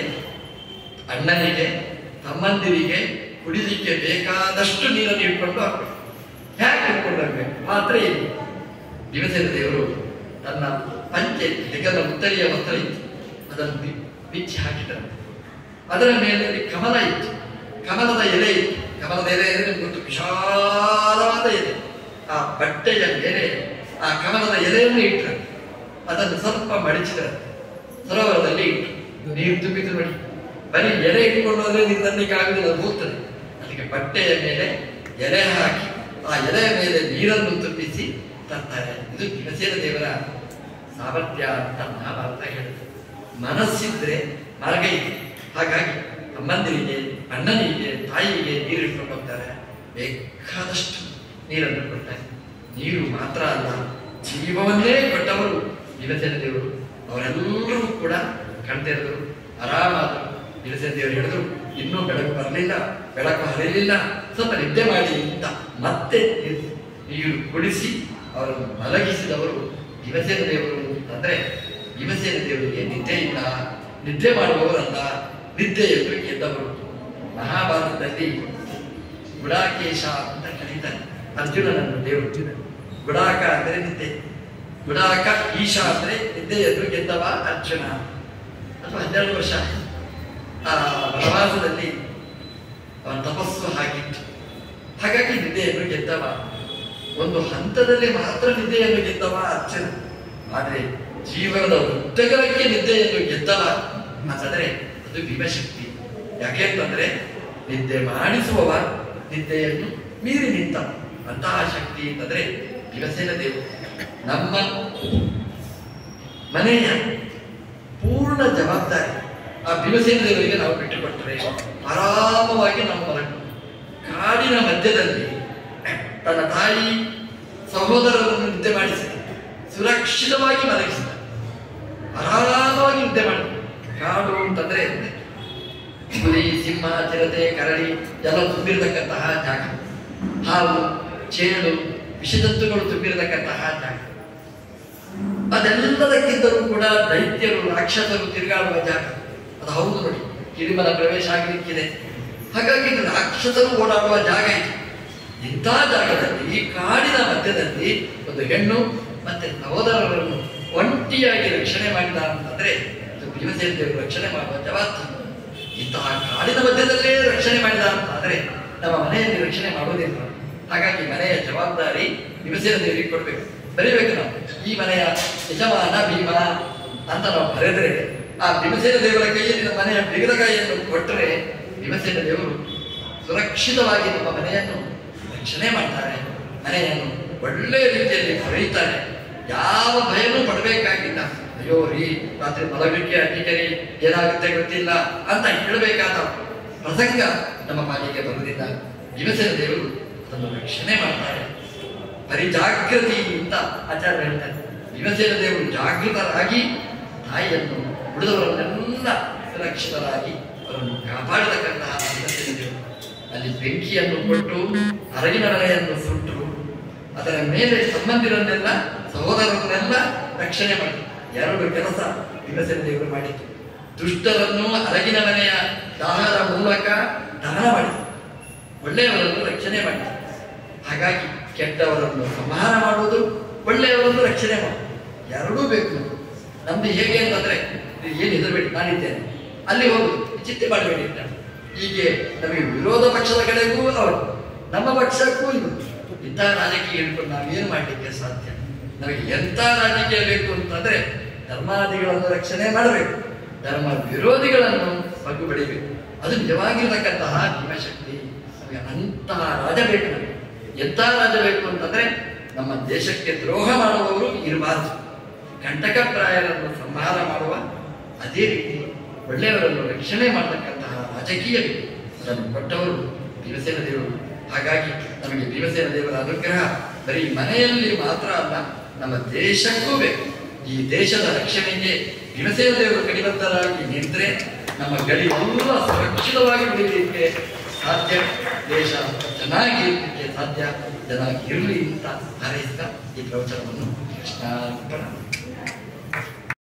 ಅಣ್ಣನಿಗೆ ತಮ್ಮಂದಿರಿಗೆ ಕುಡಿಲಿಕ್ಕೆ ಬೇಕಾದಷ್ಟು ನೀರನ್ನು ಇಟ್ಕೊಂಡು ಹೋಗ್ಬೇಕು ಯಾಕೆ ಇಟ್ಕೊಂಡು ಹೋಗ್ಬೇಕು ಪಾತ್ರೆ ಇಲ್ಲ ದಿವಸದ ದೇವರು ತನ್ನ ಪಂಚೆ ಹೆಗಲ ಉತ್ತರಿಯ ವಸ್ತ್ರ ಇತ್ತು ಅದನ್ನು ಬಿ- ಬಿಚ್ಚಿ ಹಾಕಿದರು ಅದರ ಮೇಲೆ ಕಮಲ ಇತ್ತು ಕಮಲದ ಎಲೆ ಇತ್ತು ಕಮಲದ ಎಲೆ ಅಂದರೆ ಗೊತ್ತು ವಿಶಾಲವಾದ ಎಲೆ ಆ ಬಟ್ಟೆಯ ಮೇಲೆ ಆ ಕಮಲದ ಎಲೆಯನ್ನು ಇಟ್ಟರು ಅದನ್ನು ಸ್ವಲ್ಪ ಮಡಿಚಿದರು ಸರೋವರದಲ್ಲಿ ಇಟ್ಟು ನೀರು ತುಂಬಿತು ನೋಡಿ ಬರೀ ಎಲೆ ಇಟ್ಕೊಂಡು ಹೋದ್ರೆ ನೀರು ತರಲಿಕ್ಕೆ ಆಗುದಿಲ್ಲ ಅದು ಹೋಗ್ತದೆ ಅದಕ್ಕೆ ಬಟ್ಟೆಯ ಮೇಲೆ ಎಲೆ ಹಾಕಿ ಆ ಎಲೆಯ ಮೇಲೆ ನೀರನ್ನು ತುಂಬಿಸಿ ತರ್ತಾರೆ ಇದು ದಿವಸೇನ ದೇವರ ಸಾಮರ್ಥ್ಯ ಅಂತ ಮಹಾಭಾರತ ಹೇಳುತ್ತೆ ಮನಸ್ಸಿದ್ರೆ ಮಾರ್ಗ ಇದೆ ಹಾಗಾಗಿ ಅಮ್ಮಂದಿರಿಗೆ ಅಣ್ಣನಿಗೆ ತಾಯಿಗೆ ನೀರು ಇಟ್ಕೊಂಡು ಹೋಗ್ತಾರೆ ಬೇಕಾದಷ್ಟು ನೀರನ್ನು ಕೊಡ್ತಾರೆ ನೀರು ಮಾತ್ರ ಅಲ್ಲ ಜೀವವನ್ನೇ ಕೊಟ್ಟವರು ದಿವಸೇನ ದೇವರು ಅವರೆಲ್ಲರೂ ಕೂಡ ಕಣ್ತೆರೆದರು ಆರಾಮಾದರು ದಿವಸೇನ ದೇವರು ಹೇಳಿದ್ರು ಇನ್ನೂ ಬೆಳಕು ಬರಲಿಲ್ಲ ಬೆಳಕು ಹರಿಲಿಲ್ಲ ಸ್ವಲ್ಪ ನಿದ್ದೆ ಮಾಡಿ ಅಂತ ಮತ್ತೆ ನೀರು- ನೀರು ಕುಡಿಸಿ ಅವರನ್ನು ಮಲಗಿಸಿದವರು ದಿವಸೇನ ದೇವರು ಅಂತಂದ್ರೆ ದಿವಸೇನ ದೇವರಿಗೆ ನಿದ್ದೆ ಇಲ್ಲ ನಿದ್ದೆ ಮಾಡುವವರಲ್ಲ ನಿದ್ದೆಯನ್ನು ಗೆದ್ದವರು ಮಹಾಭಾರತದಲ್ಲಿ ಗುಡಾಕೇಶ ಅಂತ ಕರೀತಾರೆ ಅರ್ಜುನನನ್ನು ದೇವರು ಗುಡಾಕ ಅಂದರೆ ನಿದ್ದೆ ಗುಡಾಕ ಈಶ ಅಂದ್ರೆ ನಿದ್ದೆಯನ್ನು ಗೆದ್ದವ ಅರ್ಜುನ ಅಥವಾ ಹನ್ನೆರಡು ವರ್ಷ ಆ ವನವಾಸದಲ್ಲಿ ಅವನ ತಪಸ್ಸು ಹಾಗಿತ್ತು ಹಾಗಾಗಿ ನಿದ್ದೆಯನ್ನು ಗೆದ್ದವ ಒಂದು ಹಂತದಲ್ಲಿ ಮಾತ್ರ ನಿದ್ದೆಯನ್ನು ಗೆದ್ದವ ಅರ್ಜುನ ಆದ್ರೆ ಜೀವನದ ಉದ್ದಗಲಕ್ಕೆ ನಿದ್ದೆಯನ್ನು ಗೆದ್ದವ ಅಂತಂದ್ರೆ ಅದು ಭೀಮಶಕ್ತಿ ಯಾಕೆ ಅಂತಂದ್ರೆ ನಿದ್ದೆ ಮಾಡಿಸುವವ ನಿದ್ದೆಯನ್ನು ಮೀರಿ ನಿಂತ ಅಂತಹ ಶಕ್ತಿ ಅಂತಂದ್ರೆ ಭೀಮಸೇನ ದೇವರು ನಮ್ಮ ಮನೆಯ ಪೂರ್ಣ ಜವಾಬ್ದಾರಿ ಆ ಭೀಮಸೇನ ದೇವರಿಗೆ ನಾವು ಬಿಟ್ಟುಕೊಟ್ಟರೆ ಆರಾಮವಾಗಿ ನಾವು ಮಲಗಬಹುದು ಕಾಡಿನ ಮಧ್ಯದಲ್ಲಿ ತನ್ನ ತಾಯಿ ಸಹೋದರರನ್ನು ನಿದ್ದೆ ಮಾಡಿಸಿದ ಸುರಕ್ಷಿತವಾಗಿ ಮಲಗಿಸಿದ ಆರಾಮವಾಗಿ ನಿದ್ದೆ ಮಾಡಿ ಕಾಡು ಅಂತಂದ್ರೆ ಹುಲಿ ಸಿಂಹ ಚಿರತೆ ಕರಡಿ ಎಲ್ಲ ತುಂಬಿರತಕ್ಕಂತಹ ಜಾಗ ಹಾವು ಚೇಳು ವಿಷಜಂತುಗಳು ತುಂಬಿರತಕ್ಕಂತಹ ಜಾಗ ಅದೆಲ್ಲದಕ್ಕಿಂತಲೂ ಕೂಡ ದೈತ್ಯರು ರಾಕ್ಷಸರು ತಿರುಗಾಡುವ ಜಾಗ ಅದು ಹೌದು ನೋಡಿ ಕಿರಿಮಲ ಪ್ರವೇಶ ಆಗಲಿಕ್ಕಿದೆ ಹಾಗಾಗಿ ಇದು ರಾಕ್ಷಸರು ಓಡಾಡುವ ಜಾಗ ಇದು ಇಂಥ ಜಾಗದಲ್ಲಿ ಈ ಕಾಡಿನ ಮಧ್ಯದಲ್ಲಿ ಒಂದು ಹೆಣ್ಣು ಮತ್ತೆ ಸಹೋದರರನ್ನು ಒಂಟಿಯಾಗಿ ರಕ್ಷಣೆ ಮಾಡಿದ ಅಂತಂದ್ರೆ ಇದು ಭೀಮಸೇನ ದೇವರು ರಕ್ಷಣೆ ಮಾಡುವ ಜವಾಬ್ದಾರಿ ಇಂತಹ ಕಾಡಿನ ಮಧ್ಯದಲ್ಲೇ ರಕ್ಷಣೆ ಮಾಡಿದ ಅಂತಾದ್ರೆ ನಮ್ಮ ಮನೆಯಲ್ಲಿ ರಕ್ಷಣೆ ಮಾಡುವುದಿಲ್ಲ ಹಾಗಾಗಿ ಮನೆಯ ಜವಾಬ್ದಾರಿ ಭೀಮಸೇನ ದೇವರಿಗೆ ಕೊಡ್ಬೇಕು ಬರೀಬೇಕು ನಾವು ಈ ಮನೆಯ ಯಜಮಾನ ಭೀಮ ಅಂತ ನಾವು ಬರೆದ್ರೆ ಆ ಭೀಮಸೇನ ದೇವರ ಕೈಯಲ್ಲಿ ನಮ್ಮ ಮನೆಯ ಬಿಗದ ಕೈಯನ್ನು ಕೊಟ್ಟರೆ ಭೀಮಸೇನ ದೇವರು ಸುರಕ್ಷಿತವಾಗಿ ನಮ್ಮ ಮನೆಯನ್ನು ರಕ್ಷಣೆ ಮಾಡ್ತಾರೆ ಮನೆಯನ್ನು ಒಳ್ಳೆಯ ರೀತಿಯಲ್ಲಿ ಹೊರೆಯುತ್ತಾರೆ ಯಾವ ಭಯನೂ ಪಡಬೇಕಾಗಿಲ್ಲ ಅಯ್ಯೋ ರೀ ರಾತ್ರಿ ಮಲಗಲಿಕ್ಕೆ ಅಡ್ಡಿಕರಿ ಏನಾಗುತ್ತೆ ಗೊತ್ತಿಲ್ಲ ಅಂತ ಹೇಳಬೇಕಾದ ಪ್ರಸಂಗ ನಮ್ಮ ಪಾಲಿಗೆ ಬರುವುದಿಲ್ಲ ಭೀಮಸೇನ ದೇವರು ಅದನ್ನು ರಕ್ಷಣೆ ಮಾಡ್ತಾರೆ ಪರಿಜಾಗೃತಿಯಿಂದ ಆಚಾರ್ಯ ಹೇಳ್ತಾರೆ ಭೀಮಸೇನ ದೇವರು ಜಾಗೃತರಾಗಿ ತಾಯಿಯನ್ನು ಉಳಿದವರನ್ನೆಲ್ಲ ಸುರಕ್ಷಿತರಾಗಿ ಅವರನ್ನು ಕಾಪಾಡತಕ್ಕಂತಹ ಭೀಮಸೇನ ದೇವರು ಅಲ್ಲಿ ಬೆಂಕಿಯನ್ನು ಕೊಟ್ಟು ಅರಗಿನ ಮನೆಯನ್ನು ಸುಟ್ಟು ಅದರ ಮೇಲೆ ಸಂಬಂಧಿರನ್ನೆಲ್ಲ ಸಹೋದರರನ್ನೆಲ್ಲ ರಕ್ಷಣೆ ಮಾಡಿ ಎರಡು ಕೆಲಸ ಭೀಮಸೇನ ದೇವರು ಮಾಡಿತು ದುಷ್ಟರನ್ನು ಅರಗಿನ ಮನೆಯ ದಾಹದ ಮೂಲಕ ದಹನ ಮಾಡಿತು ಒಳ್ಳೆಯವರನ್ನು ರಕ್ಷಣೆ ಮಾಡಿತು ಹಾಗಾಗಿ ಕೆಟ್ಟವರನ್ನು ಸಂಹಾರ ಮಾಡುವುದು ಒಳ್ಳೆಯವರನ್ನು ರಕ್ಷಣೆ ಮಾಡುವುದು ಎರಡೂ ಬೇಕು ನಮ್ದು ಹೇಗೆ ಅಂತಂದ್ರೆ ನೀವು ಏನು ಹೆದರಬೇಡಿ ನಾನಿದ್ದೇನೆ ಅಲ್ಲಿ ಹೋಗುದು ಚಿಂತೆ ಮಾಡಬೇಡಿ ಅಂತ ಹೀಗೆ ನಮಗೆ ವಿರೋಧ ಪಕ್ಷದ ಕಡೆಗೂ ಅವರು ನಮ್ಮ ಪಕ್ಷಕ್ಕೂ ಇವರು ಇಂಥ ರಾಜಕೀಯ ಹಿಡ್ಕೊಂಡು ನಾವೇನು ಮಾಡಲಿಕ್ಕೆ ಸಾಧ್ಯ ನಮಗೆ ಎಂಥ ರಾಜಕೀಯ ಬೇಕು ಅಂತಂದ್ರೆ ಧರ್ಮಾದಿಗಳನ್ನು ರಕ್ಷಣೆ ಮಾಡಬೇಕು ಧರ್ಮ ವಿರೋಧಿಗಳನ್ನು ಬಗ್ಗು ಬಡಿಬೇಕು ಅದು ನಿಜವಾಗಿರತಕ್ಕಂತಹ ಭೀಮಶಕ್ತಿ ನಮಗೆ ಅಂತಹ ರಾಜ ಬೇಕು ನಮಗೆ ಎಂಥ ರಾಜ ಬೇಕು ಅಂತಂದ್ರೆ ನಮ್ಮ ದೇಶಕ್ಕೆ ದ್ರೋಹ ಮಾಡುವವರು ಇರಬಾರದು ಕಂಟಕಪ್ರಾಯರನ್ನು ಸಂಹಾರ ಮಾಡುವ ಅದೇ ರೀತಿ ಒಳ್ಳೆಯವರನ್ನು ರಕ್ಷಣೆ ಮಾಡತಕ್ಕಂತಹ ರಾಜಕೀಯ ಬೇಕು ಅದನ್ನು ಕೊಟ್ಟವರು ಭೀಮಸೇನ ದೇವರು ಹಾಗಾಗಿ ನಮಗೆ ಭೀಮಸೇನ ದೇವರ ಅನುಗ್ರಹ ಬರೀ ಮನೆಯಲ್ಲಿ ಮಾತ್ರ ಅಲ್ಲ ನಮ್ಮ ದೇಶಕ್ಕೂ ಬೇಕು ಈ ದೇಶದ ರಕ್ಷಣೆಗೆ ಭೀಮಸೇನ ದೇವರು ಕಡಿಬದ್ಧರಾಗಿ ನಿಂತರೆ ನಮ್ಮ ಗಡಿ ಎಲ್ಲ ಸುರಕ್ಷಿತವಾಗಿ ಉಳಿಯಲಿಕ್ಕೆ ಸಾಧ್ಯ ದೇಶ ಚೆನ್ನಾಗಿ ಇರಲಿಕ್ಕೆ ಸಾಧ್ಯ ಚೆನ್ನಾಗಿ ಇರಲಿ ಅಂತ ಹಾರೈಸ್ತಾ ಈ ಪ್ರವಚನವನ್ನು ಕೃಷ್ಣ